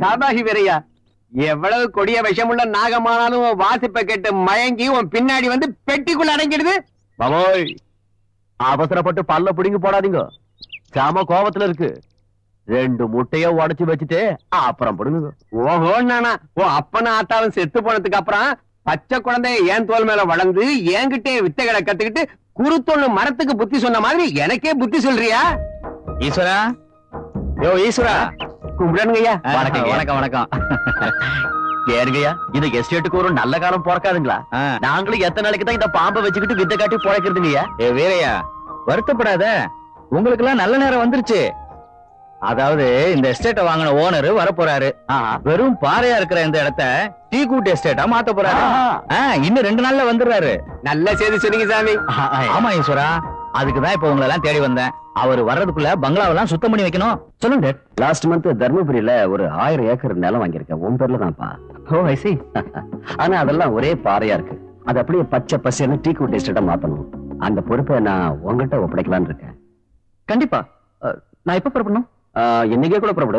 சாபாகி வீரையா எவ்வளவு கொடிய விஷமுள்ள நாகமானாலும் உன் வாசிப்பை கேட்டு மயங்கி உன் பின்னாடி வந்து பெட்டிக்குள்ள அடங்கிடுது பாபோய் அவசரப்பட்டு பல்ல பிடிங்கி போடாதீங்க சாம கோபத்துல இருக்கு ரெண்டு முட்டைய உடைச்சு வச்சுட்டு அப்புறம் பிடுங்க ஓஹோ நானா ஓ அப்பன ஆத்தாவும் செத்து போனதுக்கு அப்புறம் பச்சை குழந்தை என் தோல் மேல வளர்ந்து என்கிட்டே வித்தைகளை கத்துக்கிட்டு குருத்தொன்னு மரத்துக்கு புத்தி சொன்ன மாதிரி எனக்கே புத்தி சொல்றியா ஈஸ்வரா யோ ஈஸ்வரா கும்பிடணுங்கய்யா வணக்கம் வணக்கம் வணக்கம் ஏனுங்கய்யா இந்த எஸ்டேட்டுக்கு ஒரு நல்ல காலம் பிறக்காதுங்களா நாங்களும் எத்தனை நாளைக்கு தான் இந்த பாம்பை வச்சுக்கிட்டு வித்தை காட்டி பிழைக்கிறதுங்கய்யா ஏ வீரையா வருத்தப்படாத உங்களுக்கு எல்லாம் நல்ல நேரம் வந்துருச்சு அதாவது இந்த எஸ்டேட்டை வாங்கின ஓனர் வரப்போறாரு வெறும் பாறையா இருக்கிற இந்த இடத்த டீ கூட் எஸ்டேட்டா மாத்த போறாரு ஆ, இன்னும் ரெண்டு நாள்ல வந்துடுறாரு நல்ல செய்தி சொன்னீங்க சாமி ஆமா ஈஸ்வரா அதுக்குதான் இப்ப உங்களை எல்லாம் தேடி வந்தேன் அவர் வர்றதுக்குள்ள பங்களாவெல்லாம் சுத்தம் பண்ணி வைக்கணும் சொல்லுங்க லாஸ்ட் மந்த் தர்மபுரியில ஒரு ஆயிரம் ஏக்கர் நிலம் வாங்கியிருக்கேன் உன் பேர்ல தான்ப்பா ஓ ஐ சி ஆனா அதெல்லாம் ஒரே பாறையா இருக்கு அது அப்படியே பச்சை பசேன்னு டீ கூட் எஸ்டேட்டா மாத்தணும் அந்த பொறுப்பை நான் உங்ககிட்ட ஒப்படைக்கலாம்னு இருக்கேன் கண்டிப்பா அஹ், நான் எப்ப புறப்படணும் ஆஹ், இன்னைக்கே கூட புறப்படு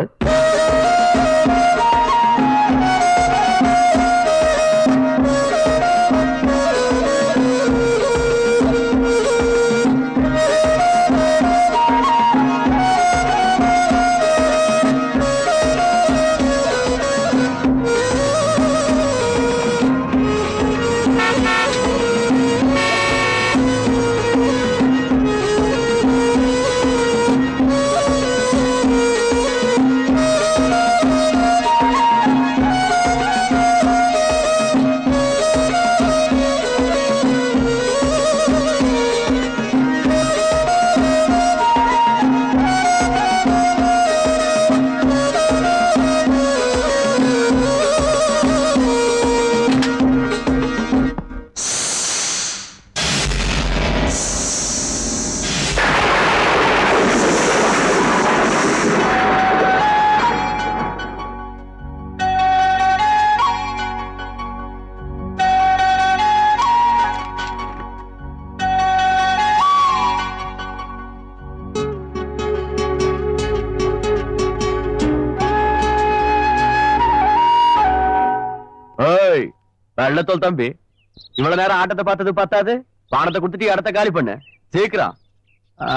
ஏய் வெள்ளத்தோல் தம்பி இவ்வளவு நேரம் ஆட்டத்தை பார்த்தது பார்த்தாது பானத்தை கொடுத்துட்டு இடத்த காலி பண்ணு சீக்கிரம் ஆ.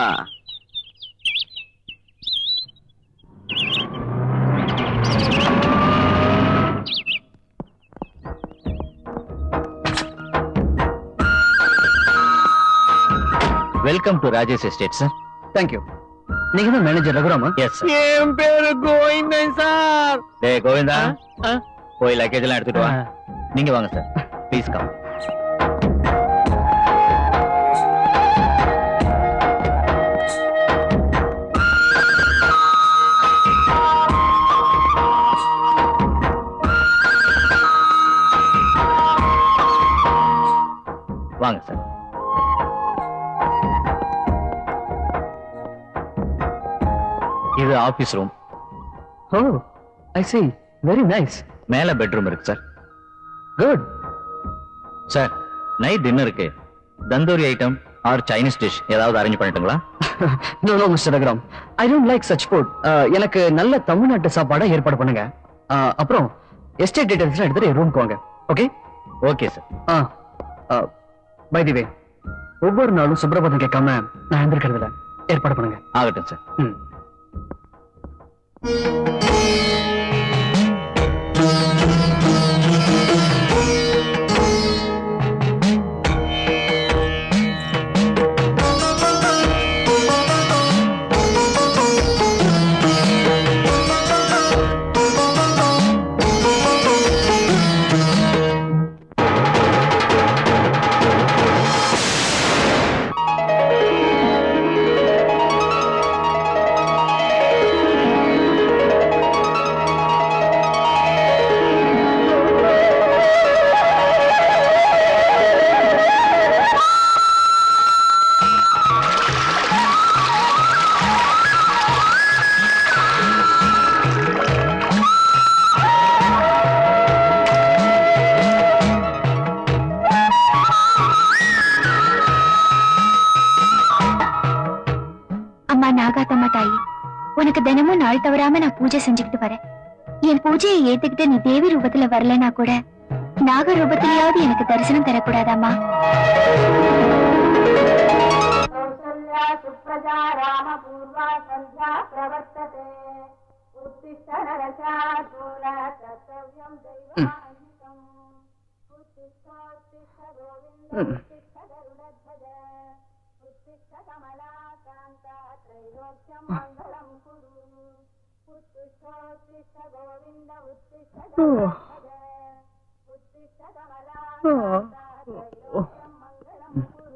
Welcome to Rajesh estate sir thank you நீங்க தான் மேனேஜர் ரகுராமா எஸ் சார் என் பேரு கோவிந்தன் சார் டேய் கோவிந்தா ஆ. போய் லக்கேஜ் எல்லாம் எடுத்துட்டு வா நீங்க வாங்க சார் ப்ளீஸ் கம் வாங்க சார் இது office room oh I see very nice மேல பெட்ரூம் இருக்கு சார் குட் சார் நைட் டின்னருக்கு tandoori item or Chinese dish ஏதாவது அரேஞ்ச் பண்ணிட்டுங்களா no no mister Raghuram I don't like such food எனக்கு நல்ல தமிழ்நாட்டு சாப்பாடா ஏற்பாடு பண்ணுங்க Uh, அப்புறம் எஸ்டேட் டீடைல்ஸ் எடுத்துட்டு ரூம்க்கு வாங்க okay okay sir by the way ஒவ்வொரு நாளும் சுப்பிரபாதம் கேட்காம நான் எந்திருக்கிறது இல்ல ஏற்பாடு பண்ணுங்க ஆகட்டும் சார் ம் அம்மா நாகாத்தம்மா தாயி உனக்கு தினமும் நாள் தவறாம நான் பூஜை செஞ்சுக்கிட்டு வரேன் என் பூஜையை ஏத்துக்கிட்டு நீ தேவி ரூபத்துல வரலனா கூட நாக ரூபத்திலேயாவது எனக்கு தரிசனம் தரக்கூடாதாமா कौसल्या सुप्रजा रामपूर्वा सन्ध्या प्रवर्तते उत्तिष्ठ नरशार्दूल कर्तव्यं दैवान्वितम् उत्तिष्ठोत्तिष्ठ गोविन्द उत्तिष्ठ गरुडध्वज उत्तिष्ठ कमलाकान्ता त्रैलोक्यं मङ्गलं कुरु उत्तिष्ठोत्तिष्ठ गोविन्द उत्तिष्ठ गरुडध्वज उत्तिष्ठ कमलाकान्ता त्रैलोक्यं मङ्गलं कुरु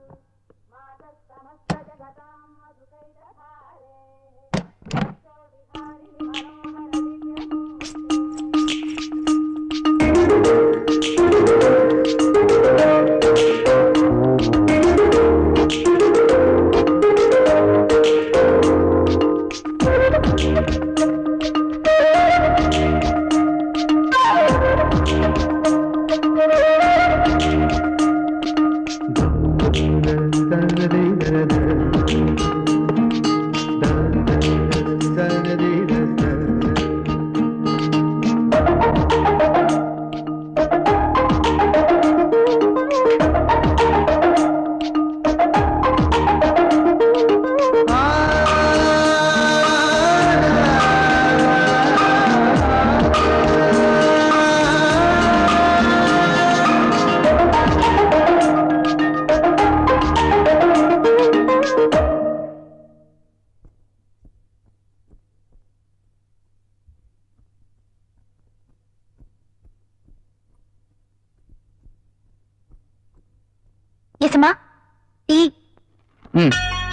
எசமா டீ ம்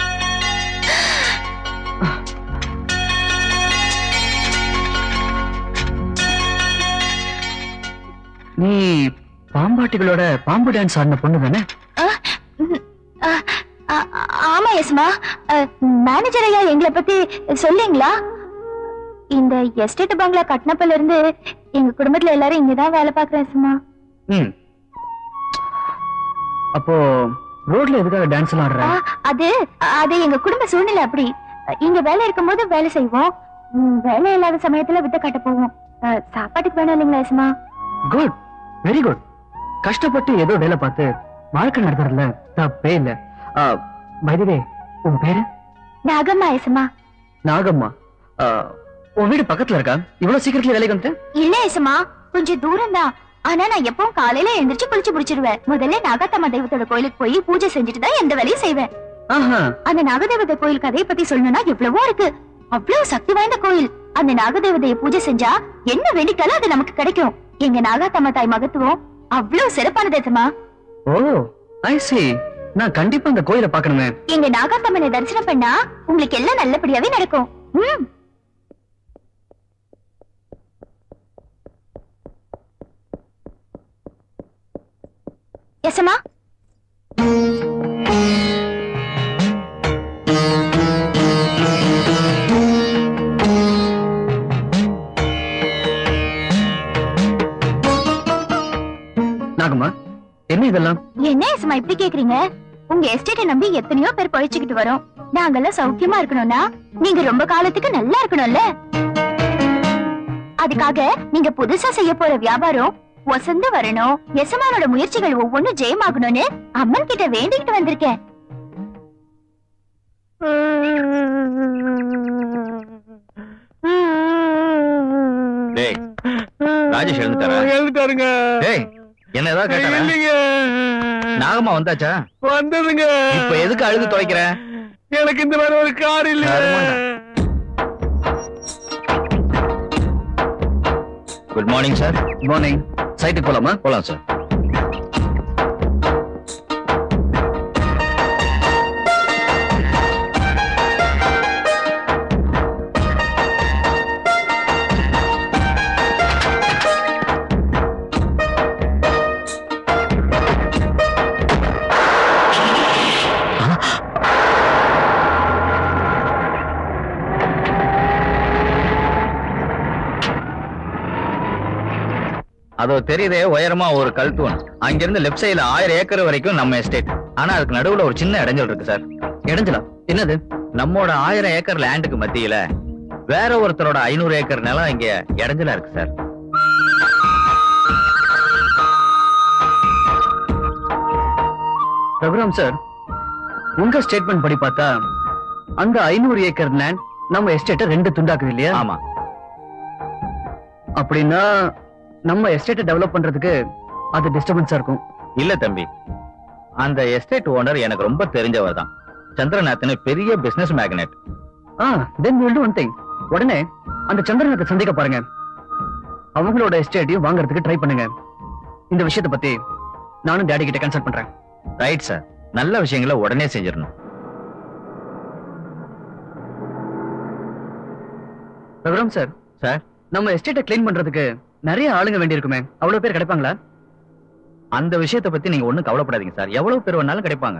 நீ பாம்பாட்டிகளோட பாம்பு டான்ஸ் ஆடின பொண்ணு தானே ஆ, ஆ, ஆமா எஸ்மா மேனேஜர் ஐயா எங்களை பத்தி சொல்லுங்களா இந்த எஸ்டேட் பங்களா கட்டினப்பல இருந்து எங்க குடும்பத்துல எல்லாரும் இங்கதான் வேலை பாக்குறேன் எஸ்மா ம் அப்போ ரோட்ல எதுக்காக டான்ஸ் எல்லாம் ஆடுற அது அது எங்க குடும்ப சூழ்நிலை அப்படி இங்க வேலை இருக்கும்போது வேலை செய்வோம் ம், வேலை இல்லாத சமயத்துல வித்த காட்ட போவோம் ஆ, சாப்பாட்டுக்கு வேணும் இல்லைங்களா எஸ்மா குட் வெரி குட் கஷ்டப்பட்டு ஏதோ வேலை பார்த்து வாழ்க்கை நடத்துறதுல தப்பே இல்ல வைதவே உன் பேரு நாகம்மா எஸ்மா நாகம்மா ஆ, உன் வீடு பக்கத்துல இருக்கா இவ்வளவு சீக்கிரத்துல வேலைக்கு வந்துட்ட இல்ல எஸ்மா கொஞ்சம் தூரம் தான் ஆனா நான் எப்பவும் காலையில எழுந்திருச்சு குளிச்சு முடிச்சிருவேன் முதல்ல நாகாத்தம்மா தெய்வத்தோட கோயிலுக்கு போய் பூஜை செஞ்சுட்டு தான் எந்த வேலையும் செய்வேன் ஆஹா அந்த நாகதேவதை கோயில் கதையை பத்தி சொல்லணும்னா எவ்வளவோ இருக்கு அவ்வளவு சக்தி வாய்ந்த கோயில் அந்த நாகதேவதையை பூஜை செஞ்சா என்ன வேண்டிக்காலும் அது நமக்கு கிடைக்கும் எங்க நாகாத்தம்மா தாய் மகத்துவம் அவ்வளவு சிறப்பானது எசமா ஓ ஐ see நான் கண்டிப்பா இந்த கோயிலை பார்க்கணுமே எங்க நாகாத்தம்மனை தரிசனம் பண்ணா உங்களுக்கு எல்லாம் நல்லபடியாவே நடக்கும் ம் எசமா நாகம்மா என்ன இதெல்லாம் என்ன எசமா இப்படி கேக்குறீங்க உங்க எஸ்டேட்டை நம்பி எத்தனையோ பேர் பழிச்சுக்கிட்டு வரோம் நாங்கெல்லாம் சௌக்கியமா இருக்கணும்னா நீங்க ரொம்ப காலத்துக்கு நல்லா இருக்கணும்ல அதுக்காக நீங்க புதுசா செய்ய போற வியாபாரம் ஒசந்து வரணும் எசமானோட முயற்சிகள் ஒவ்வொன்றும் ஜெயமாகணும்னு அம்மன் கிட்ட வேண்டிக்கிட்டு வந்திருக்கேன் டேய் ராஜேஷ் எழுந்துட்டாரா எழுந்துட்டாருங்க டேய் என்ன ஏதாவது கேட்டாரா இல்லைங்க நாகம்மா வந்தாச்சா வந்ததுங்க இப்ப எதுக்கு அழுது துவைக்கிற எனக்கு இந்த மாதிரி ஒரு கார் இல்ல கருமண்டா. குட் மார்னிங் சார் மார்னிங் சைட்டுக்கு போலாமா போலாம் சார் அதோ தெரியுதே உயரமா ஒரு கல் தூண் அங்கிருந்து லெஃப்ட் சைடுல ஆயிரம் ஏக்கர் வரைக்கும் நம்ம எஸ்டேட் ஆனா அதுக்கு நடுவுல ஒரு சின்ன இடைஞ்சல் இருக்கு சார் இடைஞ்சலா என்னது நம்மோட ஆயிரம் ஏக்கர் லேண்டுக்கு மத்தியில வேற ஒருத்தரோட ஐநூறு ஏக்கர் நிலம் இங்க இடைஞ்சலா இருக்கு சார் ரகுராம் சார் உங்க ஸ்டேட்மெண்ட் படி பார்த்தா அந்த ஐநூறு ஏக்கர் லேண்ட் நம்ம எஸ்டேட்டை ரெண்டு துண்டாக்குது இல்லையா ஆமா அப்படின்னா நம்ம எஸ்டேட்டை டெவலப் பண்றதுக்கு அது டிஸ்டர்பன்ஸா இருக்கும் இல்ல தம்பி அந்த எஸ்டேட் ஓனர் எனக்கு ரொம்ப தெரிஞ்சவர் தான் சந்திரநாத்னு பெரிய பிசினஸ் மேக்னெட் ஆ then we'll do one thing உடனே அந்த சந்திரனுக்கு சந்திக்க பாருங்க அவங்களோட எஸ்டேட்டையும் வாங்குறதுக்கு ட்ரை பண்ணுங்க இந்த விஷயத்தை பத்தி நானும் டேடி கிட்ட கன்சல்ட் பண்றேன் ரைட் சார் நல்ல விஷயங்களை உடனே செஞ்சிடணும் ரகுராம் சார் சார் நம்ம எஸ்டேட்டை க்ளீன் பண்றதுக்கு நிறைய ஆளுங்க வேண்டி இருக்குமே அவ்வளவு பேர் கிடைப்பாங்களா அந்த விஷயத்தை பத்தி நீங்க ஒண்ணும் கவலைப்படாதீங்க சார் எவ்வளவு பேர் வேணாலும் கிடைப்பாங்க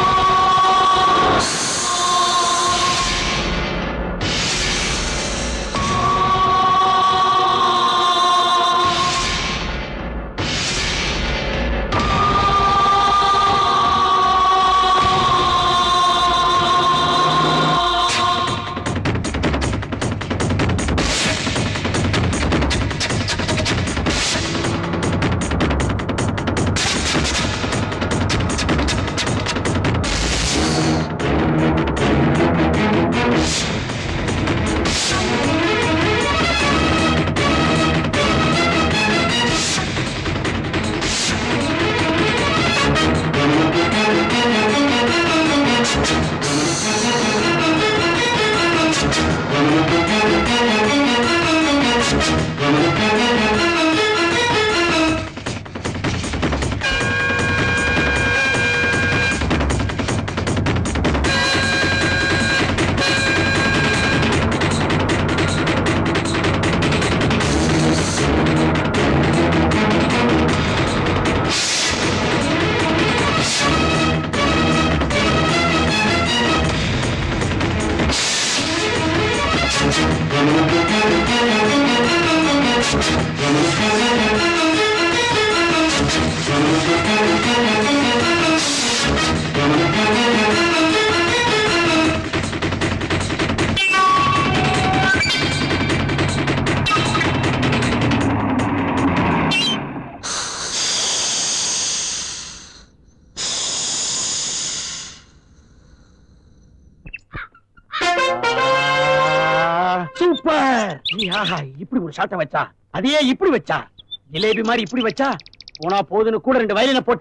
சூப்பர் ஆஹா இப்படி ஒரு ஷாட்டை வச்சா அதையே இப்படி வச்சா ஜிலேபி மாதிரி இப்படி வச்சா போனா போதுன்னு கூட ரெண்டு வயலின போட்டு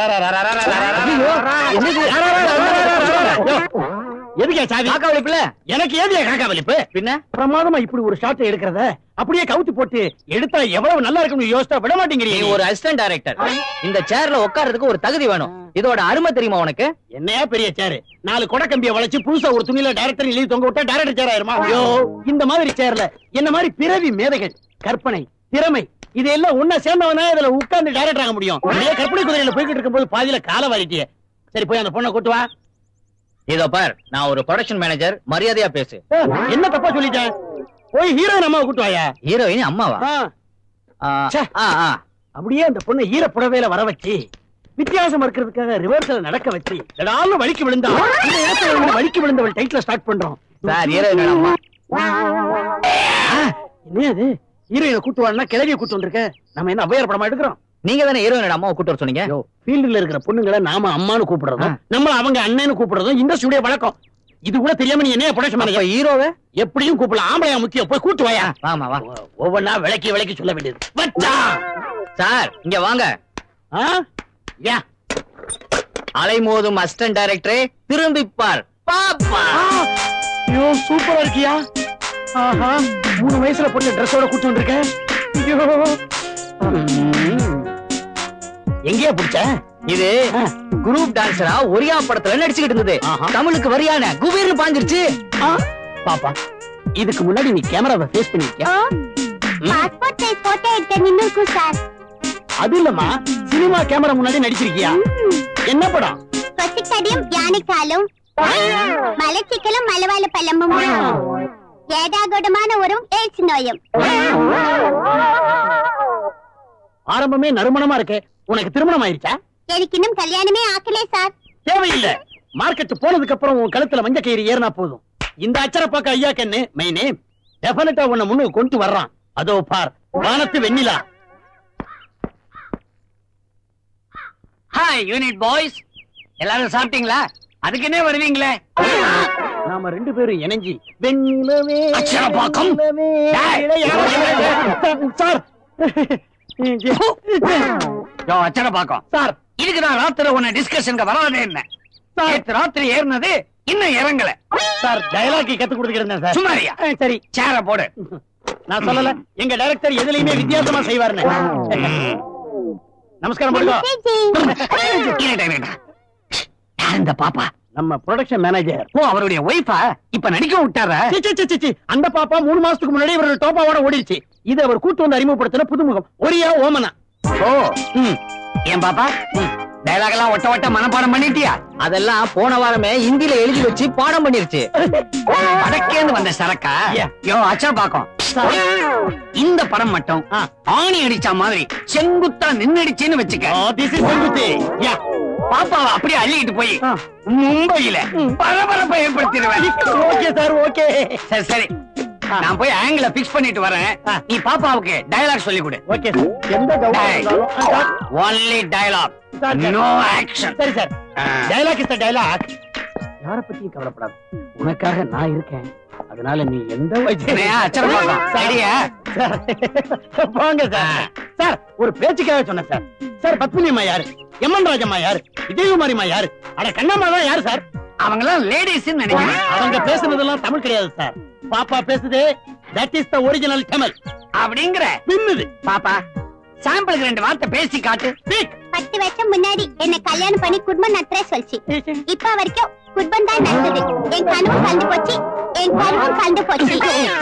எதுக்கே சாவி காக்கா வலிப்புல எனக்கு ஏதியா காக்கா வலிப்பு பின்ன பிரமாதமா இப்படி ஒரு ஷாட்டை எடுக்கிறத அப்படியே கவுத்து போட்டு எடுத்தா எவ்வளவு நல்லா இருக்கும்னு யோசிச்சா விட நீ மாட்டேங்கிறீங்க ஒரு அசிஸ்டன்ட் டைரக்டர் இந்த சேர்ல உட்கார்றதுக்கு ஒரு தகுதி வேணும் இதோட அருமை தெரியுமா உனக்கு என்னையா பெரிய சேரு நாலு கொடை கம்பிய வளைச்சு புதுசா ஒரு துணியில டைரக்டர் எழுதி தொங்க விட்டா டைரக்டர் சேர் ஆயிருமா ஐயோ இந்த மாதிரி சேர்ல என்ன மாதிரி பிறவி மேதைகள் கற்பனை திறமை இதெல்லாம் ஒண்ணா சேர்ந்தவனா இதுல உட்கார்ந்து டைரக்டர் ஆக முடியும் அப்படியே கற்பனை குதிரையில போய்கிட்டு இருக்கும்போது பாதியில கால வாரிட்டியே சரி போய் அந்த பொண்ணை கூட்டு வா இதோ பார் நான் ஒரு ப்ரொடக்ஷன் மேனேஜர் மரியாதையா பேசு ஏய், என்ன தப்பா சொல்லிட்டேன் போய் ஹீரோயின் அம்மாவை கூட்டு வாயா ஹீரோயின் அம்மாவா ஆ, ஆ, ச்சே. ஆ, ஆ. அப்படியே அந்த பொண்ணை ஈர புடவையில வர வச்சு வித்தியாசம் இருக்கிறதுக்காக ரிவர்ஸ்ல நடக்க வச்சு எடாலும் வலிக்கு விழுந்தா இந்த இடத்துல இருந்து வலிக்கு விழுந்தவள் டைட்டில் ஸ்டார்ட் பண்றோம் சார் ஹீரோயின் அம்மா என்ன அது ஹீரோயினை கூட்டு வாடனா கிளவிய கூட்டு வந்திருக்க நம்ம என்ன அவ்வையார் படமா எடுக்கிறோம் நீங்க தானே ஹீரோயின் அம்மாவை கூட்டு வர சொன்னீங்க ஃபீல்டுல இருக்கிற பொண்ணுங்களை நாம அம்மான்னு கூப்பிடுறதும் நம்ம அவங்க அண்ணன்னு கூப்பிடுறதும் இண்டஸ்ட்ரியுடைய வழக்கம் இது கூட தெரியாம நீ என்ன ப்ரொடக்ஷன் அப்ப மேனேஜர் ஹீரோவை எப்படியும் கூப்பிடலாம் ஆம்பளையா முக்கியம் போய் கூட்டு வாயா வாமா வா ஒ- ஒவ்வொன்னா விளக்கி விளக்கி சொல்ல வேண்டியது வச்சா சார் இங்க வாங்க ஆ? யா அலைமோதும் அசிஸ்டன்ட் டைரக்டரே திரும்பி பார் பாப்பா ஆ, ஐயோ சூப்பரா இருக்கியா ஆஹா மூணு வயசுல பொண்ணு ட்ரெஸ்ஸோட கூட்டு வந்திருக்கேன் ஐயோ ம். எங்கேயா பிடிச்ச இது ஆ. குரூப் டான்ஸரா ஒரியா படத்துல நடிச்சுக்கிட்டு இருந்தது ஆஹா. தமிழுக்கு வரியான குபீர்னு பாஞ்சிருச்சு ஆ, பாப்பா இதுக்கு முன்னாடி நீ கேமராவை ஃபேஸ் பண்ணிருக்கியா பாஸ்போர்ட் சைஸ் போட்டோ எடுக்க நின்னு இருக்கும் சார் அது இல்லம்மா சினிமா கேமரா முன்னாடி நடிச்சிருக்கியா என்ன படம் கொசிக்கடியும் யானைக்காலும் மலச்சிக்கலும் மலவாழ பழமும் ஏடாகூடமான ஒரு எய்ட்ஸ் நோயும் ஆரம்பமே நறுமணமா இருக்கே உனக்கு திருமணம் ஆயிருச்சா எனக்கு இன்னும் கல்யாணமே ஆக்கலே சார் தேவையில்லை மார்க்கெட் போனதுக்கு அப்புறம் உன் கழுத்துல மஞ்ச கயிறு ஏறினா போதும் இந்த அச்சர பார்க்க ஐயா கண்ணு மை நேம் டெபினட்டா உன்னை முன்னுக்கு கொண்டு வர்றான் அதோ பார் வானத்து வெண்ணிலா ஹாய் யூனிட் பாய்ஸ் எல்லாரும் சாப்பிட்டீங்களா அதுக்குன்னே வருவீங்களே நாம ரெண்டு பேரும் இணைஞ்சி வெண்ணிலவே அச்சரப்பாக்கம். வெண்ணிலவே, டேய். இளையாத- சார் யோ அச்சர பாக்கம் சார் இதுக்கு நான் ராத்திரி உன்னை டிஸ்கஷனுக்கு வராதே என்ன நேத்து ராத்திரி ஏறினது இன்னும் இறங்கல சார் டயலாக் கத்து கொடுத்துக்கிறேன் சார் சும்மாரியா ஆ, சரி சேர போடு நான் சொல்லல எங்க டைரக்டர் எதுலயுமே வித்தியாசமா செய்வாருன்னு நமஸ்காரம் பண்ணுங்க இருடா, இருடா. யார் இந்த பாப்பா நம்ம ப்ரொடக்ஷன் மேனேஜர் ஓ அவருடைய ஒய்ஃபா இப்ப நடிக்க விட்டாரா சி, சி, சி, சி, சி. அந்த பாப்பா மூணு மாசத்துக்கு முன்னாடி இவரோட டோப்பாவோட ஓடிடுச்சு இது அவர் கூட்டு வந்து அறிமுகப்படுத்தின புதுமுகம் ஒரியா ஓமனா ஓ ம். ஏன் பாப்பா டயலாக் எல்லாம் ஒட்ட ஒட்ட மனப்பாடம் பண்ணிட்டியா அதெல்லாம் போன வாரமே ஹிந்தில எழுதி வச்சு பாடம் பண்ணிருச்சு வடக்கேந்து வந்த சரக்கா Yeah. யோ அச்சா பாக்கம் இந்த படம் மட்டும் ஆ. ஆணி அடிச்ச மாதிரி செங்குத்தா நின்னுடுச்சுன்னு வச்சுக்க திஸ் இஸ் செங்குத்தி யா பாப்பாவை அப்படியே அள்ளிட்டு போய் ஆ. மும்பையில பரபரப்பை ஏற்படுத்திடுவேன் ஓகே சார் ஓகே சரி சரி நான் போய் ஆங்கில பிக்ஸ் பண்ணிட்டு வரேன் ஆ. நீ பாப்பாவுக்கு டயலாக் சொல்லி கொடு ஓகே சார் எந்த டவுட் Hey. இருந்தாலும் ஆ, sir. Only dialogue sir, sir. No action சரி சார் டயலாக் இஸ் டைலாக் யார பத்தியும் கவலைப்படாத உனக்காக நான் இருக்கேன் அதனால நீ எந்த அச்சரம் சரியா சார் போங்க சார் சார் ஒரு பேச்சுக்காக சொன்னேன் சார் சார் பத்மினி அம்மா யாரு எம்என் ராஜம்மா யாரு விஜயகுமாரிம்மா யாரு அட கண்ணம்மா தான் யாரு சார் அவங்க எல்லாம் லேடிஸ் நினைக்கிறேன் அவங்க பேசுனதெல்லாம் தமிழ் கிடையாது சார் பாப்பா பேசுது that is the original Tamil அப்படிங்கிற பின்னுது பாப்பா சாம்பிளுக்கு ரெண்டு வார்த்தை பேசி காட்டு Speak. பத்து வருஷம் முன்னாடி என்ன கல்யாணம் பண்ணி குடும்பம் நடத்துற சொல்லிச்சு இப்ப வரைக்கும் குடும்பம் தான் நடந்தது என் கனவும் கலந்து போச்சு என் கனவும் கலந்து போச்சு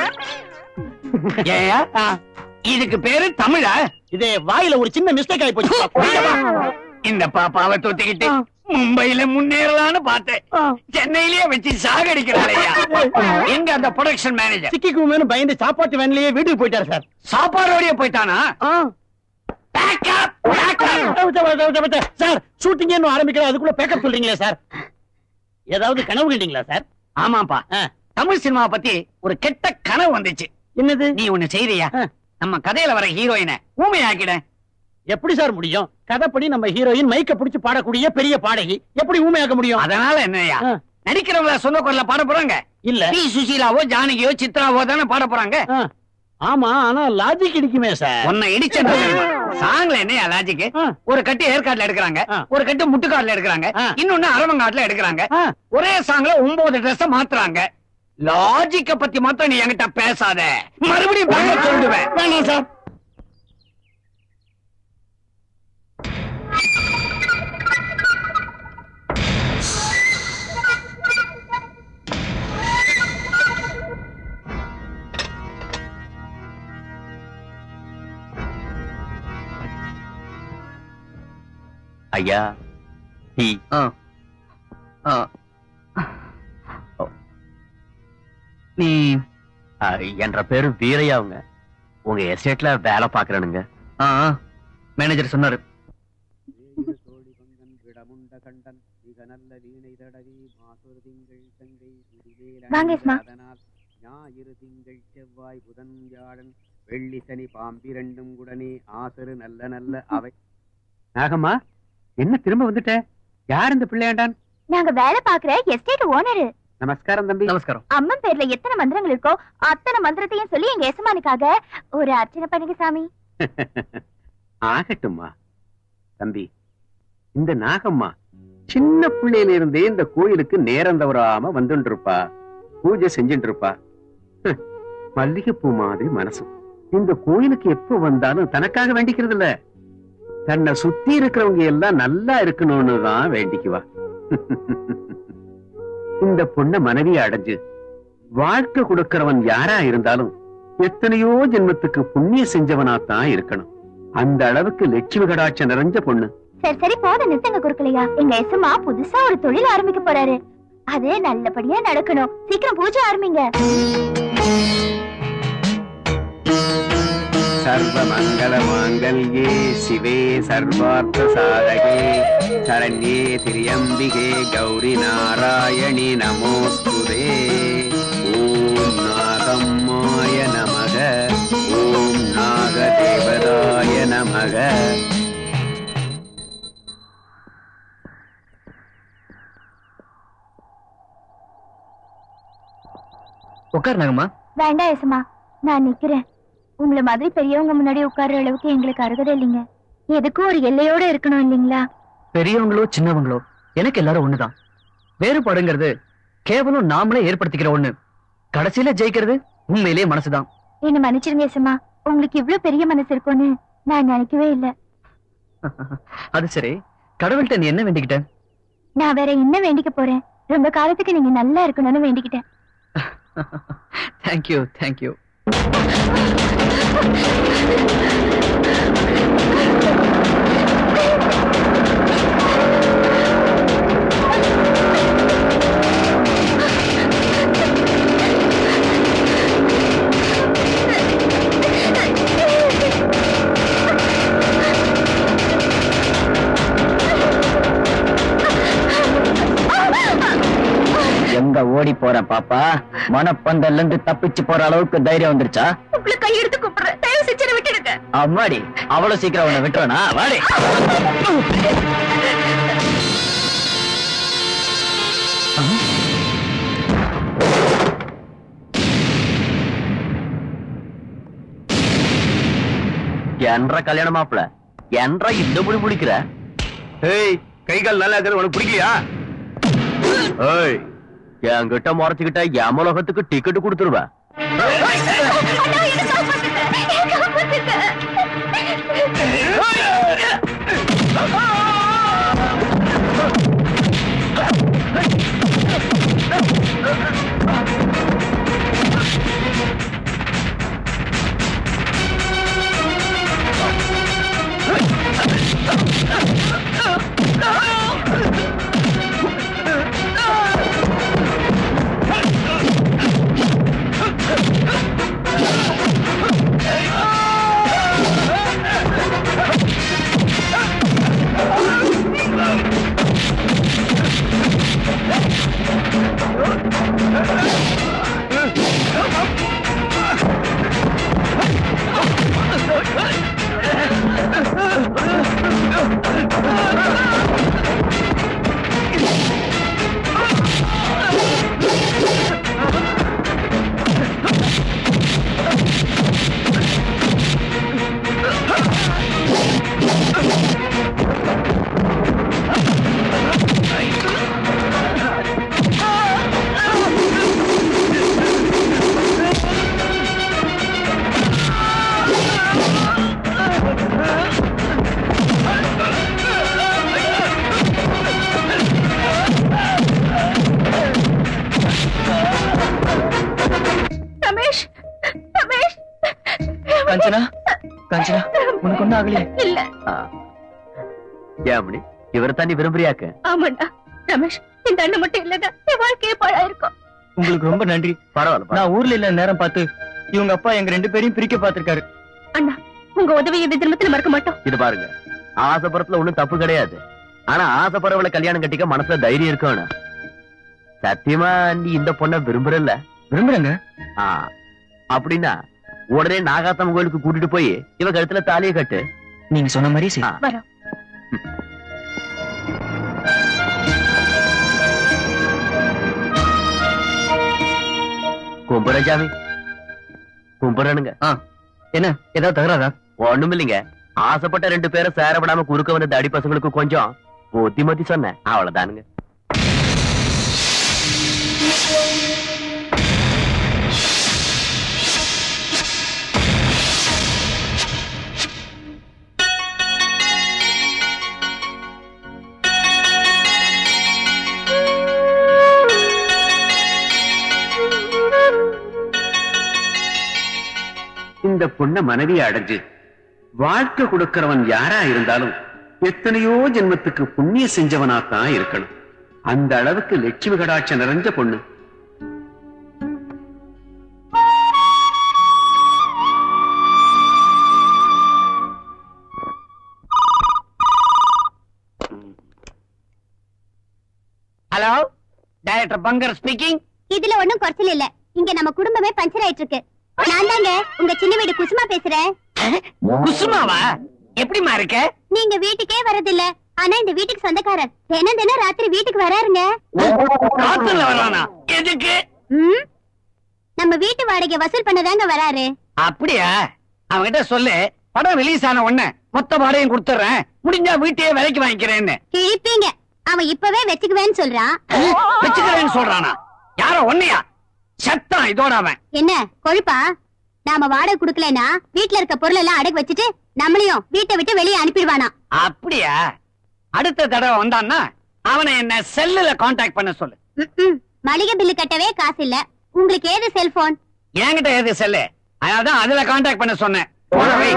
ஏயா இதுக்கு பேரு தமிழா இது வாயில ஒரு சின்ன மிஸ்டேக் ஆகி போச்சு இந்த பாப்பாவை தொத்திக்கிட்டு மும்பையில முன்னேறலாம்னு பார்த்தேன் சென்னையிலேயே வச்சு சாகடிக்கிறாளையா எங்க அந்த ப்ரொடக்ஷன் மேனேஜர் சிக்கிக்குமேனு பயந்து சாப்பாட்டு வேன்லயே வீட்டுக்கு போயிட்டாரு சார் சாப்பாடோடய போயிட்டானா Pack up, pack up. Sir shooting இன்னும் ஆரம்பிக்கிற அதுக்குள்ள பேக்கப் சொல்றீங்களே சார் ஏதாவது கனவு கண்டீங்களா சார் ஆமாப்பா ஆ. தமிழ் சினிமா பத்தி ஒரு கெட்ட கனவு வந்துச்சு என்னது நீ ஒண்ணு செய்றியா ஆ. நம்ம கதையில வர ஹீரோயினை ஊமையாக்கிட எப்படி சார் முடியும் கதைப்படி நம்ம ஹீரோயின் மைக்க பிடிச்சு பாடக்கூடிய பெரிய பாடகி எப்படி ஊமையாக்க முடியும் அதனால என்னய்யா ஆ. நடிக்கிறவங்கள சொந்த குரல்ல பாட போறாங்க இல்ல பி சுசீலாவோ ஜானகியோ சித்ராவோ தானே பாட போறாங்க ஆ. ஆமா ஆனா லாஜிக் இடிக்குமே சார் உன்னை இடிச்ச சாங்ல என்னையா லாஜிக் ஆ. ஒரு கட்டு ஏற்காட்டுல எடுக்கிறாங்க ஆ. ஒரு கட்டு முட்டுக்காட்டுல எடுக்கிறாங்க ஆ. இன்னொன்னு அரவங்காட்டுல எடுக்கிறாங்க ஆ. ஒரே சாங்ல ஒன்பது ட்ரெஸ் மாத்துறாங்க லாஜிக்க பத்தி மாத்திரம் நீ என்கிட்ட பேசாத மறுபடியும் பேங்க சொல்லிடுவேன் வேணாம் சார் ஐயா டீ ஆ. ஆ. நீ ஆ, என்ற பேரு வீரையாவுங்க உங்க எஸ்டேட்ல வேலை பாக்குறேனுங்க ஆ மேனேஜர் சொன்னாரு வாங்க, இஸ்மா. ஞாயிறு திங்கள் செவ்வாய் புதன் வியாழன் வெள்ளி சனி பாம்பிரண்டும் உடனே ஆசரு நல்ல நல்ல அவை நாகம்மா என்ன திரும்ப வந்துட்ட யார் இந்த பிள்ளையாண்டான் நாங்க வேலை பாக்குற எஸ்டேட் ஓனரு நமஸ்காரம் தம்பி நமஸ்காரம் அம்மன் பேர்ல எத்தனை மந்திரங்கள் இருக்கோ அத்தனை மந்திரத்தையும் சொல்லி எங்க எசமானுக்காக ஒரு அர்ச்சனை பண்ணுங்க சாமி ஆகட்டும்மா தம்பி இந்த நாகம்மா சின்ன பிள்ளையில இருந்தே இந்த கோயிலுக்கு நேரம் தவறாம வந்துட்டு இருப்பா பூஜை செஞ்சுட்டு இருப்பா ஹ், மல்லிகைப்பூ மாதிரி மனசு இந்த கோயிலுக்கு எப்ப வந்தாலும் தனக்காக வேண்டிக்கிறது இல்ல தன்னை சுத்தி இருக்கிறவங்க எல்லாம் நல்லா இருக்கணும்னு தான் வேண்டிக்குவா இந்த பொண்ண மனைவியை அடைஞ்சு வாழ்க்கை கொடுக்கிறவன் யாரா இருந்தாலும் எத்தனையோ ஜென்மத்துக்கு புண்ணியம் செஞ்சவனா தான் இருக்கணும் அந்த அளவுக்கு லட்சுமி கடாட்சம் நிறைஞ்ச பொண்ணு சரி சரி போத நிறுத்துங்க குறுக்கலையா எங்க எசமா புதுசா ஒரு தொழில் ஆரம்பிக்க போறாரு அது நல்லபடியா நடக்கணும் சீக்கிரம் பூஜை ஆரம்பிங்க சர்வ மங்கள மாங்கல்யே சிவே சர்வார்த்த சாதகே சரண்யே திரியம்பிகே கௌரி நாராயணி நமோஸ்துதே ஓம் நாகம்மா நாகநாராயணாய நமக ஓம் நாகதேவதாய நமக உட்கார் நாகம்மா வேண்டாம் எசமா நான் நிக்கிறேன் உங்களை மாதிரி பெரியவங்க முன்னாடி உட்கார்ற அளவுக்கு எங்களுக்கு அருகதை இல்லைங்க எதுக்கும் ஒரு எல்லையோட இருக்கணும் இல்லைங்களா பெரியவங்களோ சின்னவங்களோ எனக்கு எல்லாரும் ஒண்ணுதான் வேறுபாடுங்கிறது கேவலம் நாமளே ஏற்படுத்திக்கிற ஒண்ணு கடைசியில ஜெயிக்கிறது உண்மையிலேயே மனசுதான் என்ன மன்னிச்சிருங்க எசமா உங்களுக்கு இவ்ளோ பெரிய மனசு இருக்கும்னு நான் நினைக்கவே இல்ல அது சரி கடவுள்கிட்ட நீ என்ன வேண்டிக்கிட்ட நான் வேற என்ன வேண்டிக்க போறேன் ரொம்ப காலத்துக்கு நீங்க நல்லா இருக்கணும்னு வேண்டிக்கிட்டேன் தேங்க்யூ தேங்க்யூ எங்க ஓடி போற பாப்பா மனப்பந்தல்ல இருந்து தப்பிச்சு போற அளவுக்கு தைரியம் வந்துருச்சா உங்களை கையெடுத்து கூப்பிடுறேன் தயவு செஞ்சு விட்டுடுங்க அம்மாடி அவ்வளவு சீக்கிரம் உன்னை விட்டுறனா வாடி என்ற கல்யாண மாப்பிள என்ற இந்த முடி முடிக்கிற ஏய் கை கால் நல்லா இருக்கிறது உனக்கு பிடிக்கலையா ஏய் என்கிட்ட முறைச்சுக்கிட்ட எமலோகத்துக்கு டிக்கெட் கொடுத்துருவேன் ரமேஷ் ரமேஷ் காஞ்சனா காஞ்சனா உனக்கு ஒண்ணும் ஆகலையே இல்ல ஏமணி இவர் தண்ணி விரும்புறியாக்க ஆமாண்டா ரமேஷ் இந்த அண்ணன் மட்டும் இல்லடா என் வாழ்க்கையே பாழாயிருக்கும் உங்களுக்கு ரொம்ப நன்றி பரவாயில்ல பரவாயில்ல. நான் ஊர்ல இல்ல நேரம் பார்த்து இவங்க அப்பா எங்க ரெண்டு பேரையும் பிரிக்க பார்த்திருக்காரு அண்ணா உங்க உதவியை இந்த ஜென்மத்துல மறக்க மாட்டோம் இது பாருங்க ஆசைப்படுறதுல ஒண்ணும் தப்பு கிடையாது ஆனா ஆசைப்படுறவளை கல்யாணம் கட்டிக்க மனசுல தைரியம் இருக்கணும் சத்தியமா நீ இந்த பொண்ணை விரும்புறல்ல விரும்புறேங்க ஆ, அப்படின்னா உடனே நாகாத்தம்மன் கோயிலுக்கு கூட்டிட்டு போய் இவ கழுத்துல தாலியை கட்டு நீங்க சொன்ன மாதிரி சரி. ஆ. வரோம் கும்புறஜாமி கும்புறனுங்க என்ன ஏதாவது தகராறா ஒண்ணும் இல்லைங்க ஆசைப்பட்ட ரெண்டு பேரை சேரப்படாம குறுக்க வந்த தடி பசங்களுக்கு கொஞ்சம் புத்திமதி சொன்னேன் அவ்வளவுதானுங்க இந்த பொண்ண மனைவி அடைஞ்சு வாழ்க்கை கொடுக்கிறவன் யாரா இருந்தாலும் எத்தனையோ ஜென்மத்துக்கு புண்ணிய செஞ்சவனாத்தான் இருக்கணும் அந்த அளவுக்கு லட்சுமி கடாட்சம் நிறைஞ்ச பொண்ணு ஹலோ டைரக்டர் பங்கர் ஸ்பீக்கிங் இதுல ஒண்ணும் குறைச்சல் இல்ல இங்க நம்ம குடும்பமே பஞ்சர் ஆயிட்டு இருக்கு நான் தாங்க உங்க சின்ன வீடு குசுமா பேசுறேன் குசுமாவா எப்படிமா இருக்க நீங்க வீட்டுக்கே வரதில்ல ஆனா இந்த வீட்டுக்கு சொந்தக்காரர் தினம் தினம் ராத்திரி வீட்டுக்கு வராருங்க காத்துல வரானா எதுக்கு ம்? நம்ம வீட்டு வாடகை வசூல் பண்ணதாங்க வராரு அப்படியா அவன்கிட்ட சொல்லு படம் ரிலீஸ் ஆன உடனே மொத்த வாடகையும் கொடுத்துறேன் முடிஞ்சா வீட்டையே விலைக்கு வாங்கிக்கிறேன்னு கிழிப்பீங்க அவன் இப்பவே வச்சுக்குவேன்னு சொல்றான் வச்சுக்கிறேன்னு சொல்றானா யாரோ ஒன்னையா சத்தம் இதோட அவன் என்ன கொழுப்பா நாம வாடகை குடுக்கலனா வீட்ல இருக்க பொருள் எல்லாம் அடகு வச்சுட்டு நம்மளையும் வீட்டை விட்டு வெளியே அனுப்பிடுவானா அப்படியா அடுத்த தடவை வந்தான்னா அவனை என்ன செல்லுல காண்டாக்ட் பண்ண சொல்லு ம்ம். மளிகை பில்லு கட்டவே காசு இல்ல உங்களுக்கு ஏது செல்போன் என்கிட்ட எது செல்லு அதான் அதுல காண்டாக்ட் பண்ண சொன்னேன் போன வை.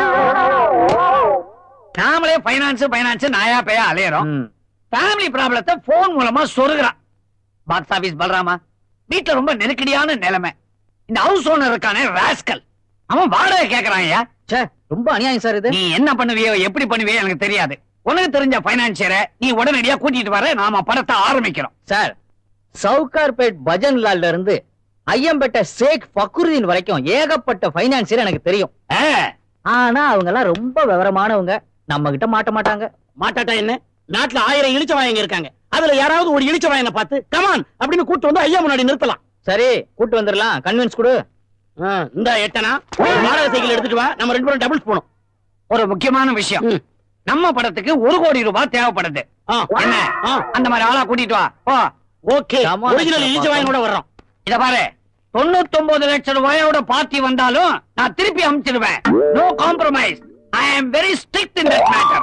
நாமளே பைனான்ஸ் பைனான்ஸ் நாயா பேயா அலையறோம் ஃபேமிலி ப்ராப்ளத்தை போன் மூலமா சொருகிறான் பாக்ஸ் ஆபீஸ் பல்ராமா வீட்டுல ரொம்ப நெருக்கடியான நிலைமை இந்த ஹவுஸ் ஓனர் இருக்கானே ராஸ்கல் அவன் வாடகை கேக்குறான் ஐயா ரொம்ப அநியாயம் சார் இது நீ என்ன பண்ணுவியோ எப்படி பண்ணுவியோ எனக்கு தெரியாது உனக்கு தெரிஞ்ச பைனான்சியரை நீ உடனடியா கூட்டிட்டு வர நாம படத்தை ஆரம்பிக்கிறோம் சார் சவுகார்பேட் பஜன்லால்ல இருந்து ஐயம்பேட்டை ஷேக் ஃபக்ருதீன் வரைக்கும் ஏகப்பட்ட பைனான்சியர் எனக்கு தெரியும் ஆ, ஆனா அவங்க எல்லாம் ரொம்ப விவரமானவங்க நம்ம கிட்ட மாட்ட மாட்டாங்க மாட்டாட்டா என்ன நாட்டுல ஆயிரம் இழிச்ச வாயங்க இருக்காங்க அதுல யாராவது ஒரு இழிச்ச வாயனை பார்த்து கமான் அப்படின்னு கூட்டு வந்து ஐயா முன்னாடி நிறுத்தலாம் சரி கூட்டு வந்துடலாம் கன்வின்ஸ் கொடு ஆ, இந்த எட்டனா வாடகை சைக்கிள் எடுத்துட்டு வா நம்ம ரெண்டு பேரும் டபுள்ஸ் போனோம் ஒரு முக்கியமான விஷயம் நம்ம படத்துக்கு ஒரு கோடி ரூபாய் தேவைப்படுது என்ன அந்த மாதிரி ஆளா கூட்டிட்டு வா போ okay Come on, original Mr. இழிச்ச வாயனோட வர்றோம் இத பாரு தொண்ணூத்தொன்பது லட்சம் ரூபாயோட பார்ட்டி வந்தாலும் நான் திருப்பி அனுப்பிச்சிடுவேன் no compromise I am very strict in that matter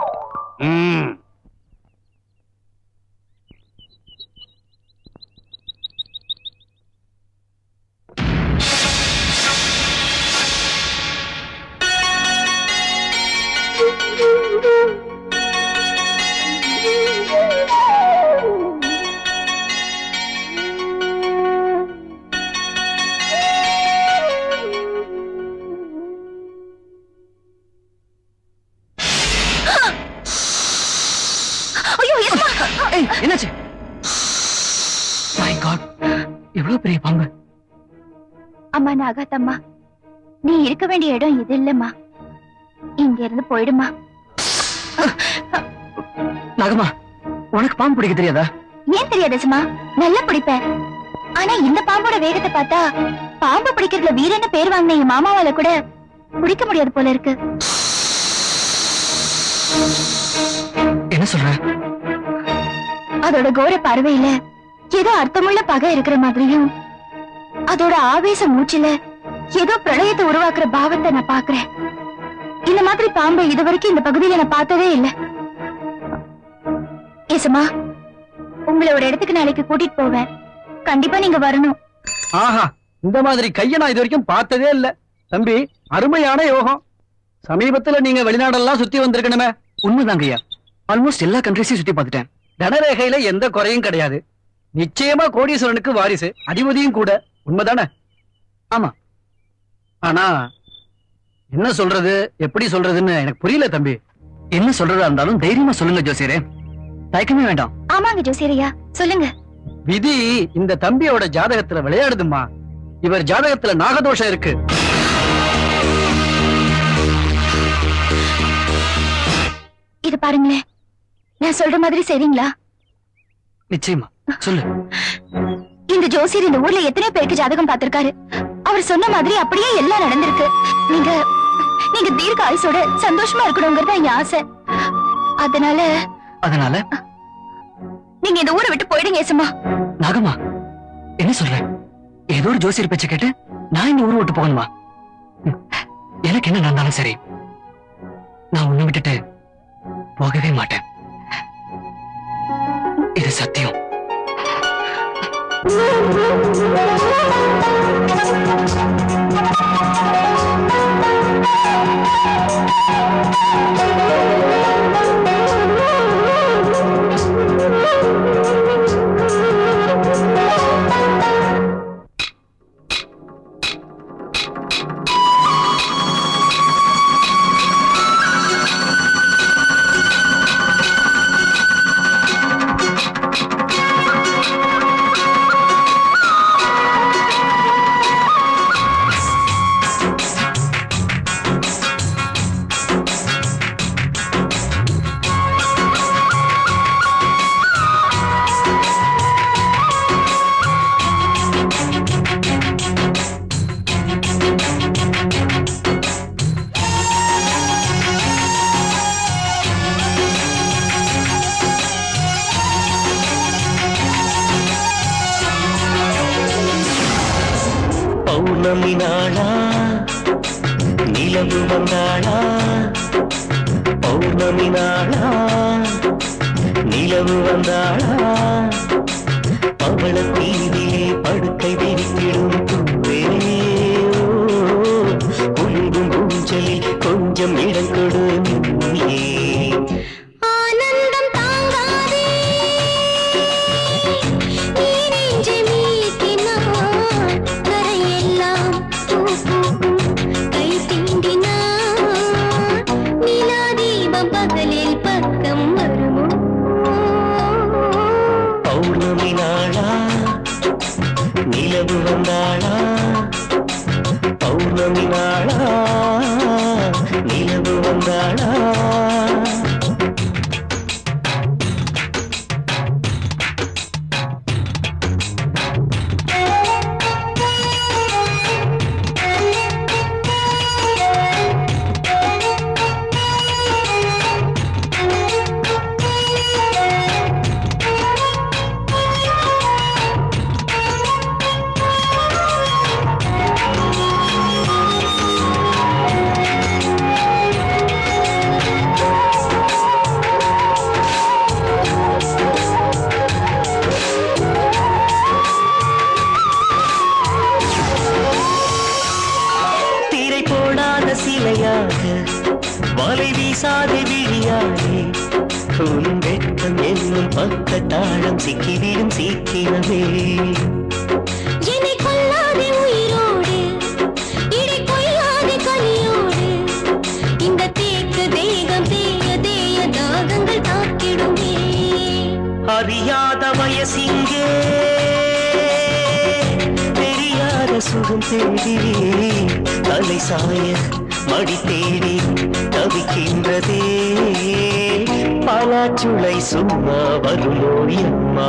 ஐயோ எஸ்மா ஏய் என்னாச்சு மை காட் எவ்வளவு பெரிய பாம்பு அம்மா நாகாத்தம்மா நீ இருக்க வேண்டிய இடம் இது இல்லம்மா இங்க இருந்து போயிடுமா நாகமா உனக்கு பாம்பு பிடிக்க தெரியாதா ஏன் தெரியாது சும்மா நல்லா பிடிப்பேன் ஆனா இந்த பாம்போட வேகத்தை பார்த்தா பாம்பு பிடிக்கிறதுல வீரன்னு பேர் வாங்கின என் மாமாவால கூட பிடிக்க முடியாது போல இருக்கு என்ன சொல்ற அதோட கோர பார்வையில ஏதோ அர்த்தமுள்ள பகை இருக்கிற மாதிரியும் அதோட ஆவேச மூச்சுல ஏதோ பிரளயத்தை உருவாக்குற பாவத்தை நான் பாக்குறேன் இந்த மாதிரி பாம்பை இதுவரைக்கும் இந்த பகுதியில நான் பார்த்ததே இல்ல ஏசமா உங்களை ஒரு இடத்துக்கு நாளைக்கு கூட்டிட்டு போவேன் கண்டிப்பா நீங்க வரணும் ஆஹா இந்த மாதிரி கைய நான் இது வரைக்கும் பார்த்ததே இல்ல தம்பி அருமையான யோகம் சமீபத்துல நீங்க வெளிநாடெல்லாம் சுத்தி வந்திருக்கணுமே உண்மைதாங்க ஐயா ஆல்மோஸ்ட் எல்லா கண்ட்ரிஸையும் சுத்தி பார்த்துட்டேன் தனரேகையில எந்த குறையும் கிடையாது நிச்சயமா கோடீஸ்வரனுக்கு வாரிசு அதிபதியும் கூட உண்மைதானே ஆமா ஆனா என்ன சொல்றது எப்படி சொல்றதுன்னு எனக்கு புரியல தம்பி என்ன சொல்றதா இருந்தாலும் தைரியமா சொல்லுங்க ஜோசியரே தயக்கமே வேண்டாம் ஆமாங்க ஜோசியரையா சொல்லுங்க விதி இந்த தம்பியோட ஜாதகத்துல விளையாடுதும்மா இவர் ஜாதகத்துல நாகதோஷம் இருக்கு இது பாருங்களேன் நான் சொல்ற மாதிரி சரிங்களா நிச்சயமா சொல்லு இந்த ஜோசியர் இந்த ஊர்ல எத்தனை பேருக்கு ஜாதகம் பார்த்திருக்காரு அவர் சொன்ன மாதிரி அப்படியே எல்லாம் நடந்திருக்கு நீங்க நீங்க தீர்க்க ஆயுசோட சந்தோஷமா இருக்கணுங்கிறது என் ஆசை அதனால அதனால நீங்க இந்த ஊரை விட்டு போயிடுங்க ஏசமா நாகம்மா என்ன சொல்ற ஏதோ ஒரு ஜோசியர் பேச்ச கேட்டு நான் இந்த ஊரை விட்டு போகணுமா ம், எனக்கு என்ன நடந்தாலும் சரி நான் உன்னை விட்டுட்டு போகவே மாட்டேன் இது சத்தியம் பௌர்ணமி நாளா நிலவு வந்தாளா பௌர்ணமி நாளா நிலவு வந்தாளா அவள தீவிலே படுக்கை விரித்திடும் பூவே குலுங்கும் ஊஞ்சலில் கொஞ்சம் இடம் கொடு நீயே ஆனந்தம் தாங்காதே நீ நெஞ்சை மீட்டினான் கரையெல்லாம் பூ பூக்கும் கை தீண்டினான் நிலா தீபம் பகலில் பக்கம் வருமோ பௌர்ணமி நாளா நிலவு வந்தாளா பௌர்ணமி நாளா நிலவு வந்தாளா திரை போடாத சிலையாக வலை வீசாத விழியாலே உன் வெட்கம் என்னும் பக்க தாழம் சிக்கிவிடும் சீக்கிரமே என்னை கொல்லாதே உயிரோடு இடை கொய்யாதே கனியோடு இந்த தேக்கு தேகம் தேய தேய தாகங்கள் தாக்கிடுமே அறியாத வயசிங்கே தெரியாத சுகம் தேடி தலை சாய மடி தேடி தவிக்கின்றதே பலாச்சுளை சும்மா வருமோ அம்மா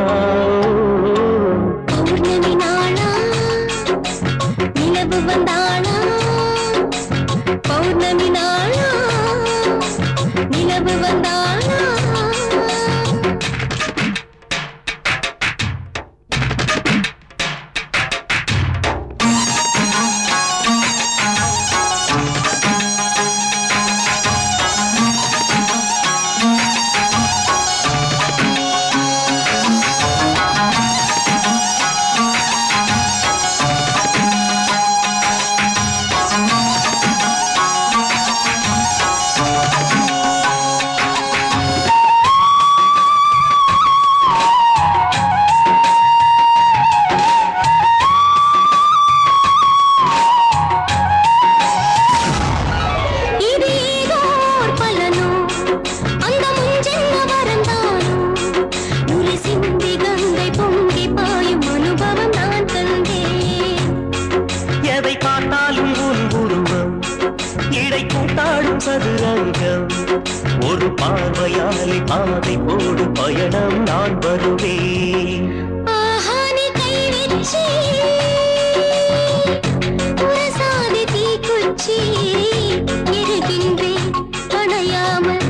பௌர்ணமி நாளா நிலவு வந்தாளா பௌர்ணமி நாளா நிலவு வந்தாளா இது ஏதோ ஓர் பலனோ அந்த முன்ஜென்ம வரந்தானோ நுரை சிந்தி கங்கை பொங்கி பாயும் அனுபவம் நான் தந்தேன் எதை பார்த்தாலும் உன் உருவம் இடை கூட்டாடும் சதுரங்கம் ஒரு பார்வையாலே பாதை போடு பயணம் நான் வருவேன் ஆஹா நீ கை வச்சி உரசாதி தீக்குச்சி இருக்கின்றேன் அணையாமல்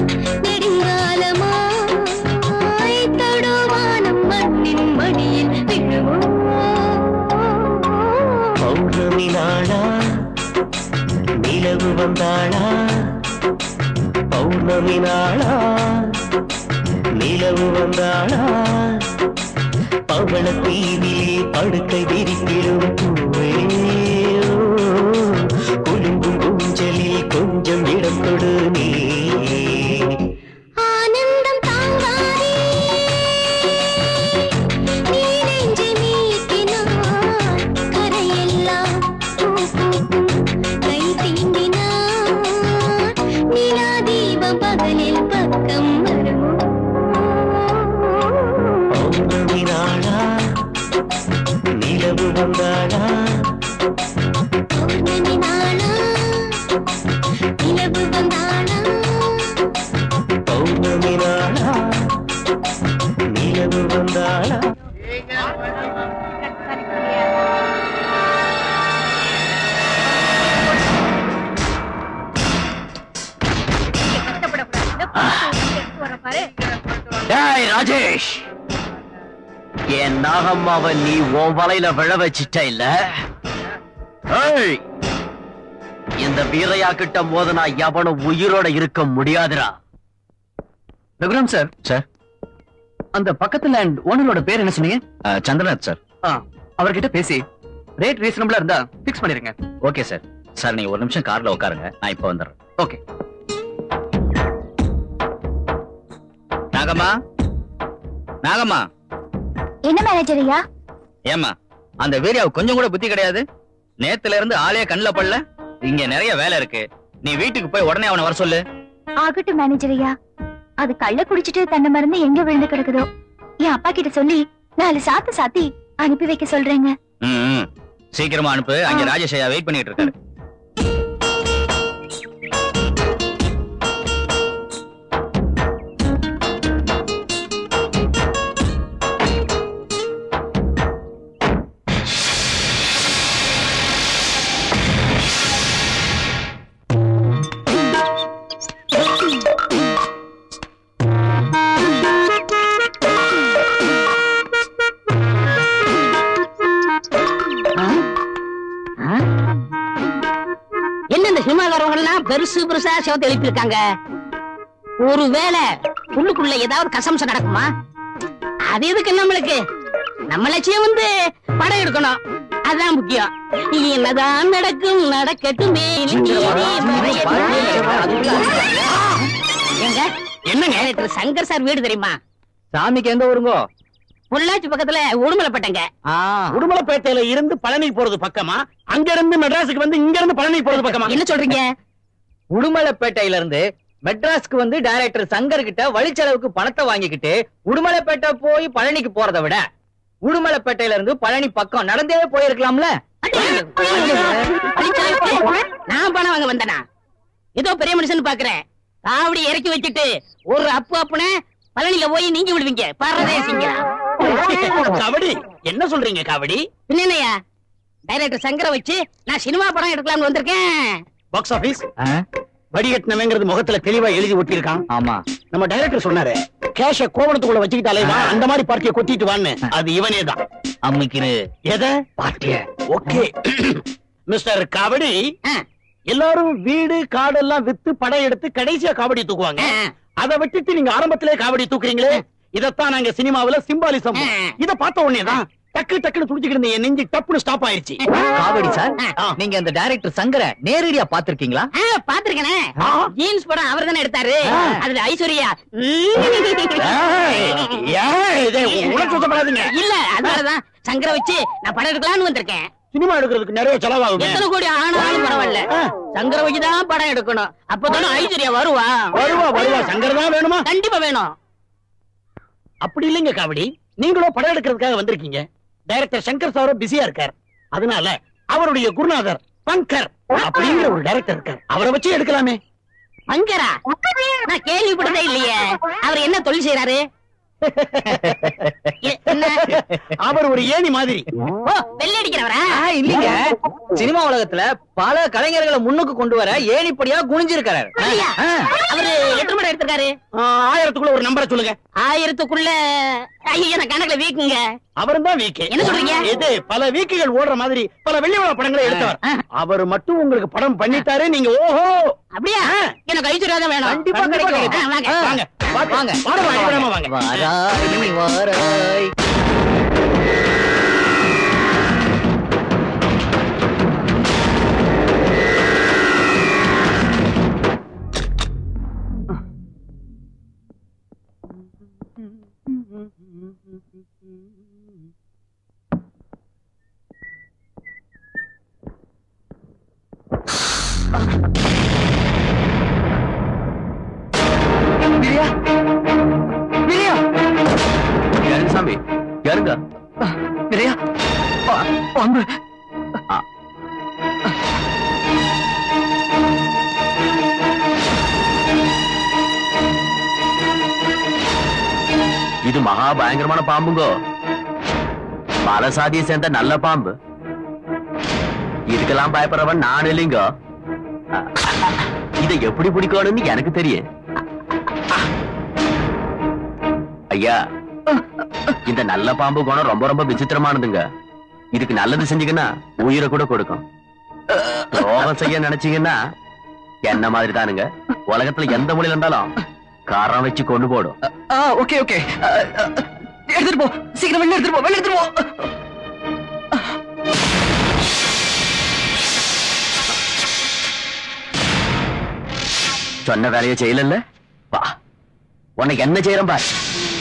நெடுங்காலமாய் தடுவானம் மண்ணின் மடியில் விழுமோ பௌர்ணமி நாளா நிலவு வந்தாளா பௌர்ணமி நாளா நிலவு வந்தாளா பவள தீவிலே படுக்கை விரித்திடும் பூவே குலுங்கும் ஊஞ்சலில் கொஞ்சம் இடம் கொடு நீ ஆனந்தம் தாங்காதே நீ நெஞ்சை மீட்டினான் கரையெல்லாம் பூ பூக்கும் கை தீண்டினான் நிலா தீபம் பகலில் பக்கம் வருமோ பௌர்ணமி நாளா நிலவு வந்தாளா பௌர்ணமி நாளா நிலவு வந்தாளா பௌர்ணமி நாளா நிலவு வந்தாளா டேய் ராஜேஷ் என் நாகம்மாவை நீ உன் வலையில விழ வச்சிட்ட இல்ல ஏய், இந்த வீரையா கிட்ட மோதனா எவனும் உயிரோட இருக்க முடியாதுடா ரகுராம் சார் சார் அந்த பக்கத்து லேண்ட் ஓனரோட பேர் என்ன சொன்னீங்க அஹ், சந்திரநாத் சார் ஆ, அவர்கிட்ட பேசி ரேட் ரீசனபிளா இருந்தா பிக்ஸ் பண்ணிருங்க ஓகே சார் சார் நீங்க ஒரு நிமிஷம் கார்ல உட்காருங்க நான் இப்ப வந்துடுறேன் ஓகே நாகம்மா நாகம்மா என்ன மேனேஜர் ஐயா ஏம்மா அந்த வீரியாவுக்கு கொஞ்சம் கூட புத்தி கிடையாது நேத்துல இருந்து ஆளே கண்ணுல படல இங்க நிறைய வேலை இருக்கு நீ வீட்டுக்கு போய் உடனே அவனை வர சொல்லு ஆகட்டும் மேனேஜர் ஐயா அது கள்ள குடிச்சிட்டு தன்னை மறந்து எங்க விழுந்து கிடக்குதோ என் அப்பா கிட்ட சொல்லி நாலு சாத்து சாத்தி அனுப்பி வைக்க சொல்றேங்க ம், ம். சீக்கிரமா அனுப்பு அங்க ராஜேஷ் ஐயா வெயிட் பண்ணிட்டு இருக்காரு என்ன இந்த சினிமாக்காரவங்க எல்லாம் பெருசு பெருசா சிவத்தை எழுப்பியிருக்காங்க ஒருவேளை உள்ளுக்குள்ள ஏதாவது கசம்சம் நடக்குமா அது எதுக்கு நம்மளுக்கு நம்ம லட்சியம் வந்து படம் எடுக்கணும் அதான் முக்கியம் என்னதான் நடக்கும் நடக்கட்டுமே எங்க என்னங்க டைரக்டர் சங்கர் சார் வீடு தெரியுமா சாமிக்கு எந்த ஊருங்கோ பொள்ளாச்சி பக்கத்துல உடுமலைப்பட்டங்க உடுமலைப்பேட்டையில இருந்து பழனி போறது பக்கமா அங்க இருந்து மெட்ராஸுக்கு வந்து இங்க இருந்து பழனி போறது பக்கமா என்ன சொல்றீங்க உடுமலைப்பேட்டையில இருந்து மெட்ராஸ்க்கு வந்து டைரக்டர் சங்கர் கிட்ட வழிச்செலவுக்கு பணத்தை வாங்கிக்கிட்டு உடுமலைப்பேட்டை போய் பழனிக்கு போறதை விட உடுமலைப்பேட்டையில இருந்து பழனி பக்கம் நடந்தே போயிருக்கலாம்ல நான் பணம் வாங்க வந்தனா ஏதோ பெரிய மனுஷன் பாக்குறேன் காவடி இறக்கி வச்சுட்டு ஒரு அப்பு அப்புன பழனில போய் நீங்க விடுவீங்க பரதேசிங்க கபடி என்ன சொல்றீங்க கபடி என்னையா டைரக்டர் சங்கரை வச்சு நான் சினிமா படம் எடுக்கலாம்னு வந்திருக்கேன் பாக்ஸ் ஆபீஸ் வடிகட்டினவங்கிறது முகத்துல தெளிவா எழுதி ஒட்டியிருக்கான் ஆமா நம்ம டைரக்டர் சொன்னாரு கேஷ கோவணத்துக்குள்ள வச்சுக்கிட்டாலே வா, அந்த மாதிரி பார்ட்டியை கொத்திட்டு வான்னு அது இவனே தான் அம்மிக்கிரு எதை பார்ட்டிய ஓகே மிஸ்டர் கபடி ஆ. எல்லாரும் வீடு காடு எல்லாம் வித்து படம் எடுத்து கடைசியா காவடி தூக்குவாங்க அதை விட்டுட்டு நீங்க ஆரம்பத்திலே காவடி தூக்குறீங்களே இதத்தான் நாங்க சினிமாவுல சிம்பாலிசம் ஆ. இத பார்த்த உடனே தான் டக்கு டக்குன்னு துடிச்சுக்கிட்டு இருந்த என் நெஞ்சு டப்புன்னு ஸ்டாப் ஆயிருச்சு காவடி சார் ஆ. நீங்க அந்த டைரக்டர் சங்கரை நேரடியா பாத்திருக்கீங்களா ஆ, பாத்திருக்கேனே ஆ. ஜீன்ஸ் படம் அவர் தானே எடுத்தாரு ஆ. அதுல ஐஸ்வர்யா ஏய், ஏய், இதே உணர்ச்சி வசப்படாதீங்க இல்ல அதனாலதான் சங்கரை வச்சு நான் படம் எடுக்கலாம்னு வந்திருக்கேன் சினிமா எடுக்கிறதுக்கு நிறைய செலவாகும் எத்தனை கோடி ஆனாலும் பரவாயில்ல ஆ. சங்கரை வச்சுதான் படம் எடுக்கணும் அப்பதானே ஐஸ்வர்யா வருவா வருவா வருவா சங்கர் தான் வேணுமா கண்டிப்பா வேணும் அப்படி இல்லைங்க காவடி நீங்களும் படம் எடுக்கிறதுக்காக வந்திருக்கீங்க டைரக்டர் சங்கர் சாரும் பிஸியா இருக்கார் அதனால அவருடைய குருநாதர் பங்கர் அப்படிங்கிற ஒரு டைரக்டர் இருக்கார் அவரை வச்சு எடுக்கலாமே அங்கரா நான் கேள்விப்பட்டதே இல்லையே அவர் என்ன தொழில் செய்யறாரு எ- என்ன அவர் ஒரு ஏணி மாதிரி ஓ வெள்ளை அடிக்கிறவரா ஆ, இல்லீங்க சினிமா உலகத்துல பல கலைஞர்களை முன்னுக்கு கொண்டு வர ஏணிப்படியா குனிஞ்சிருக்காரு அப்படியா? அவரு எத்தனை படம் எடுத்திருக்காரு ஆ, ஆயிரத்துக்குள்ள ஒரு நம்பரை சொல்லுங்க ஆயிரத்துக்குள்ள ஐயோ நான் கணக்குல வீக்குங்க அவரும் தான் வீக்கு என்ன சொல்றீங்க? இது பல வீக்குகள் ஓடுற மாதிரி பல வெள்ளி விழா படங்களை எடுத்தவர் ஆ. அவர் மட்டும் உங்களுக்கு படம் பண்ணிட்டாரு நீங்க ஓஹோ அப்படியா எனக்கு ஐஸ்வர்யா தான் வேணும் கண்டிப்பா கண்டிப்பா கிடைக்கும். ஆ, வாங்க. வாங்க வாங்க வாங்க. வாங்க வாங்க வேகமா வாங்க வாராய் வாராய் யாருங்க சாமி யாருங்க நிறையா பாம்பு இது மகா பயங்கரமான பாம்புங்கோ பல சாதியை சேர்ந்த நல்ல பாம்பு இதுக்கெல்லாம் பயப்படுறவன் நான் இல்லைங்க இதை எப்படி பிடிக்கணும்னு எனக்கு தெரியும் ஐயா இந்த நல்ல பாம்பு குணம் ரொம்ப ரொம்ப விசித்திரமானதுங்க இதுக்கு நல்லது செஞ்சீங்கன்னா உயிரை கூட கொடுக்கும் துரோகம் செய்ய நினைச்சீங்கன்னா என்ன மாதிரி தானுங்க உலகத்துல எந்த மொழியில இருந்தாலும் காரம் வச்சு கொண்டு போடும் ஓகே ஓகே எடுத்துட்டு போ சீக்கிரம் வெளில எடுத்துட்டு போ வெளில எடுத்துட்டு போ சொன்ன வேலையை செய்யல வா உனக்கு என்ன செய்யறேன் பார்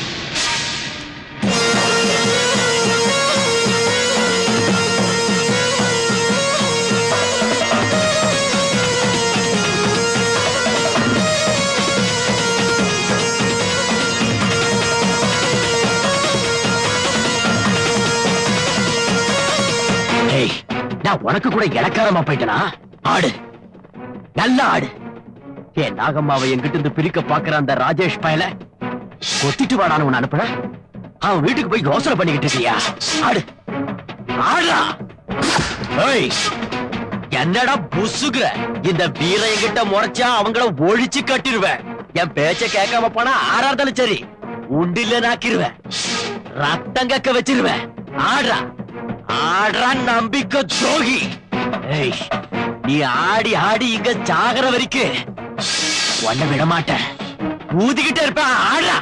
ஏய், நான் உனக்கு கூட இலக்காரமா போயிட்டனா ஆடு நல்ல ஆடு என் நாகம்மாவை என்கிட்ட இருந்து பிரிக்க பாக்குற அந்த ராஜேஷ் பயல கொத்திட்டு வாடான்னு உன்னை அனுப்புன அவன் வீட்டுக்கு போய் யோசனை பண்ணிக்கிட்டு இருக்கியா ஆடு ஆடுறா ஏய், என்னடா புசுகுற இந்த வீர என்கிட்ட முறைச்சா அவங்கள ஒழிச்சு கட்டிடுவேன் என் பேச்ச கேட்காம போனா ஆறா இருந்தாலும் சரி உண்டில்ல நாக்கிருவேன் ரத்தம் கக்க வச்சிருவேன் ஆடுறா ஆடுறா நம்பிக்கை துரோகி ஏய், நீ ஆடி ஆடி இங்க சாகர வரைக்கும் உன்னை விட மாட்டேன் ஊதிக்கிட்டே இருப்ப ஆடுறா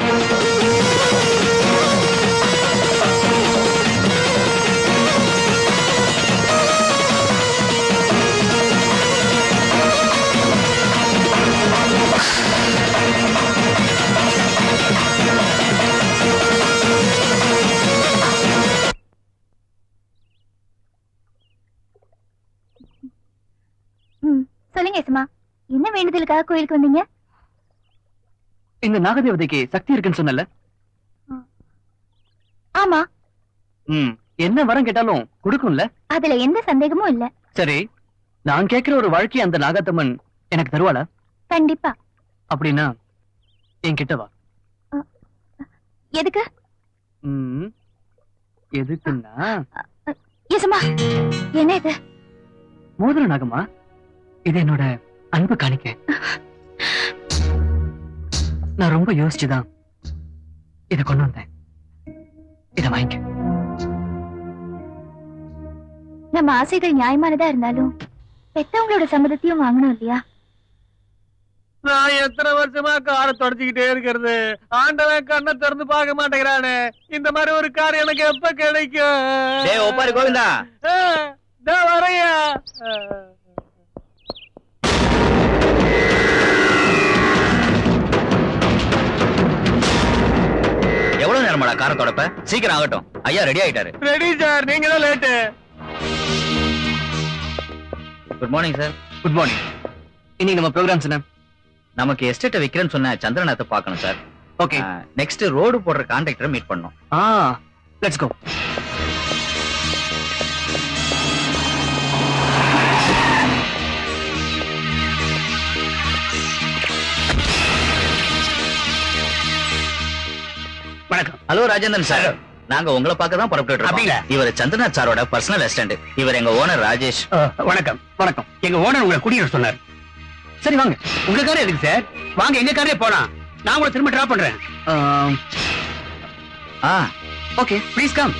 ம் சொல்லுங்க எஸ்மா என்ன வேண்டுதலுக்காக கோயிலுக்கு வந்தீங்க இந்த நாகதேவதைக்கு சக்தி இருக்குன்னு சொன்னல ஆமா ம் என்ன வரம் கேட்டாலும் கொடுக்கும்ல அதுல எந்த சந்தேகமும் இல்ல சரி நான் கேட்கிற ஒரு வாழ்க்கை அந்த நாகத்தம்மன் எனக்கு தருவாளா கண்டிப்பா அப்படின்னா என்கிட்ட வா எதுக்கு ம் எதுக்குன்னா எஸ்மா என்ன இது மோதிர நாகமா இது என்னோட அன்பு காணிக்க நான் ரொம்ப யோசிச்சுதான் இத கொண்டு வந்தேன் இத வாங்கிக்க நம்ம ஆசைகள் நியாயமானதா இருந்தாலும் பெத்தவங்களோட சம்மதத்தையும் வாங்கணும் இல்லையா நான் எத்தனை வருஷமா காரை தொடச்சிக்கிட்டே இருக்கிறது ஆண்டவன் கண்ணை திறந்து பார்க்க மாட்டேங்கிறானே இந்த மாதிரி ஒரு கார் எனக்கு எப்ப கிடைக்கும் டேய் ஒப்பாரி கோவிந்தா ஆ, இதோ வரையா எவ்வளவு நேரமாடா காரை தொடப்ப சீக்கிரம் ஆகட்டும் ஐயா ரெடி ஆயிட்டாரு ரெடி சார் நீங்க தான் late good morning sir good morning இன்னைக்கு நம்ம ப்ரோக்ராம்ஸ் என்ன நமக்கு எஸ்டேட்டை விக்கிறேன்னு சொன்ன சந்திரநாத்தை பார்க்கணும் சார் ஓகே நெக்ஸ்ட் ரோடு போடுற கான்ட்ராக்டரை மீட் பண்ணோம் ஆ லெட்ஸ் கோ வணக்கம் ஹலோ ராஜேந்திரன் சார் நாங்க உங்களை பார்க்க தான் புறப்பட்டு அப்படிங்களா? இருக்கோம் இவர் சந்திரநாத் சாரோட பர்சனல் அசிஸ்டன்ட் இவர் எங்க ஓனர் ராஜேஷ் வணக்கம் வணக்கம் எங்க ஓனர் உங்களை குடியிட சொன்னார் சரி வாங்க உங்க காரே எதுக்கு சார் வாங்க எங்க காரே போலாம் நான் உங்களை திரும்ப டிராப் பண்றேன் ஆ ஓகே ப்ளீஸ் கம்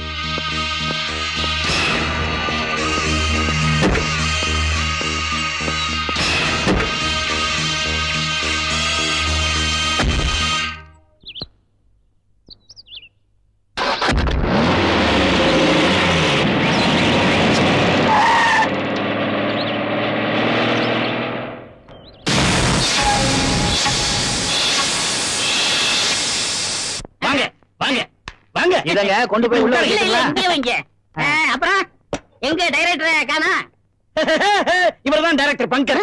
வாங்க வாங்க வாங்க இதங்க கொண்டு போய் உள்ள இல்ல இல்ல வைக்கிறீங்களா இங்கே வைங்க ஆ, அப்புறம் எங்க டைரக்டர் காணா இவர்தான் டைரக்டர் பங்கர்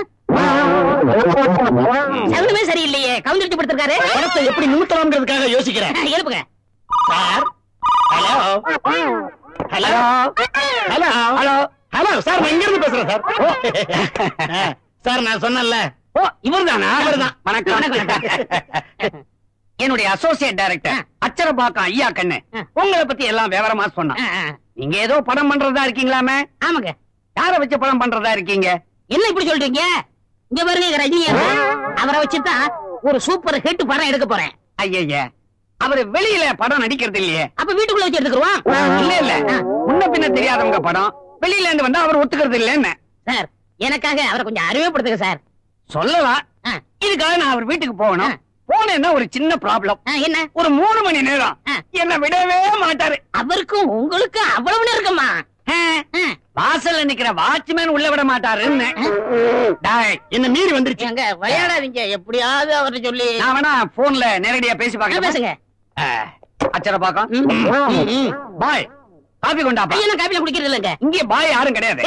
சகுனமே சரியில்லையே கவுந்தடிச்சு படுத்திருக்காரு படத்தை எப்படி நிறுத்தலாம்ங்கிறதுக்காக யோசிக்கிறேன் எழுப்புங்க sir hello hello hello hello hello sir நான் இங்க இருந்து பேசுறேன் சார் ஓ. சார் நான் சொன்னேன்ல ஓ இவர்தானா இவர்தான். வணக்கம் வணக்கம் என்னுடைய அசோசியேட் டைரக்டர் அச்சரபாக்கம் ஐயா கண்ணு உங்களை பத்தி எல்லாம் விவரமா சொன்னான் ஆ, ஆ. நீங்க ஏதோ படம் பண்றதா இருக்கீங்களாமே ஆமாங்க யார வச்சு படம் பண்றதா இருக்கீங்க என்ன இப்படி சொல்றீங்க இங்க பாருங்க எங்க ரஜினி அவரை வச்சுதான் ஒரு சூப்பர் ஹிட் படம் எடுக்க போறேன் ஐயய்ய அவரு வெளியில படம் நடிக்கிறது இல்லையே அப்ப வீட்டுக்குள்ள வச்சு எடுத்துக்குருவோம் இல்ல இல்ல முன்ன பின்ன தெரியாதவங்க படம் வெளியில இருந்து வந்தா அவர் ஒத்துக்கிறது இல்லன்னு சார் எனக்காக அவரை கொஞ்சம் அறிமுகப்படுத்துங்க சார் சொல்லலாம் ஆ. இதுக்காக நான் அவர் வீட்டுக்கு போகணும் ஆ. போனேன்னா ஒரு சின்ன ப்ராப்ளம் ஆ, என்ன ஒரு மூணு மணி நேரம் ஆ. என்ன விடவே மாட்டாரு அவருக்கும் உங்களுக்கும் அவ்வளவு நெருக்கமா ஆ. ஆ. வாசல்ல நிக்கிற வாட்ச்மேன் உள்ள விட மாட்டாருன்னு டேய், என்ன மீறி வந்துருச்சு எங்க விளையாடாதீங்க எப்படியாவது அவர்ட்ட சொல்லி நான் வேணா போன்ல நேரடியா பேசி ஆ, பார்க்க பேசுங்க அச்சர பாக்கம் ம். ம், ம். பாய் காபி கொண்டாப்பா ஐயா, நான் காப்பில குடிக்கிறது இல்லைங்க இங்கே பாய் யாரும் கிடையாது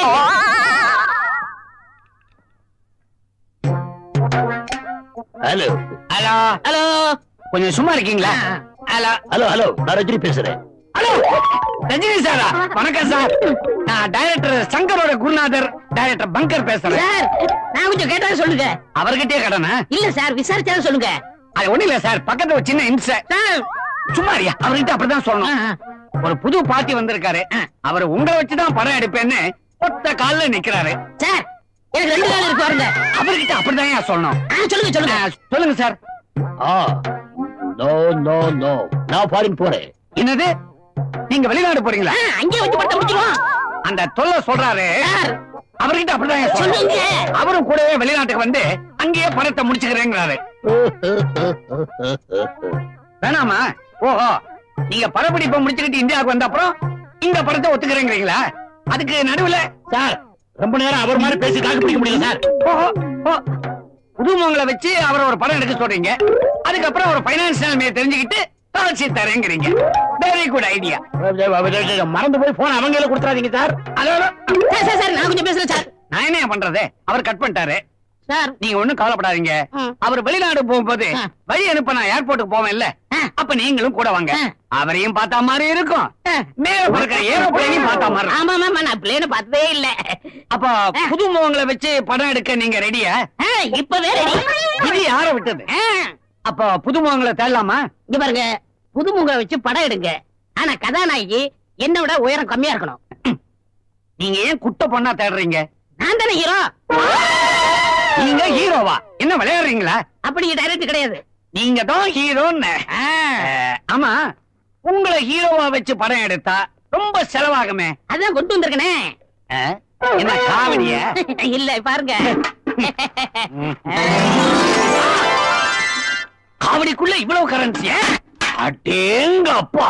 ஹலோ ஹலோ ஹலோ கொஞ்சம் சும்மா இருக்கீங்களா ஹலோ ஹலோ ஹலோ நான் ரஜினி பேசுறேன் ஹலோ ரஜினி சாரா வணக்கம் சார் நான் டைரக்டர் சங்கரோட குருநாதர் டைரக்டர் பங்கர் பேசுறேன் சார் நான் கொஞ்சம் கேட்டா சொல்லுங்க அவர்கிட்டயே கடனா இல்ல சார் விசாரிச்சா சொல்லுங்க அது ஒண்ணு இல்ல சார் பக்கத்துல ஒரு சின்ன இம்சை சார் சும்மா இருயா அவர்கிட்ட அப்படிதான் ஆ, சொல்லணும் ஆ. ஒரு புது பார்ட்டி வந்திருக்காரு அவர் உங்களை வச்சுதான் படம் எடுப்பேன்னு ஒத்த கால்ல நிக்கிறாரு சார் எனக்கு ரெண்டு கால் இருக்கு பாருங்க அவர்கிட்ட அப்படிதான் ஏன் சொல்லணும் ஆ, சொல்லுங்க சொல்லுங்க ஆ, சொல்லுங்க சார் ஆ நோ நோ நோ நான் ஃபாரின் போறேன் என்னது நீங்க வெளிநாடு போறீங்களா ஆ, அங்கேயே வச்சு படத்தை முடிச்சிருவோம் அந்த தொல்லை சொல்றாரு சார் அவர்கிட்ட அப்படிதான் ஏன் சொல்லணும் சொல்லுங்க அவரும் கூடவே வெளிநாட்டுக்கு வந்து அங்கேயே படத்தை முடிச்சுக்கிறேங்கிறாரு வேணாமா ஓஹோ நீங்க படப்பிடிப்பை முடிச்சுக்கிட்டு இந்தியாவுக்கு வந்த அப்புறம் இந்த படத்தை ஒத்துக்கிறேங்கிறீங்களா அதுக்கு நடுவுல சார் ரொம்ப நேரம் அவர் மாதிரி பேசி தாக்கு பிடிக்க முடியல சார் ஓஹோ ஓ புதுமங்களை வச்சு அவரை ஒரு படம் எடுக்க சொல்றீங்க அதுக்கப்புறம் ஒரு பைனான்ஸ் நிலைமையை தெரிஞ்சுக்கிட்டு தொடர்ச்சி தரேங்கிறீங்க வெரி குட் ஐடியா மறந்து போய் போன் அவங்கள கொடுத்துறாதீங்க சார் அதோட சார் சார் சார் நான் கொஞ்சம் பேசுறேன் சார் நான் என்ன பண்றது அவர் கட் பண்ணிட்டாரு சார் நீங்க ஒண்ணும் கவலைப்படாதீங்க ம். அவர் வெளிநாடு போகும்போது ஆ. வழி அனுப்ப நான் ஏர்போர்ட்டுக்கு போவேன்ல ஆ. அப்ப நீங்களும் கூட வாங்க ஆ. அவரையும் பார்த்தா மாதிரி இருக்கும் ஆ. மேல பறக்கிற ஏரோப்ளேனையும் பார்த்தா மாதிரி இருக்கும். ஆமா ஆமா நான் பிளேன பார்த்ததே இல்ல அப்ப புது முகங்களை வச்சு படம் எடுக்க நீங்க ரெடியா ஆ, இப்பவே ரெடி இது யார விட்டது ஆ, அப்ப புது முகங்களை தேடலாமா இங்க பாருங்க புதுமுக வச்சு படம் எடுங்க ஆனா கதாநாயகி என்ன விட உயரம் கம்மியா இருக்கணும் நீங்க ஏன் குட்டை பொண்ணா தேடுறீங்க நான் தானே ஹீரோ நீங்க ஹீரோவா என்ன விளையாடுறீங்களா அப்படி டைரக்ட் கிடையாது நீங்க தான் ஹீரோன்னு ஆ, அஹ், ஆமா உங்களை ஹீரோவா வச்சு படம் எடுத்தா ரொம்ப செலவாகுமே அதான் கொண்டு வந்திருக்கனே அஹ், என்ன காமெடியா இல்ல பாருங்க காமெடிக்குள்ள இவ்வளவு கரன்சியா அடேங்க அப்பா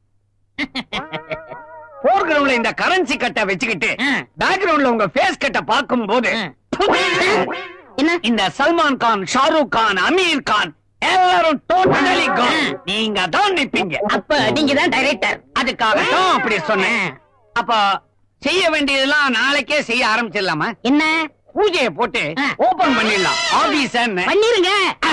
போர்கிரவுண்ட்ல இந்த கரன்சி கட்டை வச்சுக்கிட்டு ஆ. பேக்ரவுண்ட்ல உங்க ஃபேஸ் கட்டை பார்க்கும் போது என்ன இந்த சல்மான் கான் ஷாருக் கான் அமீர் கான் எல்லாரும் டோட்டலி நீங்க தான் நிப்பீங்க அப்ப நீங்க தான் டைரக்டர் அதுக்காக தான் அப்படி சொன்னேன் அப்ப செய்ய வேண்டியதெல்லாம் நாளைக்கே செய்ய ஆரம்பிச்சிடலாமா என்ன பூஜையை போட்டு ஆ. ஓபன் பண்ணிடலாம் ஆபீஸ் பண்ணிருங்க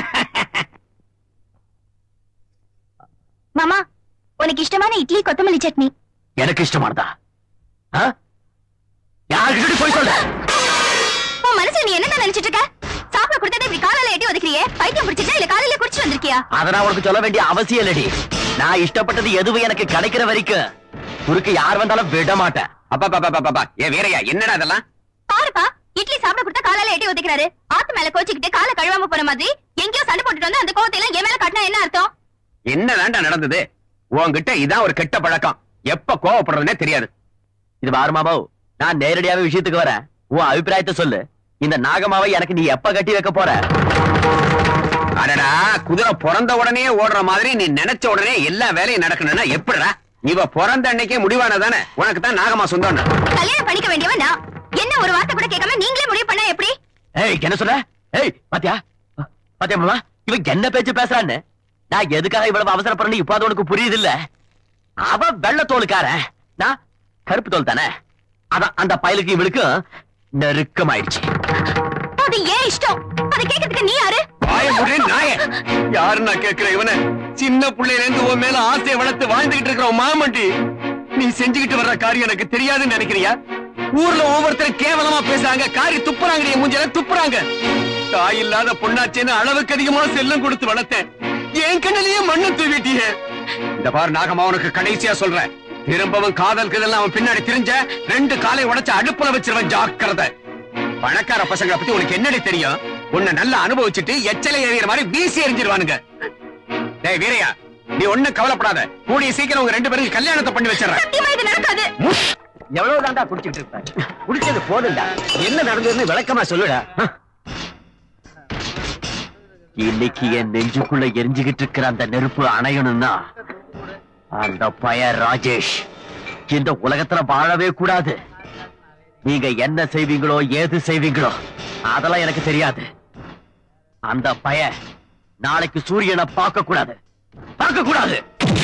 மாமா உனக்கு இஷ்டமான இட்லி கொத்தமல்லி சட்னி எனக்கு இஷ்டமானதா ஆ? யார்கிட்ட போய் சொல்ற உன் மனசுல நீ என்ன நினைச்சிட்டு இருக்க சாப்பிட கொடுத்ததை இப்படி காலால எட்டி ஒதுக்கிறியே பைத்தியம் பிடிச்சிட்டா இல்ல காலையில குடிச்சிட்டு வந்திருக்கியா அத நான் உனக்கு சொல்ல வேண்டிய அவசியம் இல்லடி நான் இஷ்டப்பட்டது எதுவும் எனக்கு கிடைக்கிற வரைக்கும் குறுக்கு யார் வந்தாலும் விட மாட்டேன் அப்பா பாப்பா பாப்பா ஏ வீரையா என்னடா அதெல்லாம் பாருப்பா இட்லி சாப்பிட கொடுத்தா காலால எட்டி ஒதுக்கிறாரு ஆத்து மேல கோச்சிக்கிட்டு காலை கழுவாம போன மாதிரி எங்கேயோ சண்டை போட்டுட்டு வந்து அந்த கோவத்தை எல்லாம் என் மேல காட்டினா என்ன அர்த்தம் என்னதான்டா நடந்தது உன்கிட்ட இதான் ஒரு கெட்ட பழக்கம் எப்ப கோவப்படுறதுனே தெரியாது இது பாரு மாமாவு நான் நேரடியாவே விஷயத்துக்கு வரேன் உன் அபிப்பிராயத்தை சொல்லு இந்த நாகமாவை எனக்கு நீ எப்ப கட்டி வைக்க போற அடடா குதிரை பிறந்த உடனே ஓடுற மாதிரி நீ நினைச்ச உடனே எல்லா வேலையும் நடக்கணும்னா எப்படிடா இவ பிறந்த அன்னைக்கே முடிவானதானே உனக்கு தான் நாகமா சொந்தம் கல்யாணம் பண்ணிக்க வேண்டியவன் நான் என்ன ஒரு வார்த்தை கூட கேட்காம நீங்களே முடிவு பண்ணா எப்படி ஏய் என்ன சொல்ற ஏய் பாத்தியா பாத்தியா மாமா இவன் என்ன பேச்சு பேசுறான்னு நான் எதுக்காக இவ்வளவு அவசரப்படுறேன்னு இப்ப அது உனக்கு புரியுது இல்ல அவ வெள்ளத்தோலுக்கார நான் கருப்பு தோல் தானே அதான் அந்த பயலுக்கு இவளுக்கும் நெருக்கமாயிடுச்சு அது ஏன் இஷ்டம் அதை கேட்கறதுக்கு நீ யாரு வாய முடி நாய யாரு நான் கேக்குறேன் இவன சின்ன பிள்ளையில இருந்து உன் மேல ஆசையை வளர்த்து வாழ்ந்துகிட்டு இருக்கிற உன் மாமண்டி நீ செஞ்சுக்கிட்டு வர்ற காரியம் எனக்கு தெரியாதுன்னு நினைக்கிறியா ஊர்ல ஒவ்வொருத்தரும் கேவலமா பேசுறாங்க காரி துப்புறாங்க நீ மூஞ்சில துப்புறாங்க தாய் இல்லாத பொண்ணாச்சேன்னு அளவுக்கு அதிகமா செல்லம் கொடுத்து வளர்த்தேன் என் கண்ணிலேயே மண்ணு தூவிட்டியே இந்த பாரு நாகமா உனக்கு கடைசியா சொல்றேன் திரும்பவும் காதல் இதெல்லாம் அவன் பின்னாடி திரிஞ்ச ரெண்டு காலை உடைச்சு அடுப்புல வச்சிருவன் ஜாக்கிரதை பணக்கார பசங்களை பத்தி உனக்கு என்னடி தெரியும் உன்னை நல்லா அனுபவிச்சுட்டு எச்சலை எறிகிற மாதிரி வீசி எறிஞ்சிருவானுங்க டேய் வீரையா நீ ஒண்ணும் கவலைப்படாத கூடிய சீக்கிரம் உங்க ரெண்டு பேருக்கு கல்யாணத்தை பண்ணி வச்சிடறேன் சத்தியமா இது நடக்காது எவ்வளவு தாண்டா குடிச்சிட்டு இருப்ப குடிச்சது போதும்டா என்ன நடந்ததுன்னு விளக்கமா சொல்லுடா இன்னைக்கு என் நெஞ்சுக்குள்ள எரிஞ்சுகிட்டு இருக்கிற அந்த நெருப்பு அணையணும்னா அந்த பய ராஜேஷ் இந்த உலகத்துல வாழவே கூடாது நீங்க என்ன செய்வீங்களோ ஏது செய்வீங்களோ அதெல்லாம் எனக்கு தெரியாது அந்த பய நாளைக்கு சூரியனை பார்க்க கூடாது பார்க்க கூடாது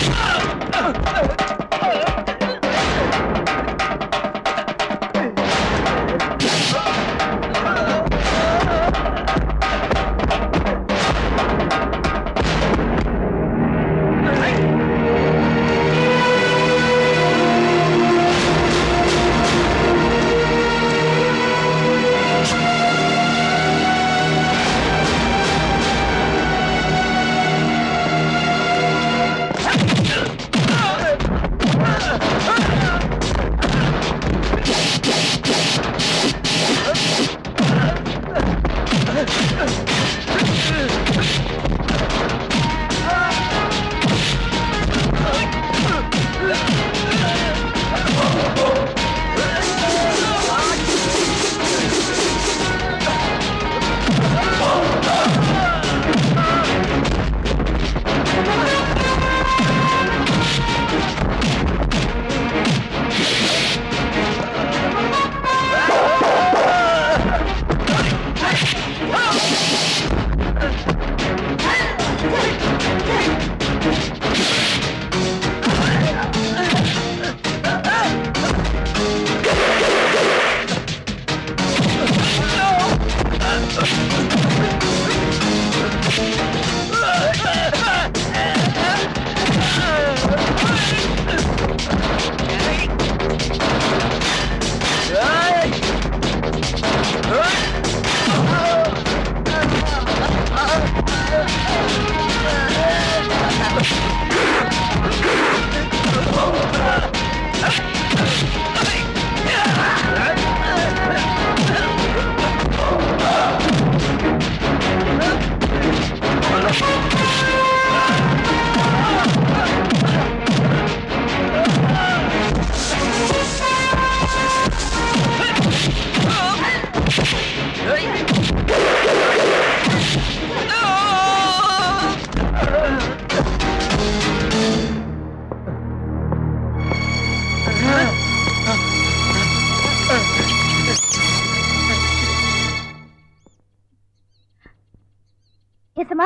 எசமா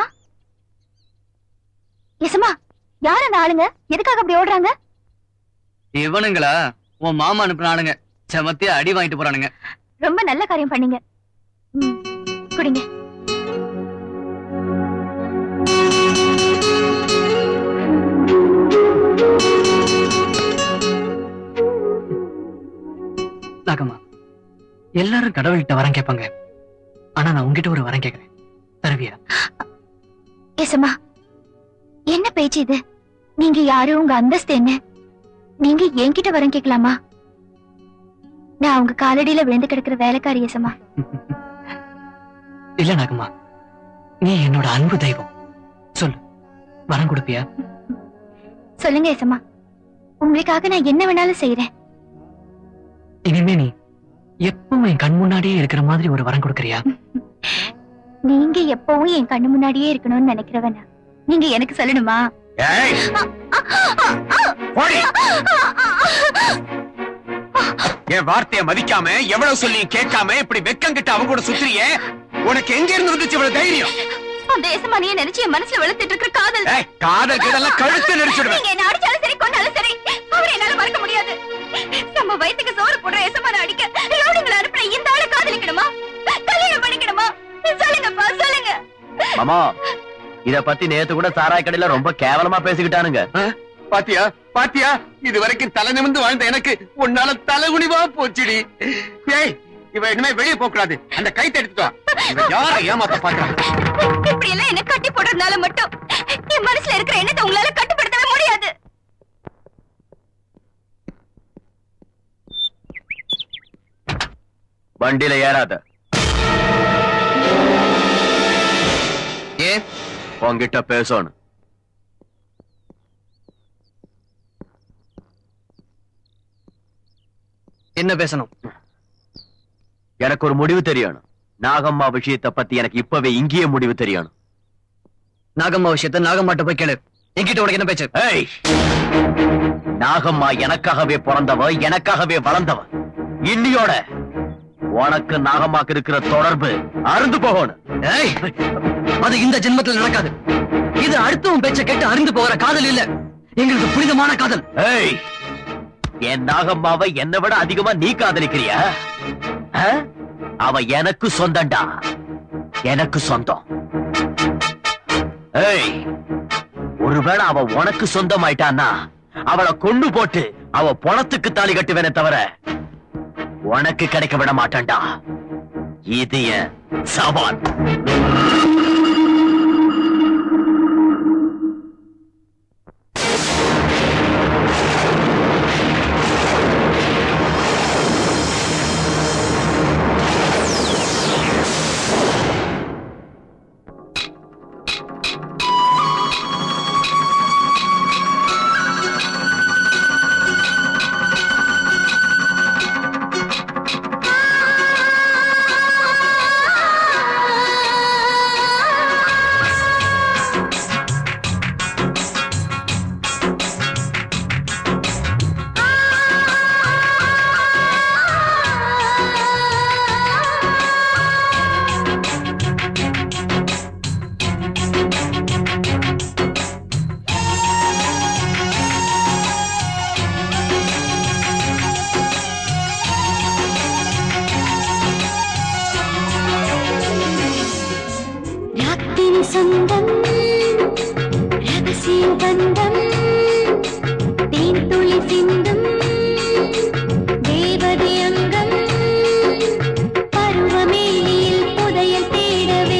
எசமா யார் அந்த ஆளுங்க எதுக்காக அப்படி ஓடுறாங்க இவனுங்களா உன் மாமா அனுப்புனானுங்க செமத்தியா அடி வாங்கிட்டு போறானுங்க ரொம்ப நல்ல காரியம் பண்ணீங்க ம், குடிங்க நாகம்மா எல்லாரும் கடவுள்கிட்ட வரம் கேட்பாங்க ஆனா நான் உங்ககிட்ட ஒரு வரம் கேட்கிறேன் தருவியா எசமா என்ன பேச்சு இது நீங்க யாரு உங்க அந்தஸ்து என்ன நீங்க என்கிட்ட வரம் கேட்கலாமா நான் உங்க காலடியில விழுந்து கிடக்குற வேலைக்காரி எசமா இல்ல நாகம்மா நீ என்னோட அன்பு தெய்வம் சொல்லு வரம் கொடுப்பியா சொல்லுங்க எசமா உங்களுக்காக நான் என்ன வேணாலும் செய்யறேன் இனிமே நீ எப்பவும் என் கண் முன்னாடியே இருக்கிற மாதிரி ஒரு வரம் கொடுக்கறியா நீங்க எப்பவும் என் கண்ணு முன்னாடியே இருக்கணும்னு நினைக்கிறவனா நீங்க எனக்கு சொல்லணுமா ஏய், போடி. என் வார்த்தைய மதிக்காம எவ்வளவு சொல்லியும் கேட்காம இப்படி வெக்கங்கிட்டு அவங்க கூட சுத்துறியே உனக்கு எங்க இருந்து வந்துச்சு இவ்வளவு தைரியம் அந்த எசமானிய நினைச்சு என் மனசுல வளர்த்துட்டு இருக்கிற காதல் ஏய், காதல் கீதெல்லாம் கழுத்து நெரிச்சிடுவேன் நீங்க என்ன அடிச்சாலும் சரி கொண்டாலும் சரி அவரை என்னால மறக்க முடியாது நம்ம வயித்துக்கு சோறு போடுற எசமான அடிக்க ரவுடிங்களை அனுப்புற இந்த ஆளை காதலிக்கணுமா கல்யாணம் பண்ணிக்கணுமா சொல்லுங்கப்பா சொல்லுங்க மாமா இத பத்தி நேத்து கூட சாராய் கடையில ரொம்ப கேவலமா பேசிக்கிட்டானுங்க பாத்தியா பாத்தியா இது வரைக்கும் தலை நிமிந்து வாழ்ந்த எனக்கு உன்னால தலைகுனிவா போச்சுடி ஏய் இவ இனிமே வெளியே போக கூடாது அந்த கைத்தை எடுத்துக்கோ இவ யார ஏமாத்த பாக்குறா இப்படி எல்லாம் என்ன கட்டி போடுறதுனால மட்டும் என் மனசுல இருக்கிற எண்ணத்தை உங்களால கட்டுப்படுத்தவே முடியாது வண்டியில ஏறாத ஏன் உன்கிட்ட பேசணும் என்ன பேசணும் எனக்கு ஒரு முடிவு தெரியணும் நாகம்மா விஷயத்தை பத்தி எனக்கு இப்பவே இங்கேயே முடிவு தெரியணும் நாகம்மா விஷயத்த நாகம்மாட்ட போய் கேளு என்கிட்ட உனக்கு என்ன பேச்சு ஏய் நாகம்மா எனக்காகவே பிறந்தவ எனக்காகவே வளர்ந்தவ இன்னியோட உனக்கு நாகம்மாக்கு இருக்கிற தொடர்பு அருந்து போகணும் ஏய் அது இந்த ஜென்மத்தில் நடக்காது இது அடுத்தவன் பேச்ச கேட்டு அறிந்து போகிற காதல் இல்ல எங்களுக்கு புனிதமான காதல் ஏய் என் நாகம்மாவை என்னை விட அதிகமா நீ காதலிக்கிறியா ஆ? அவ எனக்கு சொந்தம்டா எனக்கு சொந்தம் ஏய் ஒருவேளை அவ உனக்கு சொந்தமாயிட்டான்னா அவளை கொண்டு போட்டு அவ பணத்துக்கு தாலி கட்டுவேனே தவிர உனக்கு கிடைக்க விட மாட்டேன்டா இது என் சவால் ராத்திரி சொந்தம் ரகசிய பந்தம் தேன் துளி சிந்தும் தேவதை அங்கம் பருவமேனியில் புதையல் தேடவே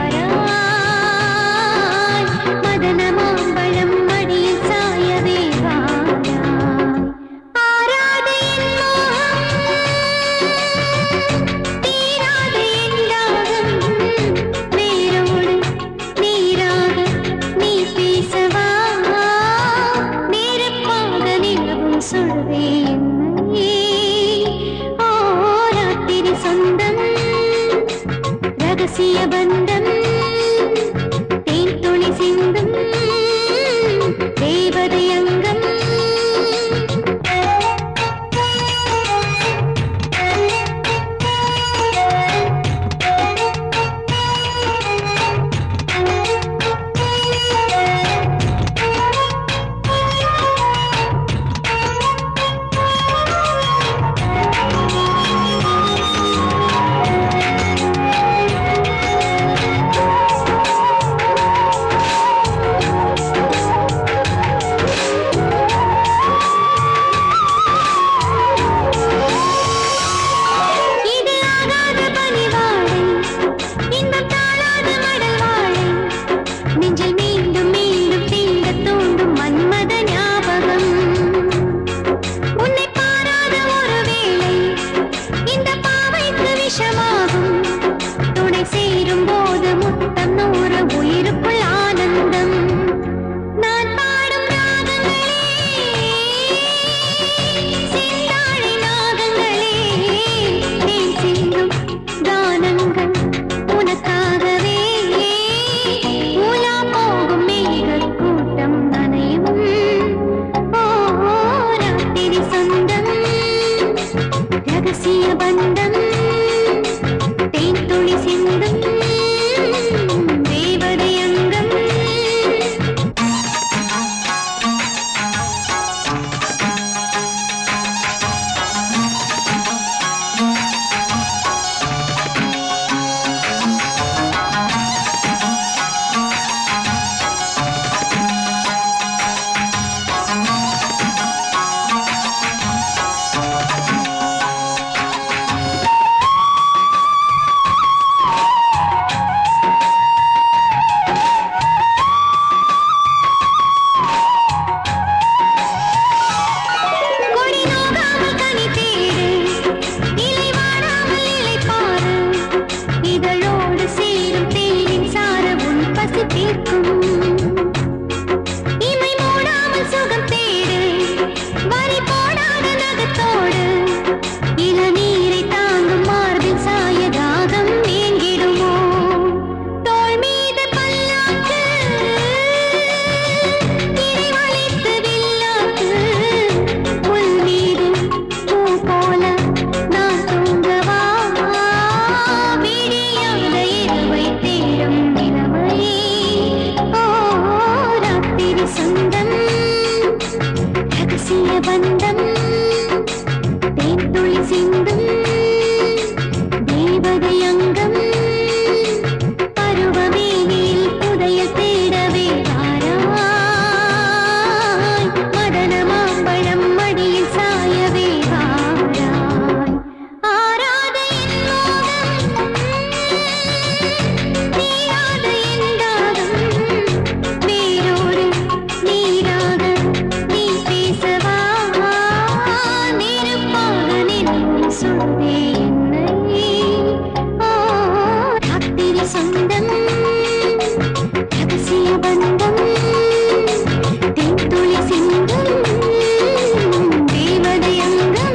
வாராய் மதன மாம்பழம் மடியில் சாயவே வாராய் ஆராத என் மோகம் தீராத என் தாகம் வேரோடு நீராக நீ பேசவா நெருப்பாக நிலவும் சுழ சொந்தம் ரகசிய பந்தம் தேன்துளி சிந்தும் தேவதை அங்கம் பருவமேனில் புதையல் தேடவே வாராய் மதன மாம்பழம் மடியில் சாயவே வாராய் ஆராத என் மோகம் நீராத என் தாகம் வேரோடு நீராக நீ பேசவா நெருப்பாக நின்று சுட்டே என்னை ஓ ராத்திரி சொந்தம் ரகசிய பந்தம் தென்துளி சிந்தும் தேவதை அங்கம்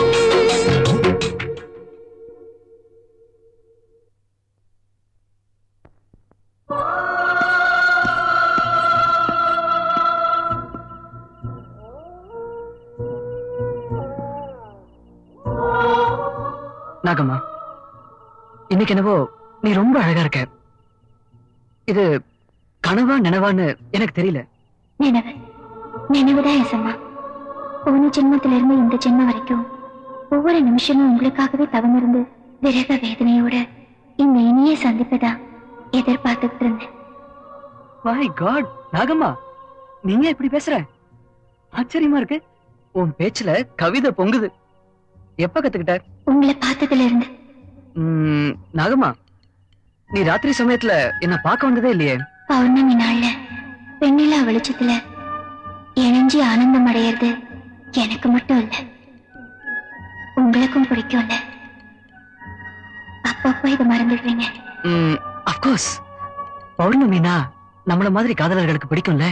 நாகம்மா இன்னைக்கு என்னவோ நீ ரொம்ப அழகா இருக்க இது கனவா நினைவான்னு எனக்கு தெரியல நினைவு நினைவுதான் எசம்மா போன ஜென்மத்தில இருந்து இந்த ஜென்மம் வரைக்கும் ஒவ்வொரு நிமிஷமும் உங்களுக்காகவே தவமிருந்து விரக வேதனையோட இந்த இனிய சந்திப்பை எதிர்பார்த்துக்கிட்டு இருந்தேன் மை காட் நாகம்மா நீங்க இப்படி பேசுற ஆச்சரியமா இருக்கு உன் பேச்சுல கவிதை பொங்குது எப்ப கத்துக்கிட்ட உங்களை பார்த்ததுல இருந்து ம், நாகம்மா நீ ராத்திரி சமயத்துல என்ன பார்க்க வந்ததே இல்லையே பௌர்ணமி நாள்ல வெண்ணிலா வெளிச்சத்துல இணைஞ்சி ஆனந்தம் அடையிறது எனக்கு மட்டும் இல்ல உங்களுக்கும் பிடிக்கும்ல அப்பப்போ இதை மறந்துடுவீங்க அப்கோர்ஸ் பௌர்ணமினா நம்மள மாதிரி காதலர்களுக்கு பிடிக்கும்ல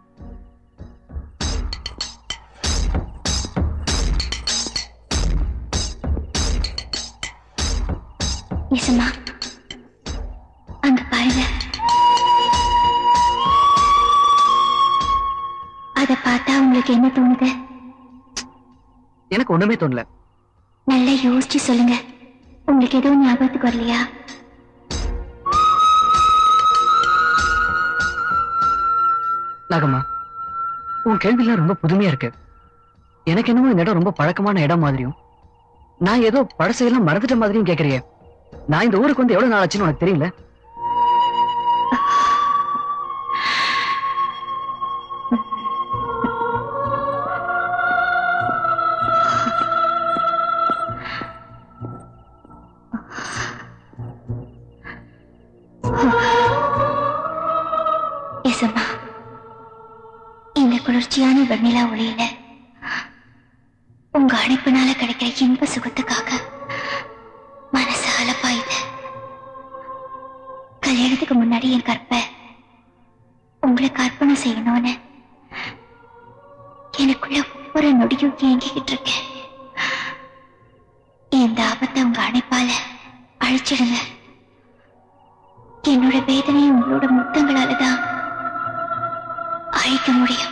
இசமா அங்க பாருங்க அத பார்த்தா உங்களுக்கு என்ன தோணுது எனக்கு ஒண்ணுமே தோணல நல்லா யோசிச்சு சொல்லுங்க உங்களுக்கு எதுவும் ஞாபகத்துக்கு வரலையா நாகம்மா உன் கேள்வியெல்லாம் ரொம்ப புதுமையா இருக்கு எனக்கு என்னமோ இந்த இடம் ரொம்ப பழக்கமான இடம் மாதிரியும் நான் ஏதோ பழசையெல்லாம் மறந்துட்ட மாதிரியும் கேக்குறியே நான் இந்த ஊருக்கு வந்து எவ்வளவு நாள் ஆச்சுன்னு உனக்கு தெரியல இசம்மா இந்த குளிர்ச்சியான வெண்ணிலா ஒளியில உங்க அழைப்பினால கிடைக்கிற இன்ப சுகத்துக்காக மனசு அலப்பாயுது கல்யாணத்துக்கு முன்னாடி என் கற்பை உங்களை கற்பனை செய்யணும்னு எனக்குள்ள ஒவ்வொரு நொடியும் ஏங்கிக்கிட்டு இருக்கேன் இந்த ஆபத்தை உங்க அணைப்பால அழிச்சிடுங்க என்னோட வேதனையை உங்களோட முத்தங்களால தான் அழிக்க முடியும்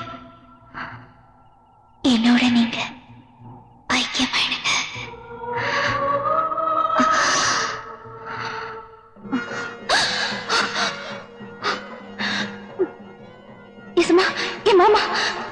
என்னோட நீங்க ஐக்கியமாயிடுங்க இசுமா என் மாமா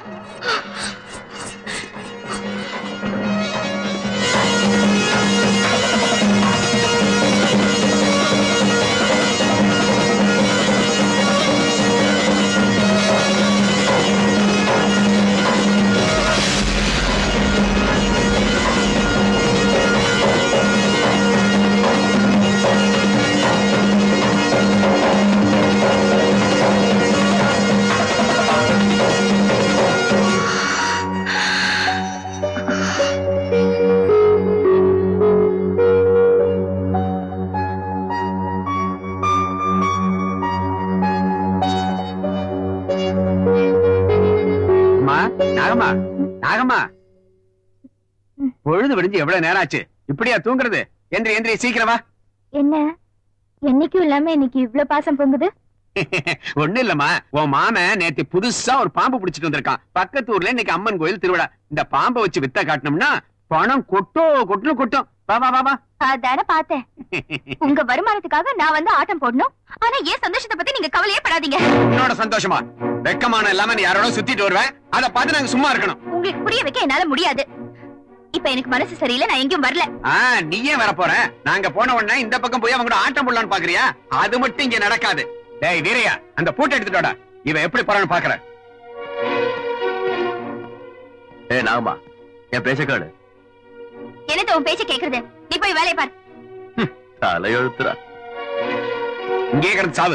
அம்மா நாகம்மா நாகம்மா பொழுது விடிஞ்சு எவ்வளவு நேரம் ஆச்சு இப்படியா தூங்குறது எந்திரி எந்திரி சீக்கிரம் வா என்ன என்னைக்கும் இல்லாம இன்னைக்கு இவ்ளோ பாசம் பொங்குது ஒண்ணு இல்லம்மா உன் மாமன் நேத்து புதுசா ஒரு பாம்பு பிடிச்சிட்டு வந்திருக்கான் பக்கத்து ஊர்ல இன்னைக்கு அம்மன் கோயில் திருவிழா இந்த பாம்பை வச்சு வித்த காட்டினோம்னா பணம் கொட்டோ கொட்டுன்னு கொட்டும் வா வா வா வா அதான பார்த்தேன் உங்க வருமானத்துக்காக நான் வந்து ஆட்டம் போடணும் ஆனா ஏன் சந்தோஷத்தை பத்தி நீங்க கவலையே படாதீங்க உன்னோட சந்தோஷமா வெக்கமான இல்லாம நீ யாரோட சுத்திட்டு வருவேன் அதை பார்த்து நாங்க சும்மா இருக்கணும் உங்களுக்கு புரிய வைக்க என்னால முடியாது இப்ப எனக்கு மனசு சரியில்லை நான் எங்கேயும் வரல ஆ நீ ஏன் வர போற நாங்க போன உடனே இந்த பக்கம் போய் அவங்க கூட ஆட்டம் போடலான்னு பாக்குறியா அது மட்டும் இங்க நடக்காது டேய் வீரையா அந்த பூட்டை எடுத்துட்டோட இவன் எப்படி போறான்னு பாக்குற ஏ நாகம்மா என் பேச்ச காடு என்னத்த உன் பேச்ச கேக்குறது நீ போய் வேலையை பாரு தலையெழுத்துறா இங்கே கிடந்து சாவு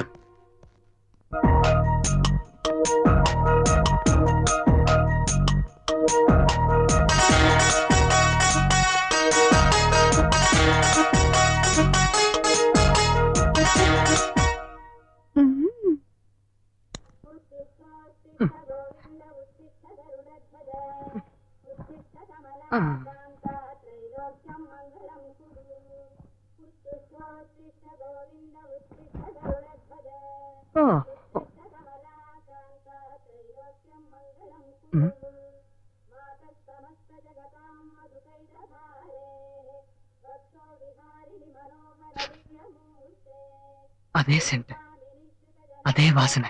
அதே சென்ட் அதே வாசனை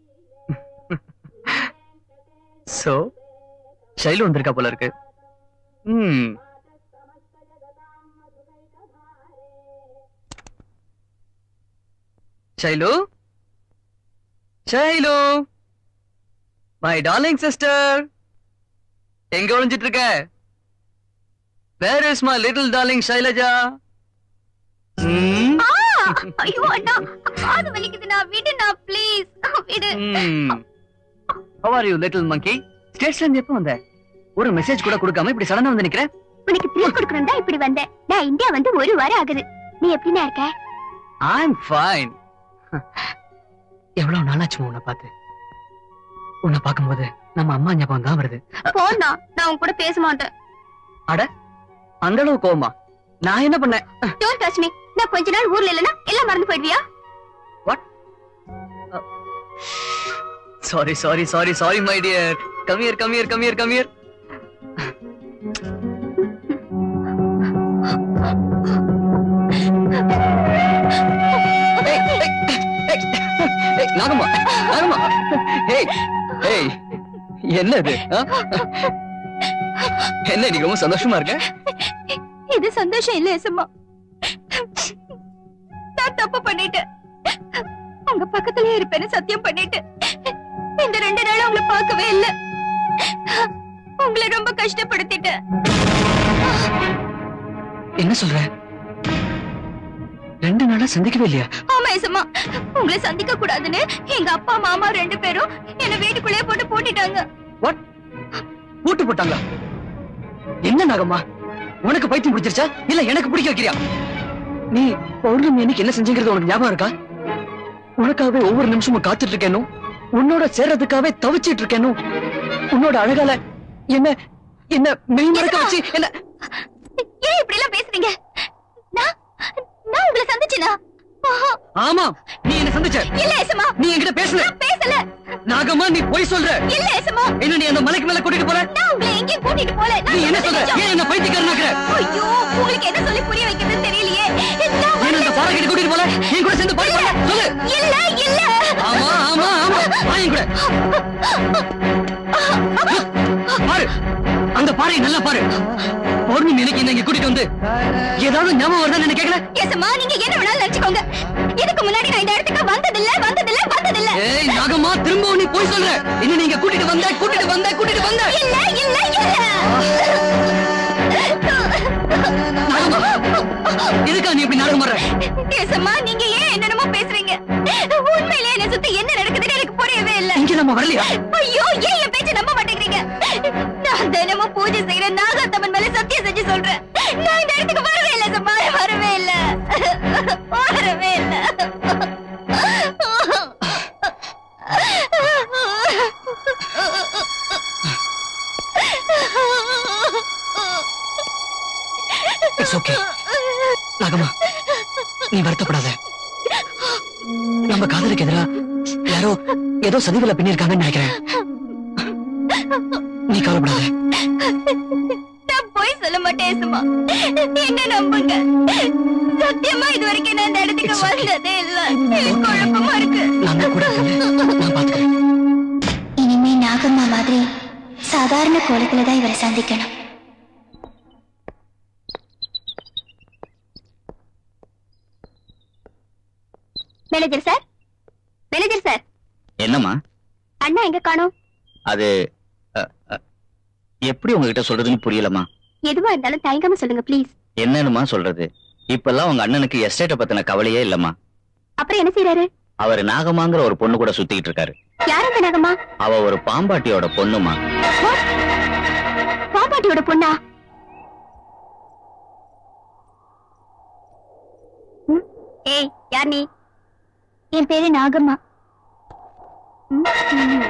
சோ ஷைலு வந்திருக்கா போல இருக்கு ம் Shailu Shailu my darling sister எங்க ஒளிஞ்சிட்டு இருக்க where is my little darling Shailaja ம் ஆ! ஐயோ அண்ணா காது வலிக்குதுண்ணா விடுண்ணா ப்ளீஸ் விடு How are you, little monkey? ஸ்டேட்ஸ்ல இருந்து எப்போ வந்த ஒரு மெசேஜ் கூட கொடுக்காம இப்படி சடனா வந்து நிக்கிற உனக்கு த்ரீ கொடுக்கணும் தான் இப்படி வந்தேன் நான் இந்தியா வந்து ஒரு வாரம் ஆகுது நீ எப்படிண்ணா இருக்க ஐம் ஃபைன் எவ்வளவு நாளாச்சு உன்னை பார்த்து உன்னை பார்க்கும்போது நம்ம அம்மா ஞாபகம் தான் வருது போண்ணா நான் உன் கூட பேச மாட்டேன் அந்த அளவு கோவமா நான் என்ன பண்ணேன் டோன்ட் டச் மீ நான் கொஞ்ச நாள் ஊர்ல இல்லனா எல்லாம் மறந்து போயிடுவியா sorry sorry sorry sorry my dear come here come here come here come here Nagamma Nagamma ஏய் ஏய் என்ன இது ஆ? என்ன நீ ரொம்ப சந்தோஷமா இருக்க இது சந்தோஷம் இல்ல எசம்மா நான் தப்பு பண்ணிட்டேன் உங்க பக்கத்துலயே இருப்பேன்னு சத்தியம் பண்ணிட்டு இந்த ரெண்டு நாள் உங்களை பார்க்கவே இல்ல உங்களை ரொம்ப கஷ்டப்படுத்திட்டேன் என்ன சொல்ற ரெண்டு நாளா சந்திக்கவே இல்லையா ஆமா எசம்மா உங்களை சந்திக்க கூடாதுன்னு எங்க அப்பா மாமா ரெண்டு பேரும் என்ன வீட்டுக்குள்ளேயே போட்டு பூட்டிட்டாங்க பூட்டு போட்டாங்களா என்ன நாகம்மா உனக்கு பைத்தியம் பிடிச்சிருச்சா இல்ல எனக்கு பிடிக்க வைக்கிறியா நீ பௌர்ணமி அன்னைக்கு என்ன செஞ்சீங்கிறது உனக்கு ஞாபகம் இருக்கா உனக்காகவே ஒவ்வொரு நிமிஷமும் காத்துட்டு இருக்கேனும் உன்னோட சேர்றதுக்காகவே தவிச்சிட்டு இருக்கேனும் உன்னோட அழகால என்ன என்ன மெய் மறக்க வச்சு என்ன ஏன் இப்படி எல்லாம் பேசுறீங்க நான் நான் உங்களை சந்திச்சேனா ஆஹா, ஆமா நீ என்ன சந்திச்ச இல்ல எசமா நீ என்கிட்ட பேசல நான் பேசல நாகம்மா நீ போய் சொல்ற இல்ல எசமா என்ன நீ அந்த மலைக்கு மேல கூட்டிட்டு போற நான் உங்களை எங்கேயும் கூட்டிட்டு போல நான் நீ என்ன சொல்றது சொல்ற நிஜம். ஏன் என்ன பைத்தியக்காரனாக்குற ஐயோ உங்களுக்கு என்ன சொல்லி புரிய வைக்கிறதுன்னு தெரியலையே நான் ஏன் அந்த பாறை கிட்ட கூட்டிட்டு போல என் கூட சேர்ந்து பாடி போல சொல்லு இல்ல இல்ல ஆமா ஆமா ஆமா வா என் கூட பாரு அந்த பாறை நல்லா பாரு பௌர்ணமி எனக்கு என்ன இங்க கூட்டிட்டு வந்து ஏதாவது ஞாபகம் வருதான்னு என்ன கேக்கல எசமா நீங்க என்ன வேணாலும் நினைச்சுக்கோங்க இதுக்கு முன்னாடி நான் இந்த இடத்துக்கு வந்ததில்ல வந்ததில்ல வந்ததில்ல ஏய் நாகம்மா திரும்பவும் நீ போய் சொல்ற என்ன நீங்க கூட்டிட்டு வந்த கூட்டிட்டு வந்த கூட்டிட்டு வந்த இல்ல இல்ல நாகம்மா எதுக்கா நீ இப்படி நாடகம் வர்ற எசமா நீங்க ஏன் என்னென்னமோ பேசுறீங்க உண்மையிலே என்ன சுத்தி என்ன நடக்குதுன்னு எனக்கு புரியவே இல்ல இங்க நம்ம வரலையா ஐயோ ஏன் என் பேச்ச நம்ப மாட்டேங்கிறீங்க நான் தினமும் பூஜை செய்யற நாகாத்தம்மன் மேல சத்தியம் செஞ்சு சொல்றேன் நான் இந்த இடத்துக்கு வரவே இல்ல சம்மா வரவே இல்ல வரவே இல்ல இட்ஸ் ஓகே நாகம்மா நீ வருத்தப்படாத நம்ம காதலுக்கு எதிரா யாரோ ஏதோ சதிகளை பண்ணிருக்காங்கன்னு நினைக்கிறேன் நீ கவலைப்படாத நான் பொய் போய் சொல்ல மாட்டேன் ஏசுமா என்ன நம்புங்க சத்தியமா இது வரைக்கும் நான் இந்த இடத்துக்கு வந்ததே இல்ல எனக்கு குழப்பமா இருக்கு நான் கூட நான் பாத்துக்கிறேன் இனிமே நாகம்மா மாதிரி சாதாரண கோலத்துல தான் இவரை சந்திக்கணும் மேனேஜர் சார் மேனேஜர் சார் என்னம்மா அண்ணா எங்க காணோம் அது அ, அ, எப்படி உங்ககிட்ட சொல்றதுன்னு புரியலம்மா எதுவா இருந்தாலும் தயங்காம சொல்லுங்க ப்ளீஸ் என்னன்னுமா சொல்றது இப்பெல்லாம் உங்க அண்ணனுக்கு எஸ்டேட்டை பத்தின கவலையே இல்லம்மா அப்புறம் என்ன செய்யறாரு அவர் நாகமாங்கிற ஒரு பொண்ணு கூட சுத்திக்கிட்டு இருக்காரு யார் அந்த நாகம்மா அவ ஒரு பாம்பாட்டியோட பொண்ணுமா பாப்பாட்டியோட பொண்ணா ம், ஏய் யார் நீ என் பேரு நாகம்மா ம், ம்.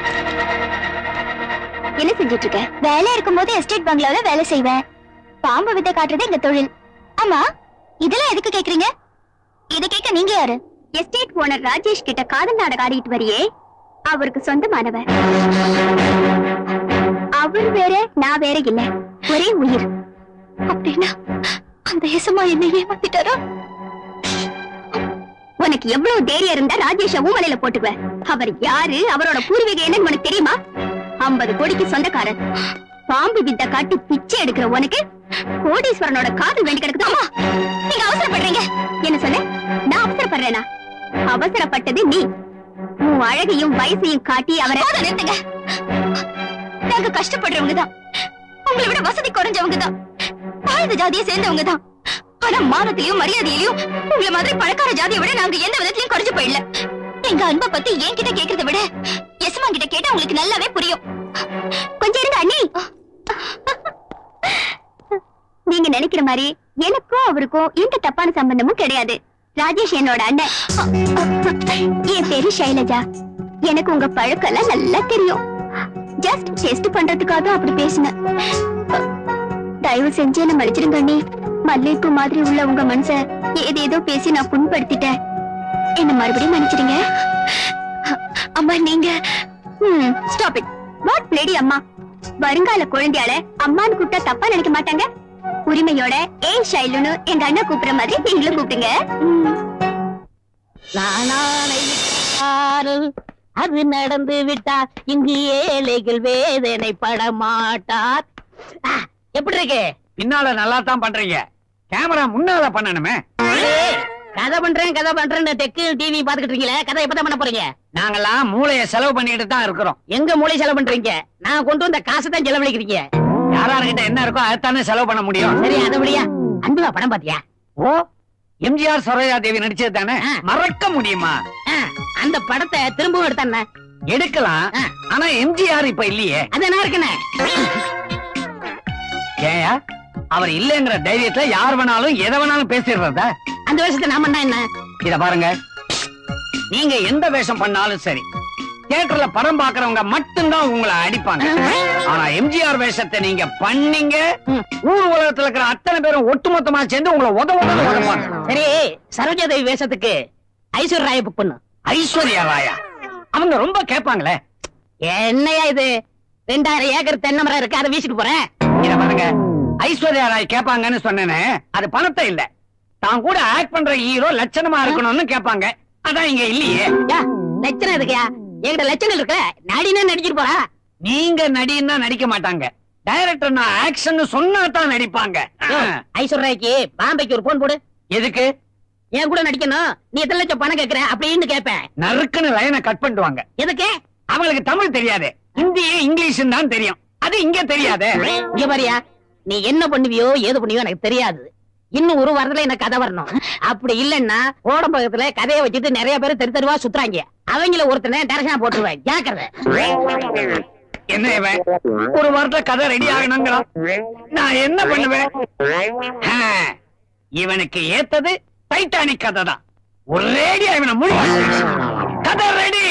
என்ன செஞ்சிட்டு இருக்க வேலை இருக்கும்போது எஸ்டேட் பங்களால வேலை செய்வேன் பாம்பு வித்தை காட்டுறது எங்க தொழில் ஆமா இதெல்லாம் எதுக்கு கேக்குறீங்க இத கேட்க நீங்க யாரு எஸ்டேட் ஓனர் ராஜேஷ் கிட்ட காதல் நாடகம் ஆடிட்டு வரியே அவருக்கு சொந்தமானவர் அவர் வேற நான் வேற இல்ல ஒரே உயிர் அப்படின்னா அந்த எசமா என்ன ஏமாத்திட்டாரா உனக்கு எவ்வளவு தைரியம் இருந்தா ராஜேஷ ஊமலையில போட்டுக்குவ அவர் யாரு அவரோட பூர்வீகம் என்னன்னு உனக்கு தெரியுமா ஐம்பது கோடிக்கு சொந்தக்காரர் பாம்பு வித்த காட்டி பிச்சை எடுக்கிற உனக்கு கோடீஸ்வரனோட காதல் வேண்டி கிடக்குது அம்மா நீங்க அவசரப்படுறீங்க என்ன சொல்ல நான் அவசரப்படுறேனா அவசரப்பட்டது நீ உன் அழகையும் வயசையும் காட்டி அவரை நிறுத்துங்க நாங்க கஷ்டப்படுறவங்க தான் உங்களை விட வசதி குறைஞ்சவங்க தான் தாழ்ந்த ஜாதியை சேர்ந்தவங்க தான் ஆனா மானத்திலயும் மரியாதையிலயும் உங்களை மாதிரி பணக்கார ஜாதியை விட நாங்க எந்த விதத்திலயும் குறைஞ்சு போயிடல எங்க அன்பை பத்தி என்கிட்ட கேக்குறத விட எஸ்மா கிட்ட கேட்டா உங்களுக்கு நல்லாவே புரியும் கொஞ்சம் இருங்க அண்ணி நீங்க நினைக்கிற மாதிரி எனக்கும் அவருக்கும் எந்த தப்பான சம்பந்தமும் கிடையாது ராஜேஷ் என்னோட அண்ணன் என் பேரு சைலஜா எனக்கு உங்க பழக்கம் எல்லாம் நல்லா தெரியும் ஜஸ்ட் டெஸ்ட் பண்றதுக்காக தான் அப்படி பேசினேன் தயவு செஞ்சு என்ன மன்னிச்சிருங்க அண்ணி மல்லிகைப்பூ மாதிரி உள்ள உங்க மனச ஏதேதோ பேசி நான் புண்படுத்திட்டேன் என்ன மறுபடியும் மன்னிச்சிடுங்க அம்மா நீங்க ஸ்டாப் இட் வாட் லேடி அம்மா வருங்கால குழந்தையால அம்மான்னு கூப்பிட்டா தப்பா நினைக்க மாட்டாங்க உரிமையோட ஏய் ஷைலுன்னு எங்க அண்ணன் கூப்பிடுற மாதிரி நீங்களும் கூப்பிடுங்க ம். நானானை விட்டால் அது நடந்து விட்டால் இங்கு ஏழைகள் வேதனை படமாட்டார் ஆ, எப்படி இருக்கு பின்னால நல்லா தான் பண்றீங்க கேமரா முன்னால பண்ணணுமே ஏய், கதை பண்றேன் கதை பண்றேன் டெக்கு டிவி பாத்துக்கிட்டு இருக்கீங்களே கதை எப்பதான் பண்ண போறீங்க நாங்கெல்லாம் மூளைய செலவு பண்ணிட்டு தான் இருக்கிறோம் எங்க மூளை செலவு பண்றீங்க நான் கொண்டு வந்த காசை தான் செலவழிக்கிறீங்க யாராருக்கிட்ட என்ன இருக்கோ அதைத்தானே செலவு பண்ண முடியும் சரி அதபடியா அன்புவா படம் பாத்தியா ஓ எம்ஜிஆர் சரோஜா தேவி நடிச்சது தானே ஆ. மறக்க முடியுமா ஆ, அந்த படத்தை திரும்பவும் எடுத்தானே எடுக்கலாம் ஆ. ஆனா எம்ஜிஆர் இப்ப இல்லையே அது நான் இருக்கனே ஏயா அவர் இல்லங்கிற தைரியத்துல யார் வேணாலும் எதை வேணாலும் பேசிடுறதா அந்த வருஷத்தை நான் பண்ணா என்ன இத பாருங்க நீங்க எந்த வேஷம் பண்ணாலும் சரி தியேட்டர்ல படம் பாக்குறவங்க மட்டும்தான் உங்களை அடிப்பாங்க ஆனா எம்ஜிஆர் வேஷத்தை நீங்க பண்ணீங்க ம். ஊர் உலகத்துல இருக்கிற அத்தனை பேரும் ஒட்டுமொத்தமா சேர்ந்து உங்களை உத உத உதப்பாங்க சரி சரோஜா தேவி வேஷத்துக்கு ஐஸ்வர்யா ராய புக் பண்ணு ஐஸ்வர்யா ராயா அவங்க ரொம்ப கேட்பாங்களே என்னையா இது ரெண்டாயிரம் ஏக்கர் தென்னை மரம் இருக்கு அதை வீசிட்டு போறேன் இத பாருங்க ஐஸ்வர்யா ராய் கேட்பாங்கன்னு சொன்னேனே அது பணத்தை இல்ல தான் கூட ஆக்ட் பண்ற ஹீரோ லட்சணமா இருக்கணும்னு கேட்பாங்க அதான் இங்க இல்லையே யா லட்சணம் இருக்குயா என்கிட்ட லட்சணம் இருக்கு நடினா நடிச்சிட்டு போறா நீங்க நடின்னா நடிக்க மாட்டாங்க டைரக்டர் நான் ஆக்ஷன் சொன்னா தான் நடிப்பாங்க யோ, ஐஸ்வர்யாக்கு பாம்பேக்கு ஒரு போன் போடு எதுக்கு என் கூட நடிக்கணும் நீ எத்தனை லட்சம் பணம் கேக்குற அப்படின்னு கேட்பேன் நறுக்குன்னு லைனை கட் பண்ணிடுவாங்க எதுக்கு அவங்களுக்கு தமிழ் தெரியாது ஹிந்தியே இங்கிலீஷ் தான் தெரியும் அது இங்க தெரியாதே இங்க பாரியா நீ என்ன பண்ணுவியோ ஏது பண்ணுவியோ எனக்கு தெரியாது இன்னும் ஒரு வாரத்துல எனக்கு கதை வரணும் அப்படி இல்லன்னா ஓடம்பகத்துல கதையை வச்சுட்டு நிறைய பேர் தெரு தெருவா சுத்துறாங்க அவங்கள ஒருத்தனை டேரக்ஷனா போட்டுருவேன் ஜாக்கிரதை என்ன இவன் ஒரு வாரத்துல கதை ரெடி ஆகணுங்கிறான் நான் என்ன பண்ணுவேன் ஆ, இவனுக்கு ஏத்தது டைட்டானிக் கதை தான் ஒரேடியா இவனை முடி கதை ரெடி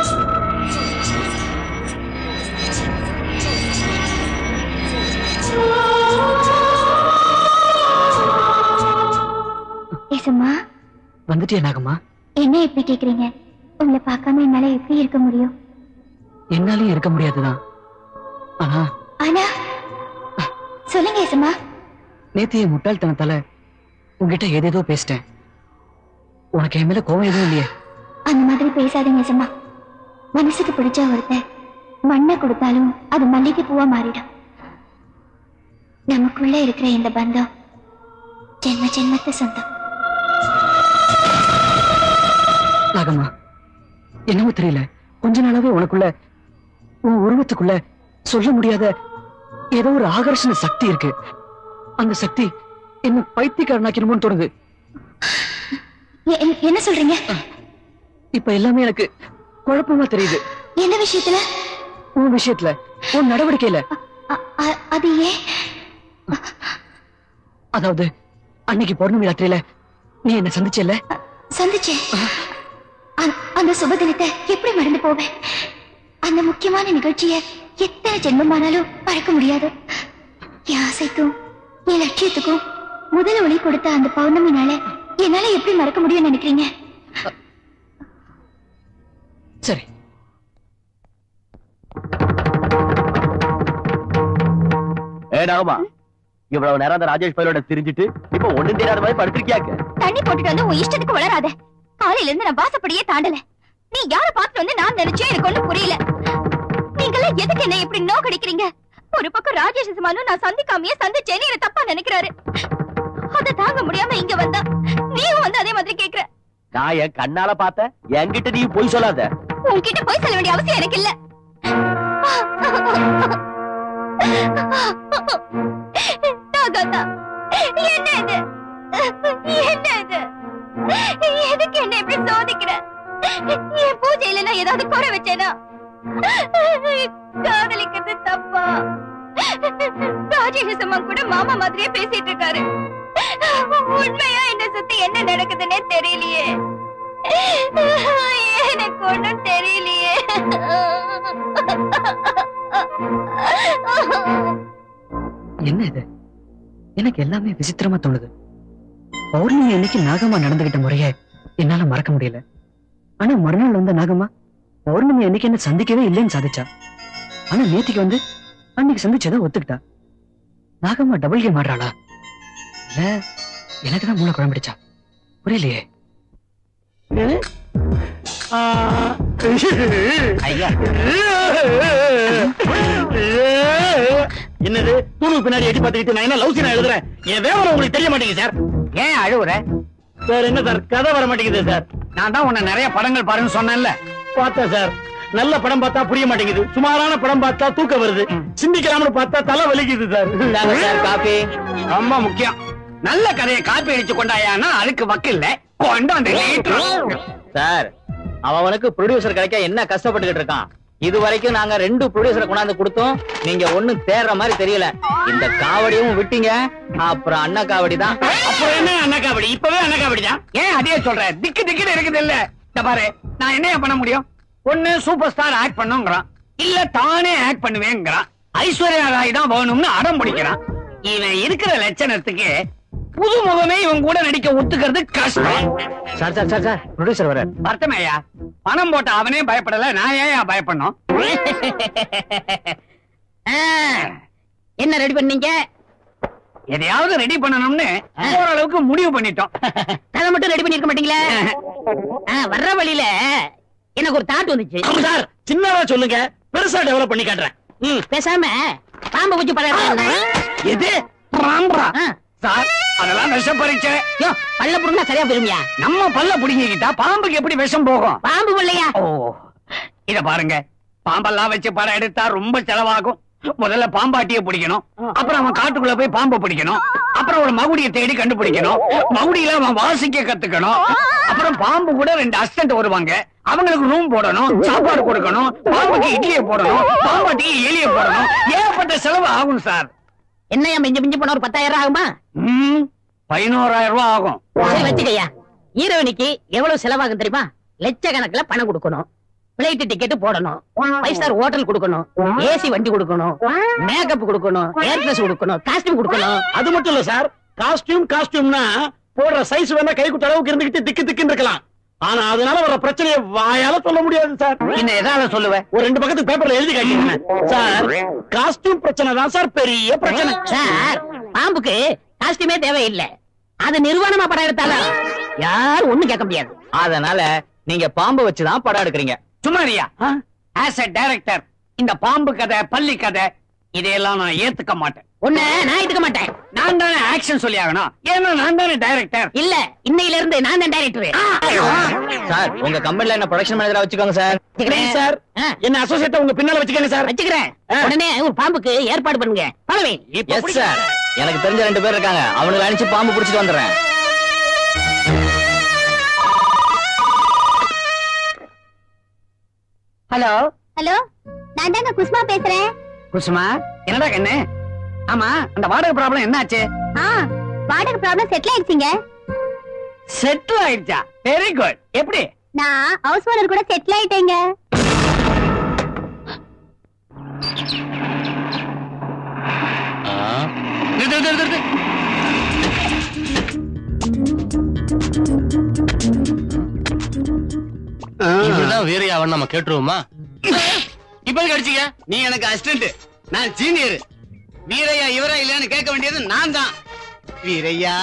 ஆ வந்துட்டியா நாகம்மா என்ன எப்படி கேக்குறீங்க உங்களை பார்க்காம என்னால எப்படி இருக்க முடியும் என்னாலயும் இருக்க முடியாதுதான் ஆனா ஆனா சொல்லுங்க ஏசம்மா நேத்து என் முட்டாள்தனத்தால உன்கிட்ட ஏதேதோ பேசிட்டேன் உனக்கு என் மேல கோவம் எதுவும் இல்லையே அந்த மாதிரி பேசாதீங்க ஏசம்மா மனசுக்கு பிடிச்ச ஒருத்தன் மண்ணை கொடுத்தாலும் அது மல்லிகை பூவா மாறிடும் நமக்குள்ள இருக்கிற இந்த பந்தம் ஜென்ம ஜென்மத்து சொந்தம் நாகம்மா என்னவோ தெரியல கொஞ்ச நாளாவே உனக்குள்ள உன் உருவத்துக்குள்ள சொல்ல முடியாத ஏதோ ஒரு ஆகர்ஷண சக்தி இருக்கு அந்த சக்தி என்ன பைத்தியக்காரனாக்கணுமோன்னு தோணுது எ- எ- என்ன சொல்றீங்க இப்ப எல்லாமே எனக்கு குழப்பமா தெரியுது என்ன விஷயத்துல உன் விஷயத்துல உன் நடவடிக்கையில அ- அ- அது ஏன் அதாவது அன்னைக்கு பௌர்ணமி ராத்திரியில நீ என்ன சந்திச்சல சந்திச்சேன் அ- அந்த சுப தினத்தை எப்படி மறந்து போவேன் அந்த முக்கியமான நிகழ்ச்சியை எத்தனை ஜென்மமானாலும் மறக்க முடியாது என் ஆசைக்கும் என் லட்சியத்துக்கும் முதல் ஒளி கொடுத்த அந்த பௌர்ணமி நாளை என்னால எப்படி மறக்க முடியும்னு நினைக்கிறீங்க சரி ஏ நாகமா இவ்வளவு நேரம் அந்த ராஜேஷ் பையலோட திரிஞ்சிட்டு இப்ப ஒண்ணும் தெரியாத மாதிரி படுத்திருக்கியாக்க தண்ணி போட்டுட்டு வந்து உன் இஷ்டத்துக்கு வளராத காலையில இருந்து நான் வாசப்படியே தாண்டல நீ யார பார்த்து வந்து நான் நினைச்சேன் எனக்கு ஒண்ணும் புரியல நீங்களாம் எதுக்கு என்ன இப்படி நோ கடிக்கிறீங்க ஒரு பக்கம் ராஜேஷ் சுமானும் நான் சந்திக்காமையே சந்திச்சேன்னு என்ன தப்பா நினைக்கிறாரு அத தாங்க முடியாம இங்க வந்தா நீயும் வந்து அதே மாதிரி கேக்குற நான் என் கண்ணால பார்த்த என்கிட்ட நீ போய் சொல்லாத உன்கிட்ட போய் சொல்ல வேண்டிய அவசியம் எனக்கு இல்ல நாகாத்தா, என்ன இது என்ன இது எதுக்கு என்ன இப்படி சோதிக்கிற என் பூஜையில நான் ஏதாவது குறை வச்சேனா காதலிக்கிறது தப்பா ராஜேஷ் அம்மா கூட மாமா மாதிரியே பேசிட்டு இருக்காரு உண்மையா என்ன சுத்தி என்ன நடக்குதுன்னே தெரியலையே எனக்கு ஒண்ணும் தெரியலையே என்ன இது எனக்கு எல்லாமே விசித்திரமா தோணுது பௌர்ணமி அன்னைக்கு நாகம்மா நடந்துகிட்ட முறைய என்னால மறக்க முடியல ஆனா மறுநாள் வந்த நாகம்மா பௌர்ணமி அன்னைக்கு என்ன சந்திக்கவே இல்லைன்னு சாதிச்சா ஆனா நேத்திக்கு வந்து அன்னைக்கு சந்திச்சதை ஒத்துக்கிட்டா நாகம்மா டபுள் கேம் ஆடுறாளா இல்ல எனக்கு தான் மூளை குழம்பிடுச்சா புரியலையே ஐயா என்னது தூணு பின்னாடி எட்டி பார்த்துக்கிட்டு நான் என்ன லவ் சீனா எழுதுறேன் என் வேவரம் உங்களுக்கு தெரிய மாட்டேங்குது சார் ஏன் அழுவுற சார் என்ன சார் கதை வர மாட்டேங்குது சார் நான் தான் உன்னை நிறைய படங்கள் பாருன்னு சொன்னேன்ல பார்த்தேன் சார் நல்ல படம் பார்த்தா புரிய மாட்டேங்குது சுமாரான படம் பார்த்தா தூக்கம் வருது சிந்திக்கலாம்னு பார்த்தா தலை வலிக்குது சார் சார் காபி ரொம்ப முக்கியம் நல்ல கதையை காப்பி அடிச்சு கொண்டாயானா அதுக்கு வக்கில்ல கொண்டாந்து சார் அவனுக்கு ப்ரொடியூசர் கிடைக்க என்ன கஷ்டப்பட்டுக்கிட்டு இருக்கான் இது வரைக்கும் நாங்க ரெண்டு ப்ரொடியூசரை கொண்டாந்து கொடுத்தோம் நீங்க ஒண்ணும் தேடுற மாதிரி தெரியல இந்த காவடியும் விட்டீங்க அப்புறம் அண்ணா காவடி தான் அப்புறம் என்ன அண்ணக்காபடி இப்பவே அண்ணக்காபடி தான் ஏன் அதே சொல்ற திக்கு திக்குன்னு இருக்குது இல்ல இந்த பாரு நான் என்னைய பண்ண முடியும் ஒண்ணு சூப்பர் ஸ்டார் ஆக்ட் பண்ணுங்கிறான் இல்ல தானே ஆக்ட் பண்ணுவேங்கிறான் ஐஸ்வர்யா ராய் தான் வேணும்னு அடம் பிடிக்கிறான் இவன் இருக்கிற லட்சணத்துக்கு புது முகமே இவன் கூட நடிக்க ஒத்துக்கிறது கஷ்டம் sir sir sir sir producer வர வருத்தமேயா பணம் போட்ட அவனே பயப்படல நான் ஏன் பயப்படணும் என்ன ரெடி பண்ணீங்க எதையாவது ரெடி பண்ணணும்னு ஓரளவுக்கு முடிவு பண்ணிட்டோம் கதை மட்டும் ரெடி பண்ணிருக்க மாட்டீங்களா ஆ, வர்ற வழியில எனக்கு ஒரு தாட் வந்துச்சு சார் சின்னதா சொல்லுங்க பெருசா டெவலப் பண்ணி காட்டுறேன் ம். பேசாம பாம்பை வச்சு பழகிறேன் எது ராம்பரா சார் அதெல்லாம் விஷ பரீட்சை யோ பல்ல புடுங்க சரியா போயிருமியா நம்ம பல்ல புடிங்கிக்கிட்டா பாம்புக்கு எப்படி விஷம் போகும் பாம்பு பிள்ளையா ஓ இத பாருங்க பாம்பெல்லாம் வச்சு படம் எடுத்தா ரொம்ப செலவாகும் முதல்ல பாம்பாட்டிய பிடிக்கணும் அப்புறம் அவன் காட்டுக்குள்ள போய் பாம்பை பிடிக்கணும் அப்புறம் ஒரு மகுடியை தேடி கண்டுபிடிக்கணும் மகுடியில அவன் வாசிக்க கத்துக்கணும் அப்புறம் பாம்பு கூட ரெண்டு அசிஸ்டன்ட் வருவாங்க அவங்களுக்கு ரூம் போடணும் சாப்பாடு கொடுக்கணும் பாம்புக்கு இட்லியை போடணும் பாம்பாட்டிக்கு எலியை போடணும் ஏகப்பட்ட செலவு ஆகும் சார் என்னையா மிஞ்சி மிஞ்சி போன ஒரு பத்தாயிரம் ரூபாய் ஆகுமா ம், பதினோராயிரம் ரூபாய் ஆகும் சரி வச்சுக்கய்யா ஹீரோயினிக்கு எவ்வளவு செலவாகும் தெரியுமா லட்சக்கணக்குல பணம் கொடுக்கணும் பிளைட் டிக்கெட் போடணும் ஃபைவ் ஸ்டார் ஹோட்டல் கொடுக்கணும் ஏசி வண்டி கொடுக்கணும் மேக்கப் கொடுக்கணும் ஏர் ட்ரெஸ் கொடுக்கணும் காஸ்டியூம் கொடுக்கணும் அது மட்டும் இல்ல சார் காஸ்டியூம் காஸ்டியூம்னா போடுற சைஸ் வேணா கை குட்ட அளவுக்கு இருந்துகிட்டு திக்கு திக்குன்னு இருக்கலாம் ஆனா அதனால வர பிரச்சனையை வாயால சொல்ல முடியாது சார் என்ன எதால சொல்லுவேன் ஒரு ரெண்டு பக்கத்துக்கு பேப்பர்ல எழுதி காட்டிங்க சார் காஸ்டியூம் பிரச்சனை தான் சார் பெரிய பிரச்சனை சார் பாம்புக்கு காஸ்டியூமே தேவையில்லை அது நிர்வாணமா படம் எடுத்தாலும் யாரும் ஒண்ணும் கேட்க முடியாது அதனால நீங்க பாம்பை வச்சுதான் படம் எடுக்கிறீங்க சும்மாரியா ஆஸ் a டைரக்டர் இந்த பாம்பு கதை பள்ளி கதை இதையெல்லாம் நான் ஏத்துக்க மாட்டேன் ஒண்ணு நான் எடுக்க மாட்டேன் நான் தானே ஆக்ஷன் சொல்லி ஆகணும் ஏன்னா நான் தானே டைரக்டர் இல்ல இன்னையில இருந்து நான் தான் டைரக்டர் சார் உங்க கம்பெனில என்ன ப்ரொடக்ஷன் மேனேஜரா வச்சுக்கோங்க சார் Please சார் என்ன அசோசியேட்டா உங்க பின்னால வச்சுக்கங்க சார் வச்சுக்கிறேன் உடனே ஒரு பாம்புக்கு ஏற்பாடு பண்ணுங்க பழவே எஸ் சார் எனக்கு தெரிஞ்ச ரெண்டு பேர் இருக்காங்க அவனுக்கு அனுப்பிச்சு பாம்பு புடிச்சிட்டு வந்துடுறேன் ஹலோ ஹலோ நான் தாங்க குஸ்மா பேசுறேன் குசுமா என்னடா கண்ணு ஆமா அந்த வாடகை ப்ராப்ளம் என்னாச்சு ஆ வாடகை ப்ராப்ளம் செட்டில் ஆயிடுச்சுங்க செட்டில் ஆயிடுச்சா வெரி குட் எப்படி நான் ஹவுஸ் ஓனர் கூட செட்டில் ஆயிட்டேங்க நிறுத்து, நிறுத்து, நிறுத்து. இப்படிதான் வீரையாவன் நம்ம கேட்டுருவோமா இப்ப எதுக்கு அடிச்சீங்க நீ எனக்கு அசிஸ்டன்ட் நான் சீனியர் வீரையா இவரா இல்லன்னு கேட்க வேண்டியது நான் தான் வீரையா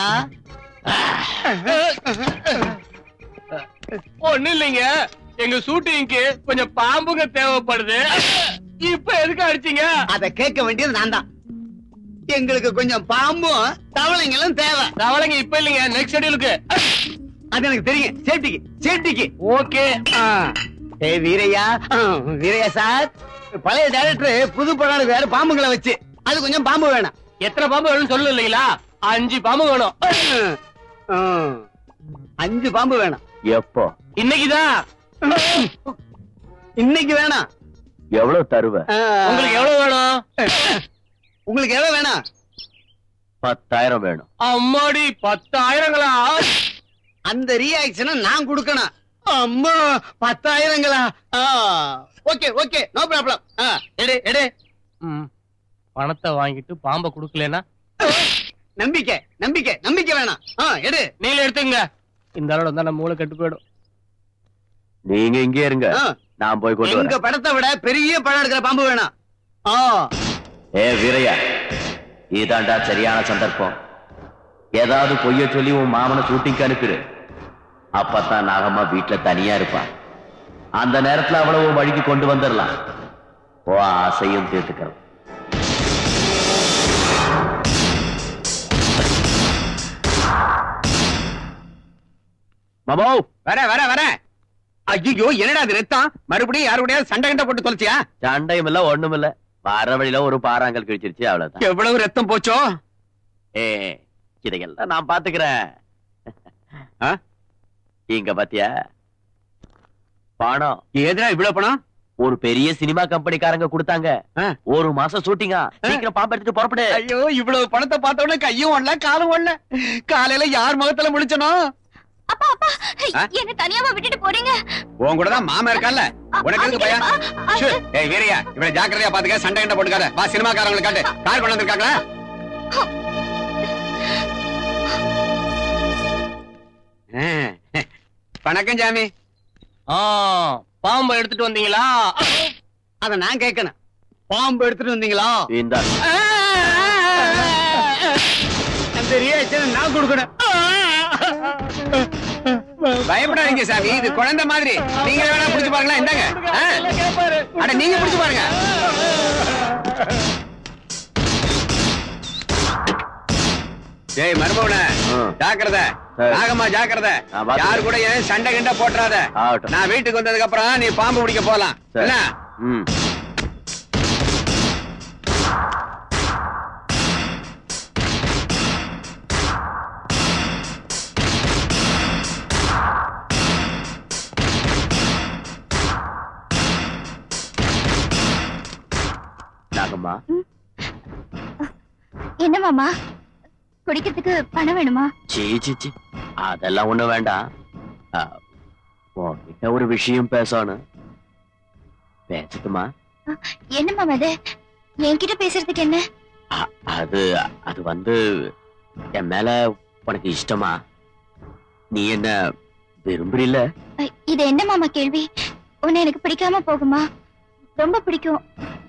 ஒண்ணு இல்லைங்க எங்க ஷூட்டிங்க்கு கொஞ்சம் பாம்புங்க தேவைப்படுது இப்ப எதுக்கு அடிச்சீங்க அத கேட்க வேண்டியது நான் தான் எங்களுக்கு கொஞ்சம் பாம்பும் தவளைங்களும் தேவை தவளைங்க இப்ப இல்லைங்க நெக்ஸ்ட் ஷெட்யூலுக்கு அது எனக்கு தெரியும் சேஃப்டிக்கு சேஃப்டிக்கு ஓகே ஏய் வீரையா ஆ, வீரையா சார் பழைய டைரக்டர் புது படம் வேற பாம்புங்களை வச்சு அது கொஞ்சம் பாம்பு வேணும் எத்தனை பாம்பு வேணும்னு சொல்லு இல்லைங்களா அஞ்சு பாம்பு வேணும் ஆ, அஞ்சு பாம்பு வேணும் எப்போ இன்னைக்குதான் இன்னைக்கு வேணாம் எவ்வளவு தருவ ஆ, உங்களுக்கு எவ்வளவு வேணும் உங்களுக்கு எவ்வளவு வேணும் பத்தாயிரம் வேணும் அம்மாடி பத்தாயிரங்களா அந்த ரியாக்ஷனை நான் கொடுக்கணும் அம்மா பத்தாயிரங்களா ஓகே ஓகே நோ ப்ராப்ளம் எடு எடு ம். பணத்தை வாங்கிட்டு பாம்பை குடுக்கலனா நம்பிக்கை நம்பிக்கை நம்பிக்கை வேணாம் ஆ, எடு நீங்களே எடுத்துங்க இந்த அளவு வந்தா நம்ம மூளை கெட்டு போயிடும் நீங்க இங்கே இருங்க ஆ, நான் போய் கொண்டு எங்க வரேன் படத்தை விட பெரிய படம் எடுக்கிற பாம்பு வேணாம் ஆ ஏ வீரையா இதாண்டா சரியான சந்தர்ப்பம் ஏதாவது பொய்ய சொல்லி உன் மாமனை ஷூட்டிங்க்கு அனுப்பிடு அப்பதான் நாகம்மா வீட்டுல தனியா இருப்பா அந்த நேரத்துல அவளை உன் வழிக்கு கொண்டு வந்துடலாம் ஓ ஆசையும் தீர்த்துக்கிறோம் மாமோ வர வர வர ஐயோ என்னடா இது ரத்தம் மறுபடியும் யாரு கூடயாவது சண்டை கண்ட போட்டு தொலைச்சியா சண்டையும் இல்ல ஒண்ணும் இல்ல வர வழியில ஒரு பாறாங்கல் கிழிச்சிருச்சு அவ்வளவுதான் எவ்வளவு ரத்தம் போச்சோ ஏ இதையெல்லாம் நான் பாத்துக்கிறேன் ஆ? இங்க பாத்தியா பணம் ஏதுடா இவ்வளவு பணம் ஒரு பெரிய சினிமா கம்பெனிக்காரங்க கொடுத்தாங்க ஆ. ஒரு மாசம் ஷூட்டிங்கா சீக்கிரம் பாம்பு எடுத்துட்டு புறப்படு ஐயோ இவ்வளவு பணத்தை பார்த்த உடனே கையும் ஓடல காலும் ஓடல காலையில யார் முகத்துல முடிச்சனோ அப்பா அப்பா ஆ? என்ன தனியாவா விட்டுட்டு போறீங்க உன் கூட தான் மாமா இருக்கான்ல உனக்கு எதுக்கு பையன் அப்பா, ஷூ, ஏய் வீரையா இவனை ஜாக்கிரதையா பாத்துக்க சண்டை கண்ட போட்டுக்காத வா சினிமாக்காரங்களை காட்டு கார் கொண்டு வந்திருக்காங்களா ஆ, வணக்கம் ஜாமி ஆ, பாம்பை எடுத்துட்டு வந்தீங்களா அத நான் கேட்கணும் பாம்பு எடுத்துட்டு வந்தீங்களா இந்த அந்த ரியாக்ஷன் நான் கொடுக்கணும் பயப்படாதீங்க சாமி இது குழந்தை மாதிரி நீங்க வேணா புடிச்சு பாருங்களா இந்தாங்க ஆ? அட நீங்க புடிச்சு பாருங்க ஏய் மருமவன ஆ. ஜாக்கிரதை சரி. நாகம்மா ஜாக்கிரதை நான் பாத்துக்கிறேன். யாரு கூட ஏன் சண்டை கிண்ட போட்டுறாத ஆகட்டும். நான் வீட்டுக்கு வந்ததுக்கு அப்புறம் நீ பாம்பு பிடிக்க போலாம் சரி. என்ன ம் நாகம்மா என்ன மாமா குடிக்கிறதுக்கு பணம் வேணுமா சீ சீ சீ அதெல்லாம் ஒண்ணு வேண்டாம் ஆ, உன்கிட்ட ஒரு விஷயம் பேசணும் பேசட்டுமா என்ன மாமா இது என்கிட்ட பேசுறதுக்கு என்ன அ- அது அது வந்து என் மேல உனக்கு இஷ்டமா நீ என்ன விரும்புறில்ல அ, இது என்ன மாமா கேள்வி உன்னை எனக்கு பிடிக்காம போகுமா ரொம்ப பிடிக்கும்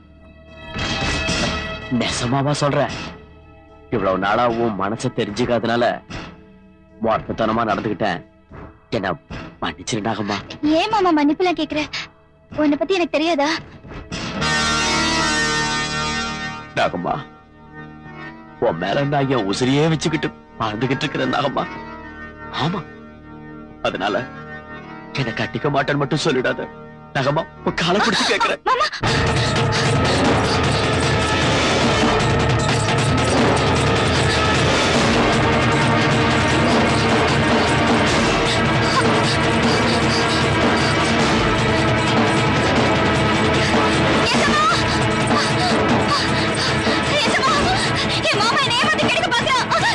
நெசமாவா சொல்ற இவ்வளவு நாளா உன் மனசை தெரிஞ்சுக்காதனால மொட்டத்தனமா நடந்துகிட்டேன் என்ன மன்னிச்சிரு நாகம்மா ஏன் மாமா மன்னிப்புலாம் கேக்குற உன்னை பத்தி எனக்கு தெரியாதா நாகம்மா உன் மேல நான் என் உசிரியே வச்சுக்கிட்டு வாழ்ந்துகிட்டு இருக்கிறேன் நாகம்மா ஆமா அதனால என்னை கட்டிக்க மாட்டேன்னு மட்டும் சொல்லிடாத நாகம்மா உன் காலை பிடிச்சு கேட்கிறேன் என் மாமா என்னை ஏமாத்தி கெடுக்க பாக்குறான்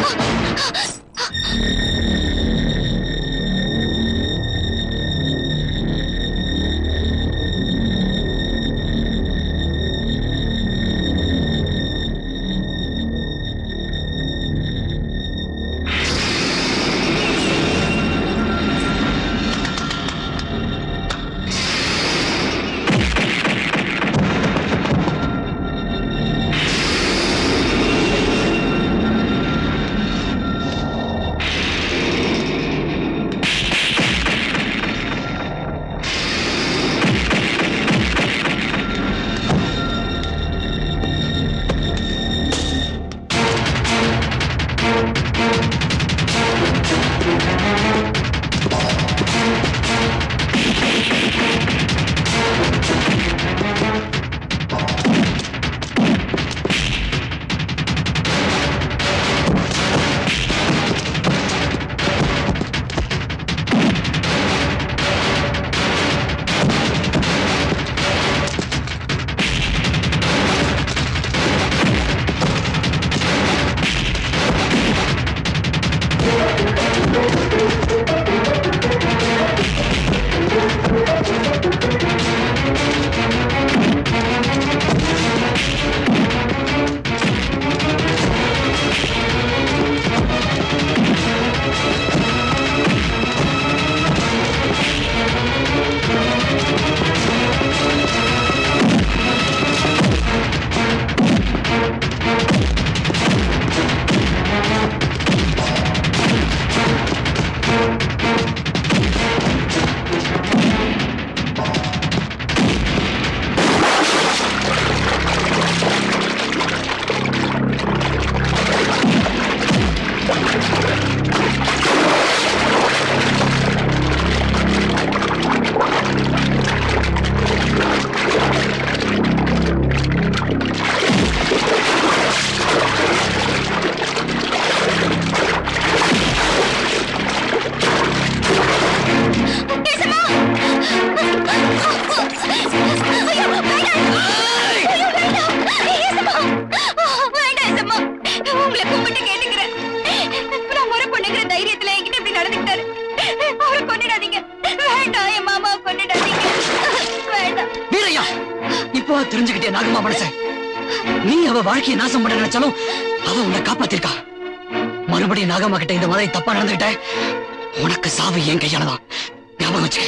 உங்களை கும்பிட்டு கேட்டுக்கிறேன் நான் முறை பொண்ணுங்கிற தைரியத்துல என்கிட்ட இப்படி நடந்துக்கிட்டாரு அவரை கொண்டுடாதீங்க வேண்டாம் என் மாமாவை கொண்டுடாதீங்க வேண்டாம் வீரையா இப்போ தெரிஞ்சுக்கிட்டே நாகம்மா மனச நீ அவ வாழ்க்கையை நாசம் பண்ண நினைச்சாலும் அவ உன்னை காப்பாத்திருக்கா மறுபடியும் நாகம்மா கிட்ட இந்த மாதிரி தப்பா நடந்துகிட்ட உனக்கு சாவு என் கையாலதான் ஞாபகம் வச்சுக்க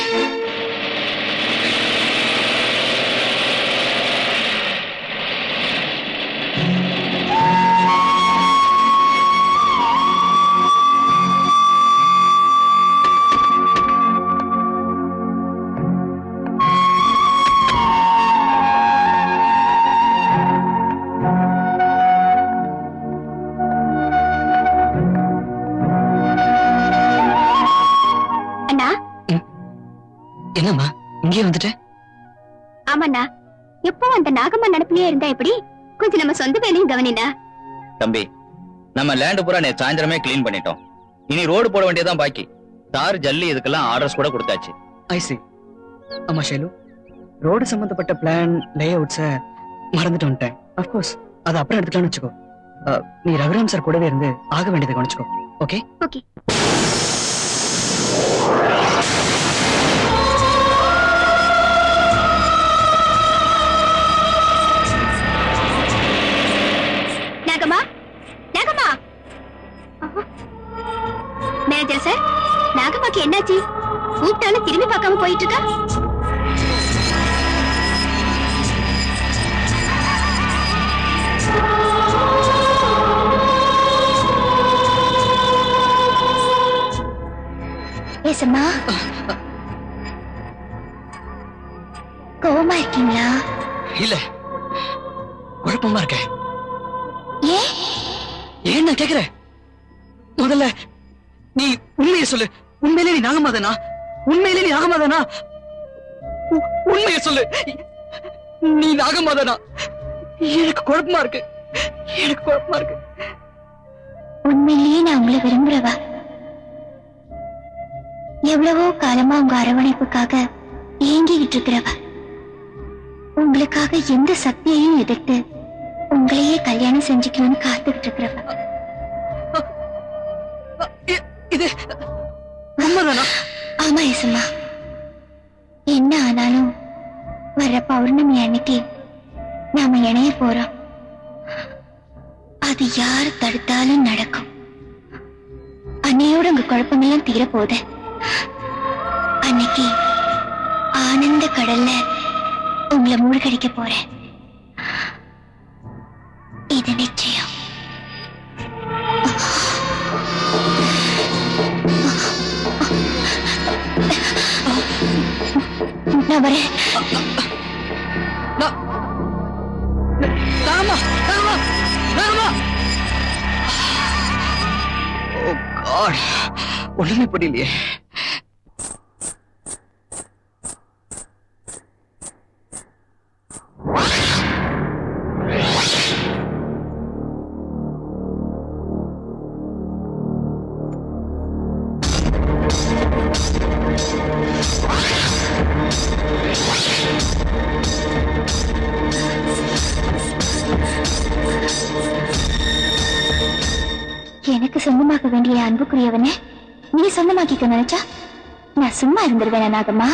அண்ணா என்னம்மா இங்கே வந்துட்ட ஆமாண்ணா எப்போ அந்த நாகம்மா நடப்பிலேயே இருந்தா எப்படி கொஞ்சம் நம்ம சொந்த வேலையும் கவனினா தம்பி நம்ம லேண்ட் பூரா நேத்து சாயந்தரமே க்ளீன் பண்ணிட்டோம் இனி ரோடு போட வேண்டியதான் பாக்கி தார் ஜல்லி இதுக்கெல்லாம் ஆர்டர்ஸ் கூட கொடுத்தாச்சு ஐ சி ஆமா ஷைலு ரோடு சம்பந்தப்பட்ட பிளான் லே அவுட்ஸ மறந்துட்டு வந்துட்டேன் அஃப்கோர்ஸ் அதை அப்புறம் எடுத்துக்கலாம்னு வச்சுக்கோ அஹ், நீ ரகுராம் சார் கூடவே இருந்து ஆக வேண்டியதை கவனிச்சுக்கோ okay okay Nagamma Nagamma manager sir ஏசம்மா கோவமா இருக்கீங்களா இல்ல குழப்பமா இருக்க ஏன் ஏன் நான் கேக்குறேன் முதல்ல நீ உண்மையை சொல்லு உண்மையிலே நீ நாகமாதனா உண்மையிலே நீ நாகமாதனா உ- உண்மையை சொல்லு நீ நாகமாதனா எனக்கு குழப்பமா இருக்கு எனக்கு குழப்பமா இருக்கு உண்மையிலேயே நான் உங்களை விரும்புறவா எவ்வளவோ காலமா உங்க அரவணைப்புக்காக ஏங்கிக்கிட்டு இருக்கிறவ உங்களுக்காக எந்த சக்தியையும் எதிர்த்து உங்களையே கல்யாணம் செஞ்சுக்கணும்னு காத்துக்கிட்டு இருக்கிறவ இ- இது உண்மைதானா ஆமா ஏசம்மா என்ன ஆனாலும் வர்ற பௌர்ணமி அன்னைக்கு நாம இணைய போறோம் அது யார் தடுத்தாலும் நடக்கும் அன்னையோட உங்க குழப்பங்கள்லாம் தீர போகுது அன்னைக்கு ஆனந்த கடல்ல உங்களை மூழ்கடிக்க போறேன் இது நிச்சயம் நான் வரேன் நாகமா நாகமா நாகமா ஓ காட் ஒண்ணுமே புரியலையே எனக்கு சொந்தமாக்க வேண்டிய அன்புக்குரியவனே நீ சொந்தமாக்கிக்க நினைச்சா நான் சும்மா இருந்துருவேன் நாகம்மா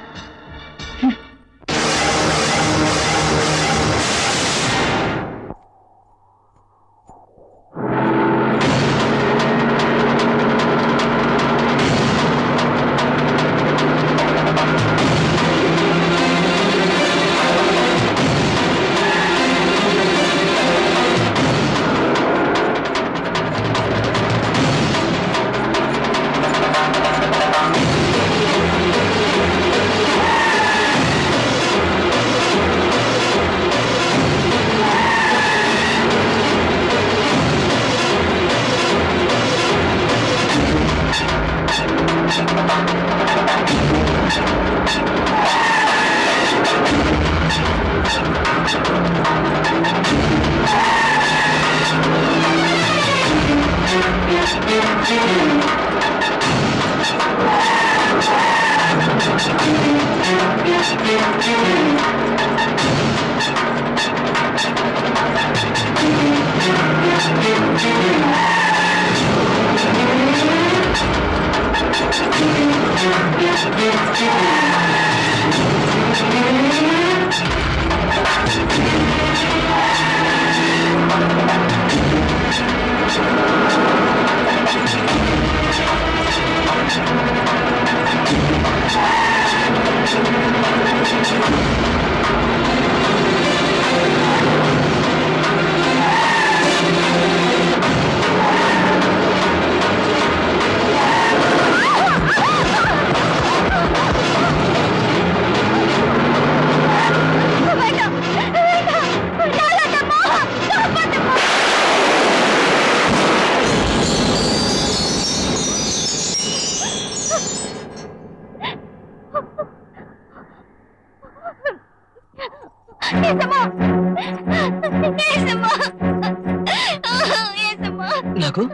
நாகு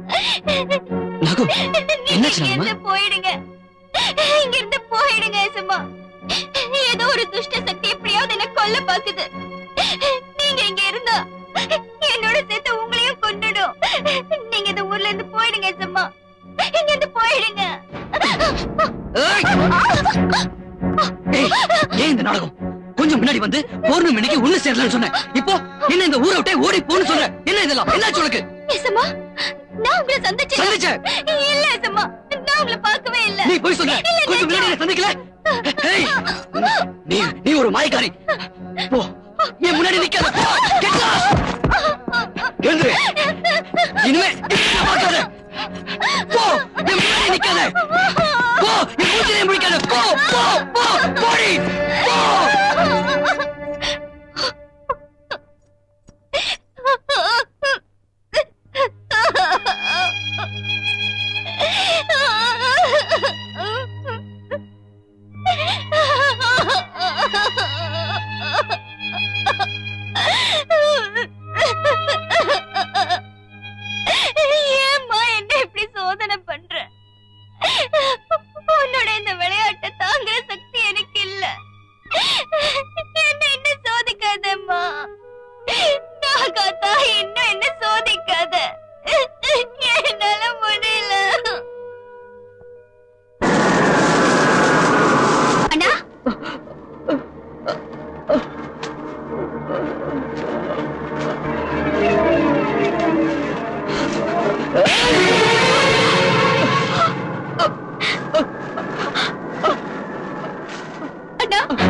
நாகு என்னாச்சு இங்க நாகம்மா இருந்து போயிடுங்க இங்க இருந்து போயிடுங்க ஏசம்மா ஏதோ ஒரு துஷ்ட சக்தி எப்படியாவது என்ன கொல்ல பாக்குது நீங்க இங்க இருந்தா என்னோட சேர்த்து உங்களையும் கொன்னுடும் நீங்க இந்த ஊர்ல இருந்து போயிடுங்க ஏசம்மா இங்க இருந்து போயிடுங்க ஏய்! ஏய், ஏன் இந்த நாடகம் கொஞ்சம் முன்னாடி வந்து பௌர்ணமி அன்னைக்கு ஒண்ணு சேரலன்னு சொன்னேன் இப்போ என்ன இந்த ஊரை விட்டே ஓடி போன்னு சொல்ற என்ன இதெல்லாம் என்னாச்சு உனக்கு ஏசம்மா நான் உங்களை சந்திச்சேன் சந்திச்ச? இல்ல ஏசம்மா நான் உங்களை பார்க்கவே இல்ல நீ போய் சொல்ற இல்ல, கொஞ்சம் முன்னாடி நிஜம். என்ன சந்திக்கல ஏய், நீ நீ ஒரு மாயக்காரி போ என் முன்னாடி நிக்காத போ. Get lost. எழுந்துரு இனிமே என்ன பார்க்காத போ என் முன்னாடி நிக்காத போ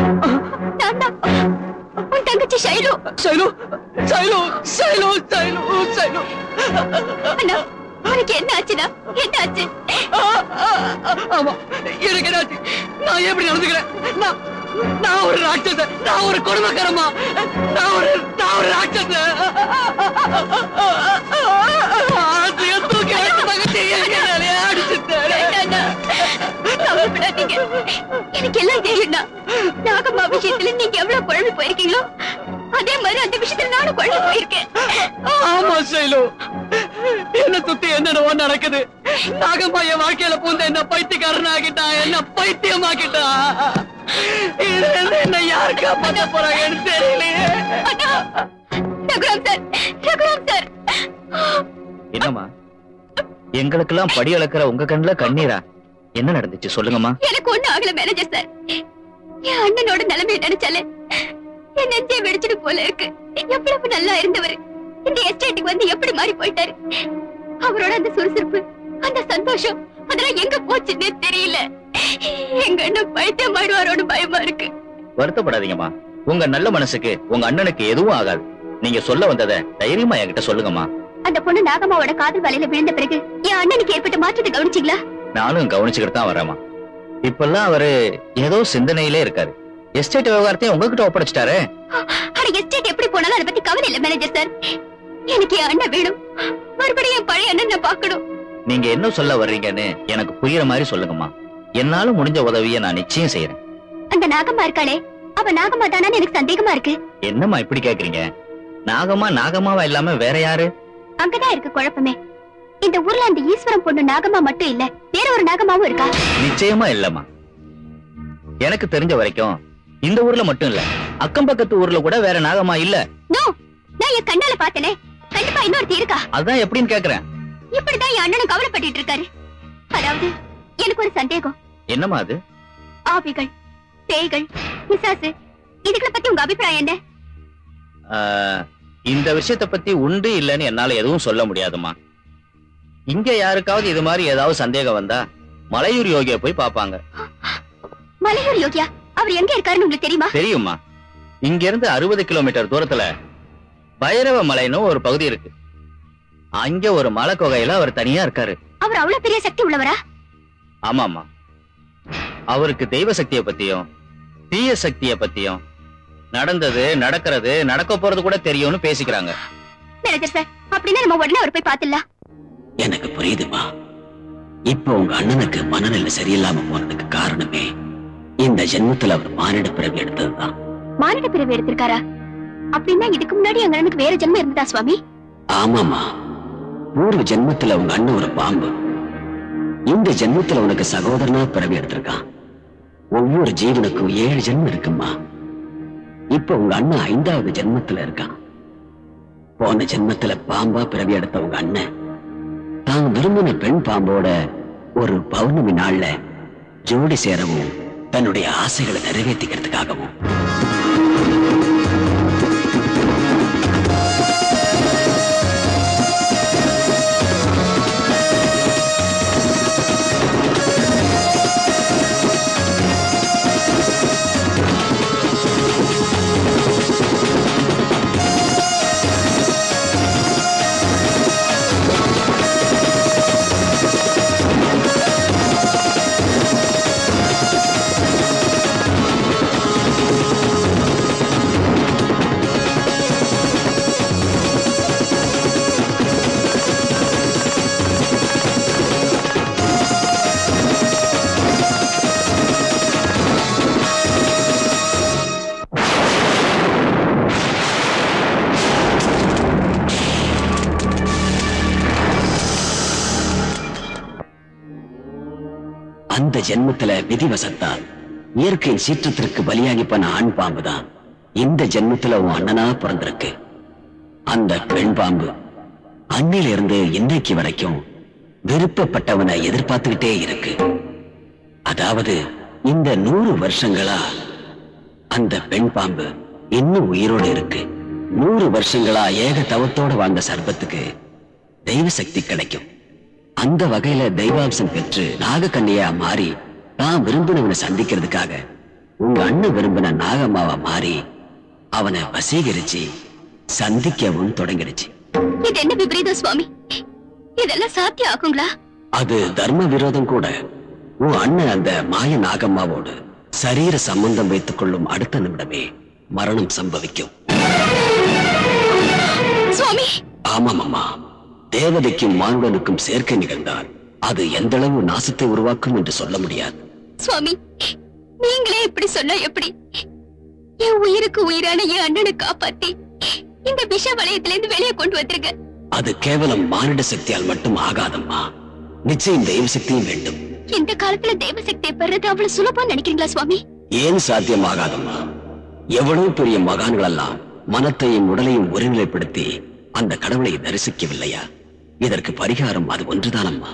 நான் தான் உன் தங்கச்சி ஷைலு சைலு சைலு சைலு சைலு சைலு அண்ணா உனக்கு என்ன ஆச்சுடா என்ன ஆச்சு ஆமா எனக்கு என்னாச்சு நான் எப்படி நடந்துக்கிறேன் நான் நான் ஒரு ராட்சச நான் ஒரு கொடுமைக்காரமா நான் ஒரு நான் ஒரு ராட்சச ஆசையை தூக்கி வச்சு தங்கச்சி எங்க மேலயே அடிச்சுட்டேன். வேண்டாண்ணா. கவலைப்படாதீங்க. எனக்கு எல்லாம் தெரியும்டா நாகம்மா விஷயத்துல நீங்க எவ்வளவு குழம்பு போயிருக்கீங்களோ அதே மாதிரி அந்த விஷயத்துல நானும் குழம்பு போயிருக்கேன் ஆமா சைலு என்ன சுத்தி என்னென்னவோ நடக்குது நாகம்மா என் வாழ்க்கையில பூந்த என்ன பைத்தியக்காரன் ஆகிட்டா என்ன பைத்தியமாக்கிட்டா இதுல இருந்து என்ன யாரு காப்பாத்த போறாங்கன்னு தெரியலையே அண்ணா ரகுராம் சார் ரகுராம் சார் என்னம்மா எங்களுக்கெல்லாம் படி அளக்கிற உங்க கண்ணுல கண்ணீரா என்ன நடந்துச்சு சொல்லுங்கம்மா எனக்கு ஒண்ணு ஆகல மேனேஜர் சார் என் அண்ணனோட நிலைமையை நினைச்சாலே என் நெஞ்சே வெடிச்சிட்டு போல இருக்கு எவ்வளவு நல்லா இருந்தவர் இந்த எஸ்டேட்டுக்கு வந்து எப்படி மாறி போயிட்டாரு அவரோட அந்த சுறுசுறுப்பு அந்த சந்தோஷம் அதெல்லாம் எங்க போச்சுன்னே தெரியல எங்க அண்ணன் பைத்தியம் ஆயிடுவாரோட பயமா இருக்கு வருத்தப்படாதீங்கம்மா உங்க நல்ல மனசுக்கு உங்க அண்ணனுக்கு எதுவும் ஆகாது நீங்க சொல்ல வந்ததை தைரியமா என்கிட்ட சொல்லுங்கம்மா அந்த பொண்ணு நாகம்மாவோட காதல் வலையில விழுந்த பிறகு என் அண்ணனுக்கு ஏற்பட்ட மாற்றத்தை கவனிச்சீங்களா நானும் கவனிச்சுக்கிட்டு தான் வரேம்மா இப்பெல்லாம் அவரு ஏதோ சிந்தனையிலே இருக்காரு எஸ்டேட் விவகாரத்தையும் உங்ககிட்ட ஒப்படைச்சிட்டாரு அட எஸ்டேட் எப்படி போனாலும் அதை பத்தி கவலை இல்ல மேனேஜர் சார் எனக்கு என் அண்ணன் வேணும் மறுபடியும் என் பழைய அண்ணன் நான் பார்க்கணும் நீங்க என்ன சொல்ல வர்றீங்கன்னு எனக்கு புரியுற மாதிரி சொல்லுங்கம்மா என்னால முடிஞ்ச உதவியை நான் நிச்சயம் செய்யறேன் அந்த நாகம்மா இருக்காளே அவ நாகம்மா தானான்னு எனக்கு சந்தேகமா இருக்கு என்னம்மா இப்படி கேக்குறீங்க நாகம்மா நாகம்மாவா இல்லாம வேற யாரு அங்கதான் இருக்கு குழப்பமே இந்த ஊர்ல அந்த ஈஸ்வரம் பொண்ணு நாகம்மா மட்டும் இல்ல வேற ஒரு நாகம்மாவும் இருக்கா நிச்சயமா இல்லம்மா எனக்கு தெரிஞ்ச வரைக்கும் இந்த ஊர்ல மட்டும் இல்ல அக்கம் பக்கத்து ஊர்ல கூட வேற நாகம்மா இல்ல நோ நான் என் கண்ணால பார்த்தனே கண்டிப்பா இன்னொருத்தி இருக்கா அதான் எப்படின்னு கேக்குறேன் இப்படிதான் என் அண்ணனும் கவலைப்பட்டுட்டு இருக்காரு அதாவது எனக்கு ஒரு சந்தேகம் என்னம்மா அது ஆவிகள் பேய்கள் பிசாசு இதுகளை பத்தி உங்க அபிப்பிராயம் என்ன ஆஹ், இந்த விஷயத்த பத்தி உண்டு இல்லைன்னு என்னால எதுவும் சொல்ல முடியாதும்மா இங்க யாருக்காவது இது மாதிரி ஏதாவது சந்தேகம் வந்தா மலையூர் யோகிய போய் பாப்பாங்க மலையூர் யோகியா அவர் எங்க இருக்காருன்னு உங்களுக்கு தெரியுமா தெரியுமா இங்க இருந்து அறுபது கிலோமீட்டர் தூரத்துல பைரவ மலைன்னு ஒரு பகுதி இருக்கு அங்க ஒரு மலை குகையில அவர் தனியா இருக்காரு அவர் அவ்வளவு பெரிய சக்தி உள்ளவரா ஆமாமா அவருக்கு தெய்வ சக்தியை பத்தியும் தீய சக்தியை பத்தியும் நடந்தது நடக்கிறது நடக்க போறது கூட தெரியும்னு பேசிக்கிறாங்க மேனேஜர் சார் அப்படின்னா நம்ம உடனே அவர் போய் பாத்துடலாம் எனக்கு புரியுதுமா இப்ப உங்க அண்ணனுக்கு மனநிலை சரியில்லாம போனதுக்கு காரணமே இந்த ஜென்மத்துல அவர் மானிட பிறவி எடுத்ததுதான் மானிட பிறவி எடுத்திருக்காரா அப்படின்னா இதுக்கு முன்னாடி எங்க அண்ணனுக்கு வேற ஜென்மம் இருந்ததா சுவாமி ஆமாமா பூர்வ ஜென்மத்துல உங்க அண்ணன் ஒரு பாம்பு இந்த ஜென்மத்துல உனக்கு சகோதரனா பிறவி எடுத்திருக்கான் ஒவ்வொரு ஜீவனுக்கும் ஏழு ஜென்மம் இருக்குமா இப்ப உங்க அண்ணன் ஐந்தாவது ஜென்மத்துல இருக்கான் போன ஜென்மத்துல பாம்பா பிறவி எடுத்த உங்க அண்ணன் தான் விரும்பின பெண் பாம்போட ஒரு பௌர்ணமி நாள்ல ஜோடி சேரவும் தன்னுடைய ஆசைகளை நிறைவேற்றிக்கிறதுக்காகவும் அந்த ஜென்மத்துல விதிவசத்தால் இயற்கையின் சீற்றத்திற்கு பலியாகி போன ஆண் பாம்பு தான் இந்த ஜென்மத்துல உன் அண்ணனா பிறந்திருக்கு அந்த பெண் பாம்பு அன்னில இருந்து இன்னைக்கு வரைக்கும் விருப்பப்பட்டவனை எதிர்பார்த்துக்கிட்டே இருக்கு அதாவது இந்த நூறு வருஷங்களா அந்த பெண் பாம்பு இன்னும் உயிரோடு இருக்கு நூறு வருஷங்களா ஏக தவத்தோட வாழ்ந்த சர்ப்பத்துக்கு தெய்வ சக்தி கிடைக்கும் அந்த வகையில தெய்வாம்சம் பெற்று நாகக்கண்ணியா மாறி தான் விரும்பினவனை சந்திக்கிறதுக்காக உங்க அண்ணன் விரும்பின நாகம்மாவா மாறி அவனை வசீகரிச்சு சந்திக்கவும் தொடங்கிடுச்சு இது என்ன விபரீதம் சுவாமி இதெல்லாம் சாத்தியம் ஆகுங்களா அது தர்ம விரோதம் கூட உன் அண்ணன் அந்த மாய நாகம்மாவோடு சரீர சம்பந்தம் வைத்துக் கொள்ளும் அடுத்த நிமிடமே மரணம் சம்பவிக்கும் சுவாமி ஆமாம் அம்மா தேவதைக்கும் மானுடனுக்கும் சேர்க்கை நிகழ்ந்தால் அது எந்த அளவு நாசத்தை உருவாக்கும் என்று சொல்ல முடியாது சுவாமி நீங்களே இப்படி சொன்னா எப்படி என் உயிருக்கு உயிரான என் அண்ணனை காப்பாத்தி இந்த விஷ வளையத்துல இருந்து வெளியே கொண்டு வந்துருங்க அது கேவலம் மானிட சக்தியால் மட்டும் ஆகாதம்மா நிச்சயம் தெய்வ சக்தியும் வேண்டும் இந்த காலத்துல தெய்வ சக்தியை பெறது அவ்வளவு சுலபம் நினைக்கிறீங்களா சுவாமி ஏன் சாத்தியமாகாதம்மா எவ்வளவு பெரிய மகான்கள் எல்லாம் மனத்தையும் உடலையும் ஒருநிலைப்படுத்தி அந்த கடவுளை தரிசிக்கவில்லையா இதற்கு பரிகாரம் அது ஒன்றுதானம்மா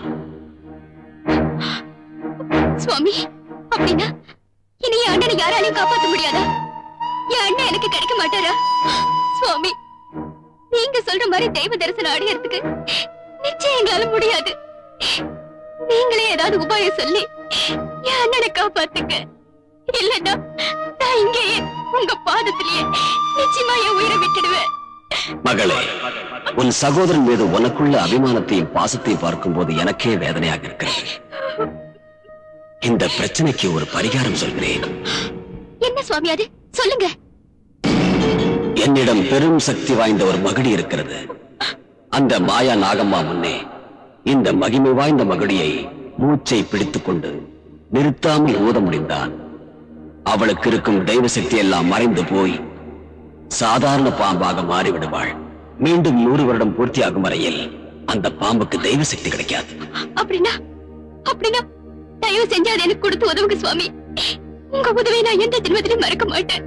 சுவாமி அப்படின்னா இனி என் அண்ணனை யாராலையும் காப்பாத்த முடியாதா என் அண்ணன் எனக்கு கிடைக்க மாட்டாரா சுவாமி நீங்க சொல்ற மாதிரி தெய்வ தரிசனம் அடையறதுக்கு நிச்சயம் எங்களால முடியாது நீங்களே ஏதாவது உபாயம் சொல்லி என் அண்ணனை காப்பாத்துங்க இல்லன்னா நான் இங்கேயே உங்க பாதத்திலேயே நிச்சயமா என் உயிரை விட்டுடுவேன் மகளே உன் சகோதரன் மீது உனக்குள்ள அபிமானத்தையும் பாசத்தையும் பார்க்கும்போது எனக்கே வேதனையாக இருக்கிறது இந்த பிரச்சனைக்கு ஒரு பரிகாரம் சொல்கிறேன் என்ன சுவாமி அது சொல்லுங்க என்னிடம் பெரும் சக்தி வாய்ந்த ஒரு மகுடி இருக்கிறது அந்த மாயா நாகம்மா முன்னே இந்த மகிமை வாய்ந்த மகுடியை மூச்சை பிடித்துக் கொண்டு நிறுத்தாமல் ஊத முடிந்தால் அவளுக்கு இருக்கும் தெய்வ சக்தி எல்லாம் மறைந்து போய் சாதாரண பாம்பாக மாறிவிடுவாள் மீண்டும் நூறு வருடம் பூர்த்தியாகும் வரையில் அந்த பாம்புக்கு தெய்வ சக்தி கிடைக்காது அப்படின்னா அப்படின்னா தயவு செஞ்சு அதை எனக்கு கொடுத்து உதவுங்க சுவாமி உங்க உதவியை நான் எந்த ஜென்மத்திலும் மறக்க மாட்டேன்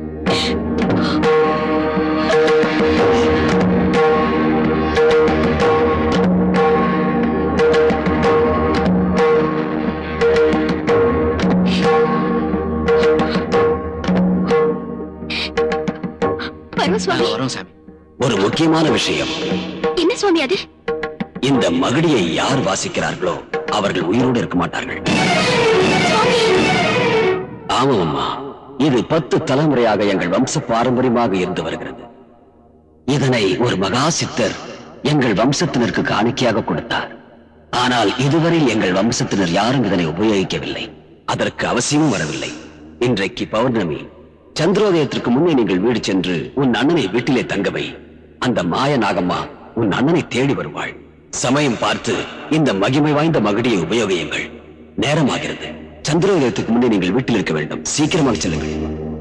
வரும் சுவாமி வரும் சாமி ஒரு முக்கியமான விஷயம் என்ன சுவாமி அது இந்த மகுடியை யார் வாசிக்கிறார்களோ அவர்கள் உயிரோடு இருக்க மாட்டார்கள் ஆமாம் அம்மா இது பத்து தலைமுறையாக எங்கள் வம்ச பாரம்பரியமாக இருந்து வருகிறது இதனை ஒரு மகா சித்தர் எங்கள் வம்சத்தினருக்கு காணிக்கையாக கொடுத்தார் ஆனால் இதுவரை எங்கள் வம்சத்தினர் யாரும் இதனை உபயோகிக்கவில்லை அதற்கு அவசியமும் வரவில்லை இன்றைக்கு பௌர்ணமி சந்திரோதயத்திற்கு முன்னே நீங்கள் வீடு சென்று உன் அண்ணனை வீட்டிலே தங்கவை அந்த மாய நாகம்மா உன் அண்ணனை தேடி வருவாள் சமயம் பார்த்து இந்த மகிமை வாய்ந்த மகுடியை உபயோகியுங்கள் நேரமாகிறது சந்திரோதயத்துக்கு முன்னே நீங்கள் வீட்டில் இருக்க வேண்டும் சீக்கிரமாக செல்லுங்கள்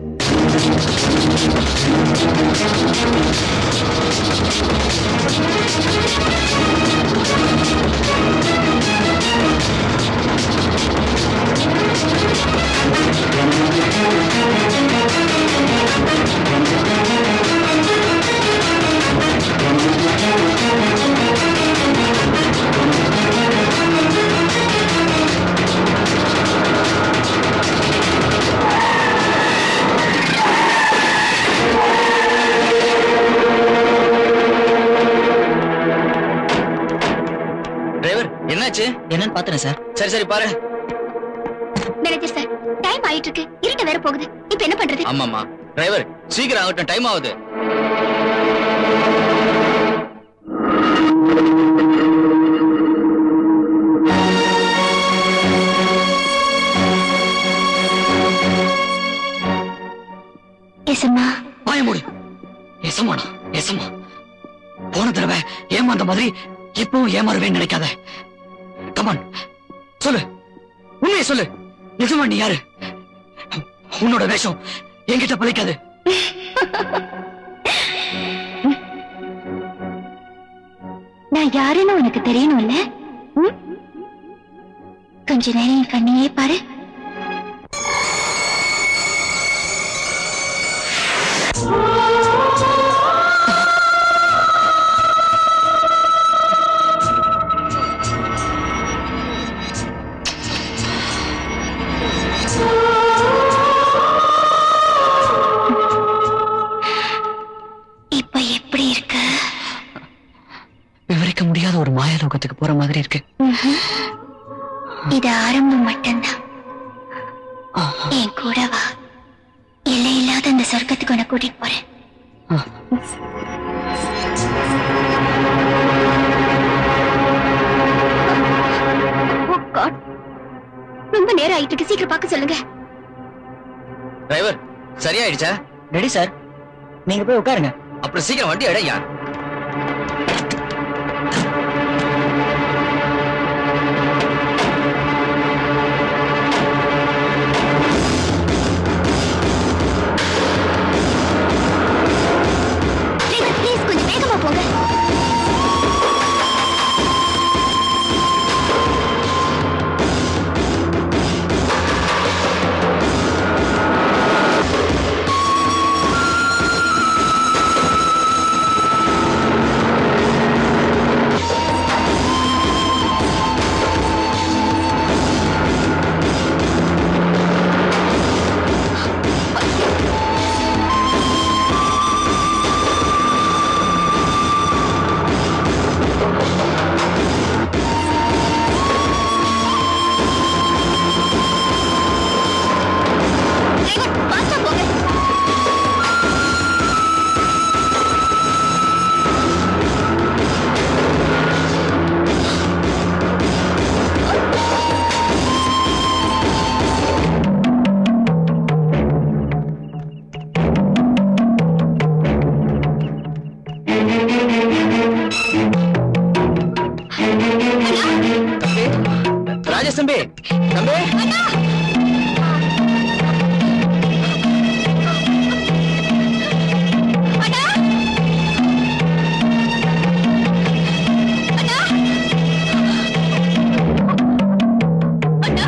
டிரைவர் என்னாச்சு என்னன்னு பாத்துறேன் சார் சரி சரி பாரு மேனேஜர் சார் டைம் ஆயிட்டு இருக்கு இருட்ட வேற போகுது இப்ப என்ன பண்றது ஆமாமா டிரைவர் சீக்கிரம் ஆகட்டும் டைம் ஆகுது எசம்மா வாய மூடு எசமாடா எசமா போன தடவை ஏமாந்த மாதிரி இப்பவும் ஏமாறுவேன்னு நினைக்காத கமான் சொல்லு உண்மையை சொல்லு எசமா நீ யாரு உன்னோட வேஷம் என்கிட்ட பழிக்காது நான் யாருன்னு உனக்கு தெரியணும்ல ம்? கொஞ்ச நேரம் என் கண்ணையே பாரு இப்ப எப்படி இருக்கு விவரிக்க முடியாத ஒரு மாயலோகத்துக்கு போற மாதிரி இருக்கு ம்ஹும். இது ஆரம்பம் மட்டும்தான் என் கூட வா அந்த சொர்க்கத்துக்கு உன்னை கூட்டிட்டு போறேன் Oh God. ரொம்ப நேரம் ஆயிட்டு இருக்கு சீக்கிரம் பார்க்க சொல்லுங்க டிரைவர் சரியாயிடுச்சா ரெடி சார் நீங்க போய் உட்காருங்க அப்புறம் சீக்கிரம் வண்டி அடையா ப்ளீஸ் ப்ளீஸ் கொஞ்சம் வேகமா போங்க டிரைவர் ஃபாஸ்டா போங்க ராஜேஷ் தம்பி தம்பி அண்ணா அண்ணா அண்ணா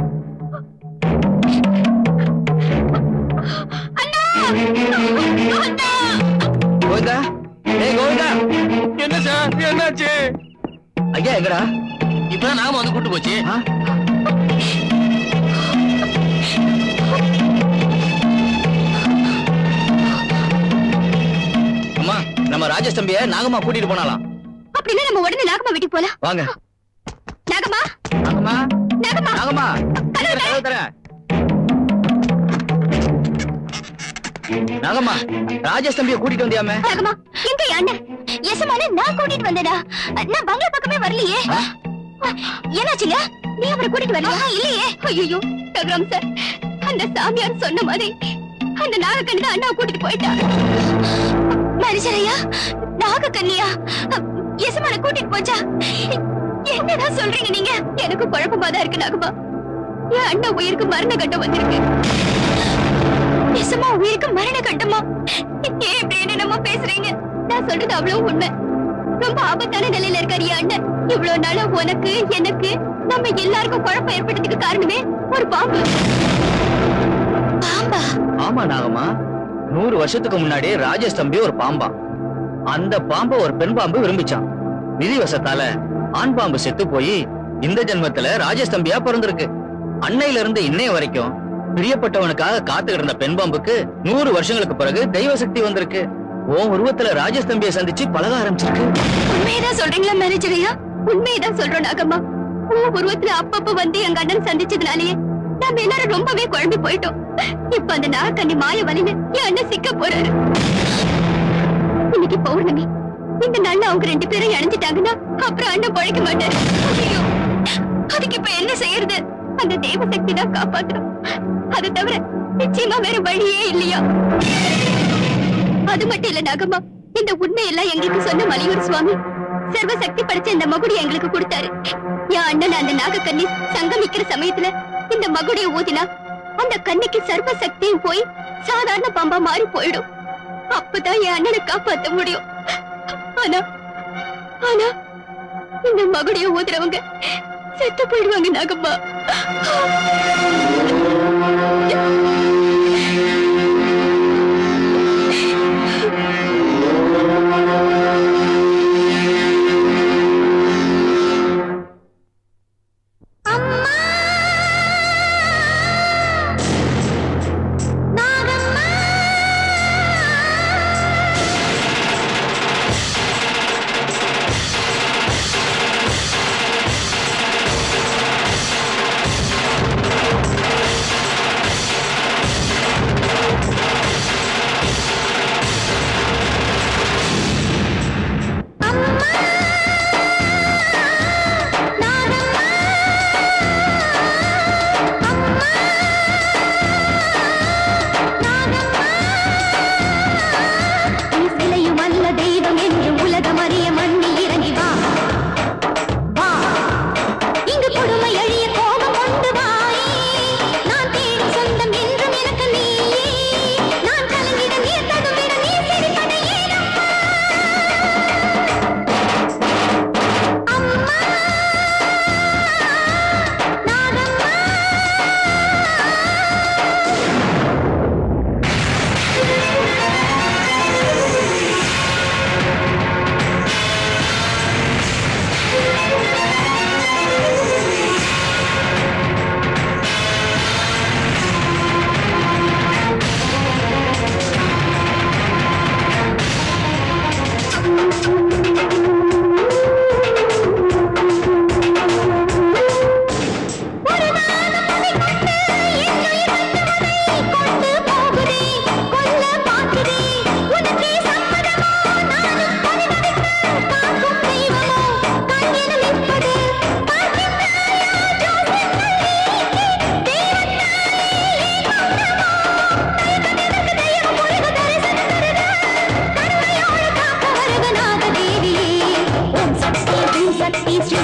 அண்ணா அண்ணா கோவிந்தா ஏய் கோவிந்தா என்ன சார் என்னாச்சு ஐயா எங்கடா இப்பதான் நாம வந்து கூட்டு போச்சு ஆ? அம்மா நம்ம ராஜேஷ் தம்பிய நாகம்மா கூட்டிட்டு போனாலாம் அப்படின்னா நம்ம உடனே நாகம்மா வீட்டுக்கு போலாம் வாங்க நாகம்மா நாகம்மா நாகம்மா நாகம்மா கதவு தர. கதவு தரேன். நாகம்மா ராஜேஷ் தம்பிய கூட்டிட்டு வந்தியாமே நாகம்மா எங்க என் அண்ணன் எசமான நான் கூட்டிட்டு வந்தேனா நான் பங்களா பக்கமே வரலையே என்னாச்சுங்க நீ அவரை கூட்டிட்டு வரலையா இல்லையே ஐயோ ரகுராம் சார் அந்த சாமியார் சொன்ன மாதிரி அந்த நாகக்கண்ணி தான் அண்ணாவை கூட்டிட்டு போயிட்டா மேனேஜர் ஐயா நாகக்கண்ணியா எசமான கூட்டிட்டு போச்சா என்னதான் சொல்றீங்க நீங்க எனக்கு குழப்பமா தான் இருக்கு நாகம்மா என் அண்ணா உயிருக்கு மரண கட்டம் வந்திருக்கு நிஜமா உயிருக்கு மரண கட்டமா ஏன் இப்படி என்னென்னமோ பேசுறீங்க நான் சொல்றது அவ்வளவு உண்மை ரொம்ப ஆபத்தான நிலையில இருக்காரு என் அண்ணன் இவ்வளவு நாளா உனக்கு எனக்கு நம்ம எல்லாருக்கும் குழப்பம் ஏற்பட்டதுக்கு காரணமே ஒரு பாம்பு பாம்பா ஆமா நாகம்மா நூறு வருஷத்துக்கு முன்னாடி ராஜேஷ் தம்பி ஒரு பாம்பா அந்த பாம்பை ஒரு பெண் பாம்பு விரும்பிச்சான் விதிவசத்தால ஆண் பாம்பு செத்து போய் இந்த ஜென்மத்துல ராஜேஷ் தம்பியா பிறந்திருக்கு அன்னையில இருந்து இன்னைய வரைக்கும் பிரியப்பட்டவனுக்காக காத்து கிடந்த பெண் பாம்புக்கு நூறு வருஷங்களுக்கு பிறகு தெய்வ சக்தி வந்திருக்கு உன் உருவத்துல ராஜேஷ் தம்பியை சந்திச்சு பழக ஆரம்பிச்சிருக்கு உண்மையதான் சொல்றீங்களா மேனேஜர் ஐயா உண்மையதான் சொல்றோம் நாகம்மா உன் உருவத்துல அப்பப்ப வந்து எங்க அண்ணன் சந்திச்சதுனாலயே நாம எல்லாரும் ரொம்பவே குழம்பி போயிட்டோம் இப்ப அந்த நாகக்கண்ணி மாய வலையில என் அண்ணன் சிக்க போறாரு இன்னைக்கு பௌர்ணமி இந்த நாள்ல அவங்க ரெண்டு பேரும் இணைஞ்சிட்டாங்கன்னா அப்புறம் அண்ணன் பழைக்க மாட்டாரு ஐயோ அதுக்கு இப்ப என்ன செய்யறது அந்த தெய்வ சக்தி தான் காப்பாத்தணும் அது தவிர நிச்சயமா வேற வழியே இல்லையா அது மட்டும் இல்ல நாகம்மா இந்த உண்மையெல்லாம் எங்களுக்கு சொன்ன மலையூர் சுவாமி சர்வ சக்தி படைச்ச இந்த மகுடி எங்களுக்கு கொடுத்தாரு என் அண்ணன் அந்த நாகக்கன்னி சங்கமிக்கிற சமயத்துல இந்த மகுடியை ஊதினா அந்த கன்னிக்கு சர்வ சக்தியும் போய் சாதாரண பாம்பா மாறி போயிடும் அப்பதான் என் அண்ணனை காப்பாத்த முடியும் ஆனா ஆனா இந்த மகுடியை ஊதுறவங்க செத்து போயிடுவாங்க நாகம்மா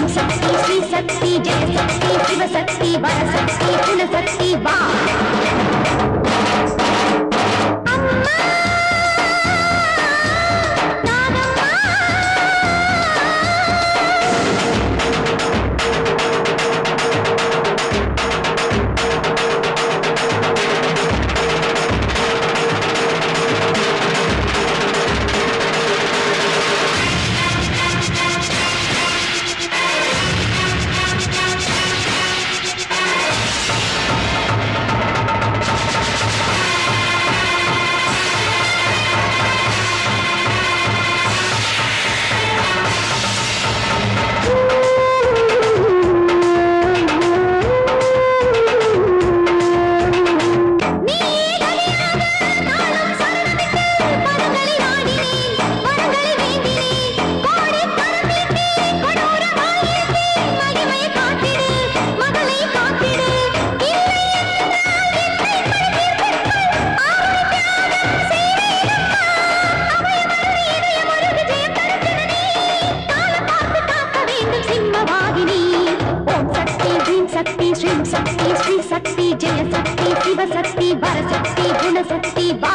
சக்தி ஸ்ரீ சக்தி ஜெய சக்தி சிவசக்தி வரசக்தி குலசக்தி வா சக்தி ஸ்ரீ சக்தி ஸ்ரீ சக்தி ஜெய சக்தி சிவசக்தி வரசக்தி குணசக்தி வா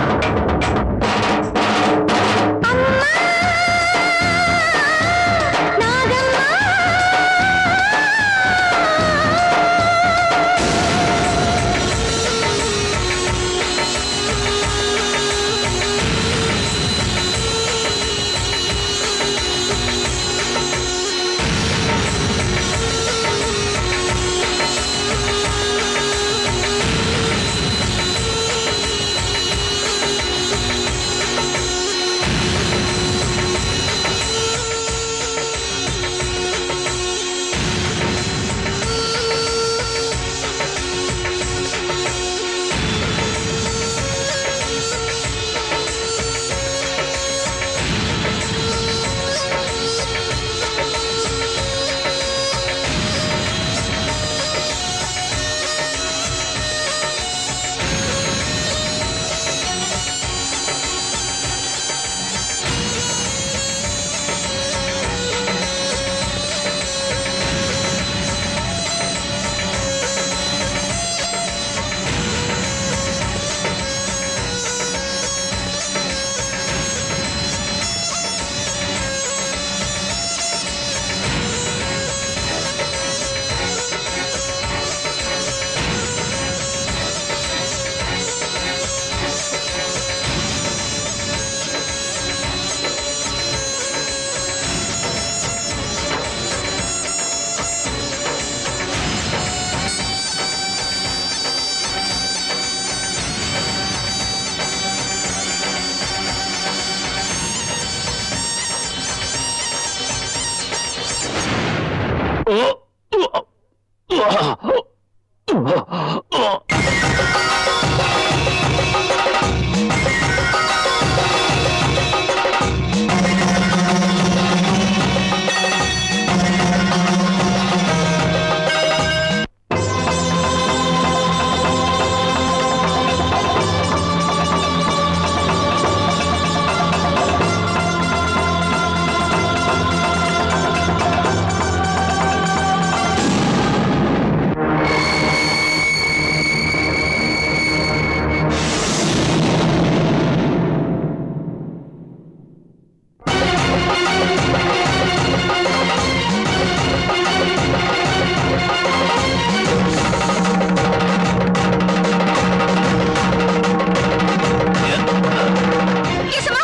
ஏசமா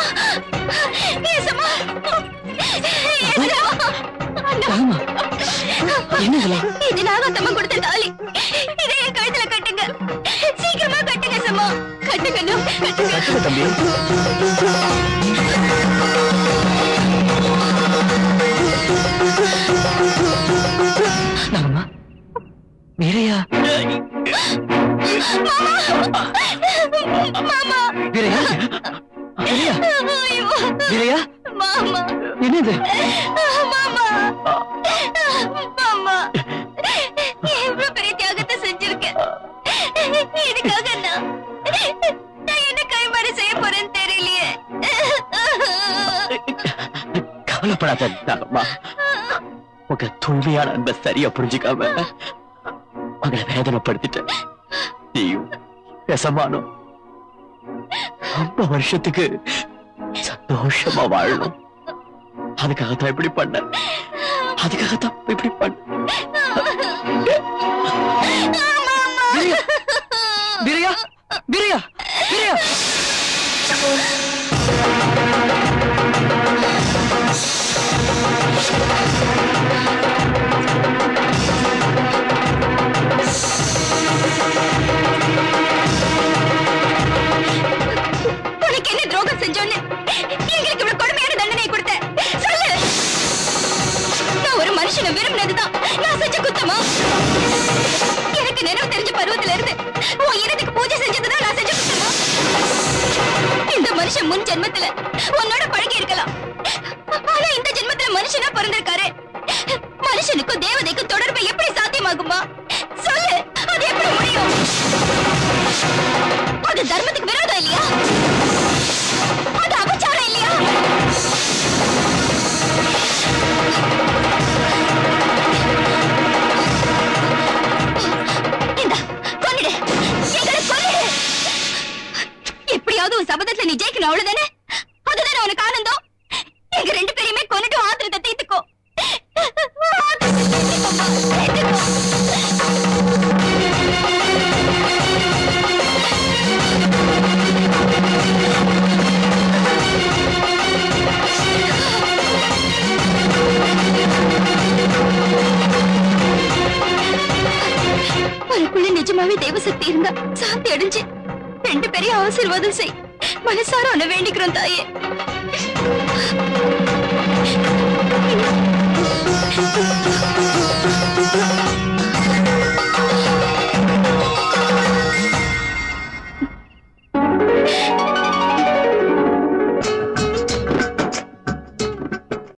ஏசமா என்ன இதெல்லாம் இது நாகத்தம்மா கொடுத்த தாலி இதை என் கழுத்துல கட்டுங்க சீக்கிரமா கட்டுங்க சம்மா கட்டுங்க அண்ணா, கட்டுங்க தம்பி நாகம்மா வீரையா மாமா வீரையா வீரையா ஐயோ வீரையா மாமா என்னது மாமா மாமா எவ்வளவு பெரிய தியாகத்தை செஞ்சிருக்கேன் இதுக்காக நான் நான் என்ன கைமாறி செய்ய போறேன்னு தெரியலையே கவலைப்படாத நாகம்மா உங்க தூய்மையான அன்பை சரியா புரிஞ்சுக்காம உங்களை வேதனைப்படுத்திட்டேன் நீயும் எசமானும் ரொம்ப வருஷத்துக்கு சந்தோஷமா வாழணும் அதுக்காகத்தான் இப்படி பண்ண அதுக்காகத்தான் இப்படி பண்ண பிரியா பிரியா பிரியா உனக்கு என்ன துரோகம் செஞ்சோன்னு எங்களுக்கு இவ்வளவு கொடுமையான தண்டனை கொடுத்த சொல்லு நான் ஒரு மனுஷனை விரும்பினதுதான் நான் செஞ்ச குத்தமா எனக்கு நினைவு தெரிஞ்ச பருவத்துல இருந்து உன் இனத்துக்கு பூஜை செஞ்சதுதான் நான் செஞ்ச குத்தமா இந்த மனுஷன் முன் ஜென்மத்துல உன்னோட பழகி இருக்கலாம் ஆனா இந்த ஜென்மத்துல மனுஷனா பிறந்திருக்காரு மனுஷனுக்கும் தேவதைக்கும் தொடர்பு எப்படி சாத்தியமாகுமா சொல்லு அது எப்படி முடியும் அது தர்மத்துக்கு விரோதம் இல்லையா அது அபச்சாரம் இல்லையா இந்தா, கொன்னுடு. எங்களை கொன்னுடு. எப்படியாவது உன் சபதத்துல நீ ஜெயிக்கணும் அவ்வளவுதானே அதுதானே உனக்கு ஆனந்தம் எங்க ரெண்டு பேரையுமே கொன்னுட்டு உன் ஆத்திரத்தை தீர்த்துக்கோ ஆத்திரத்தை தீர்த்துக்கோம்மா, தீர்த்துக்கோ. உனக்குள்ள நிஜமாவே தெய்வ சக்தி இருந்தா சாந்தி அடைஞ்சு ரெண்டு பேரையும் ஆசீர்வாதம் செய் மனசார உன்னை வேண்டிக்கிறோம் தாயே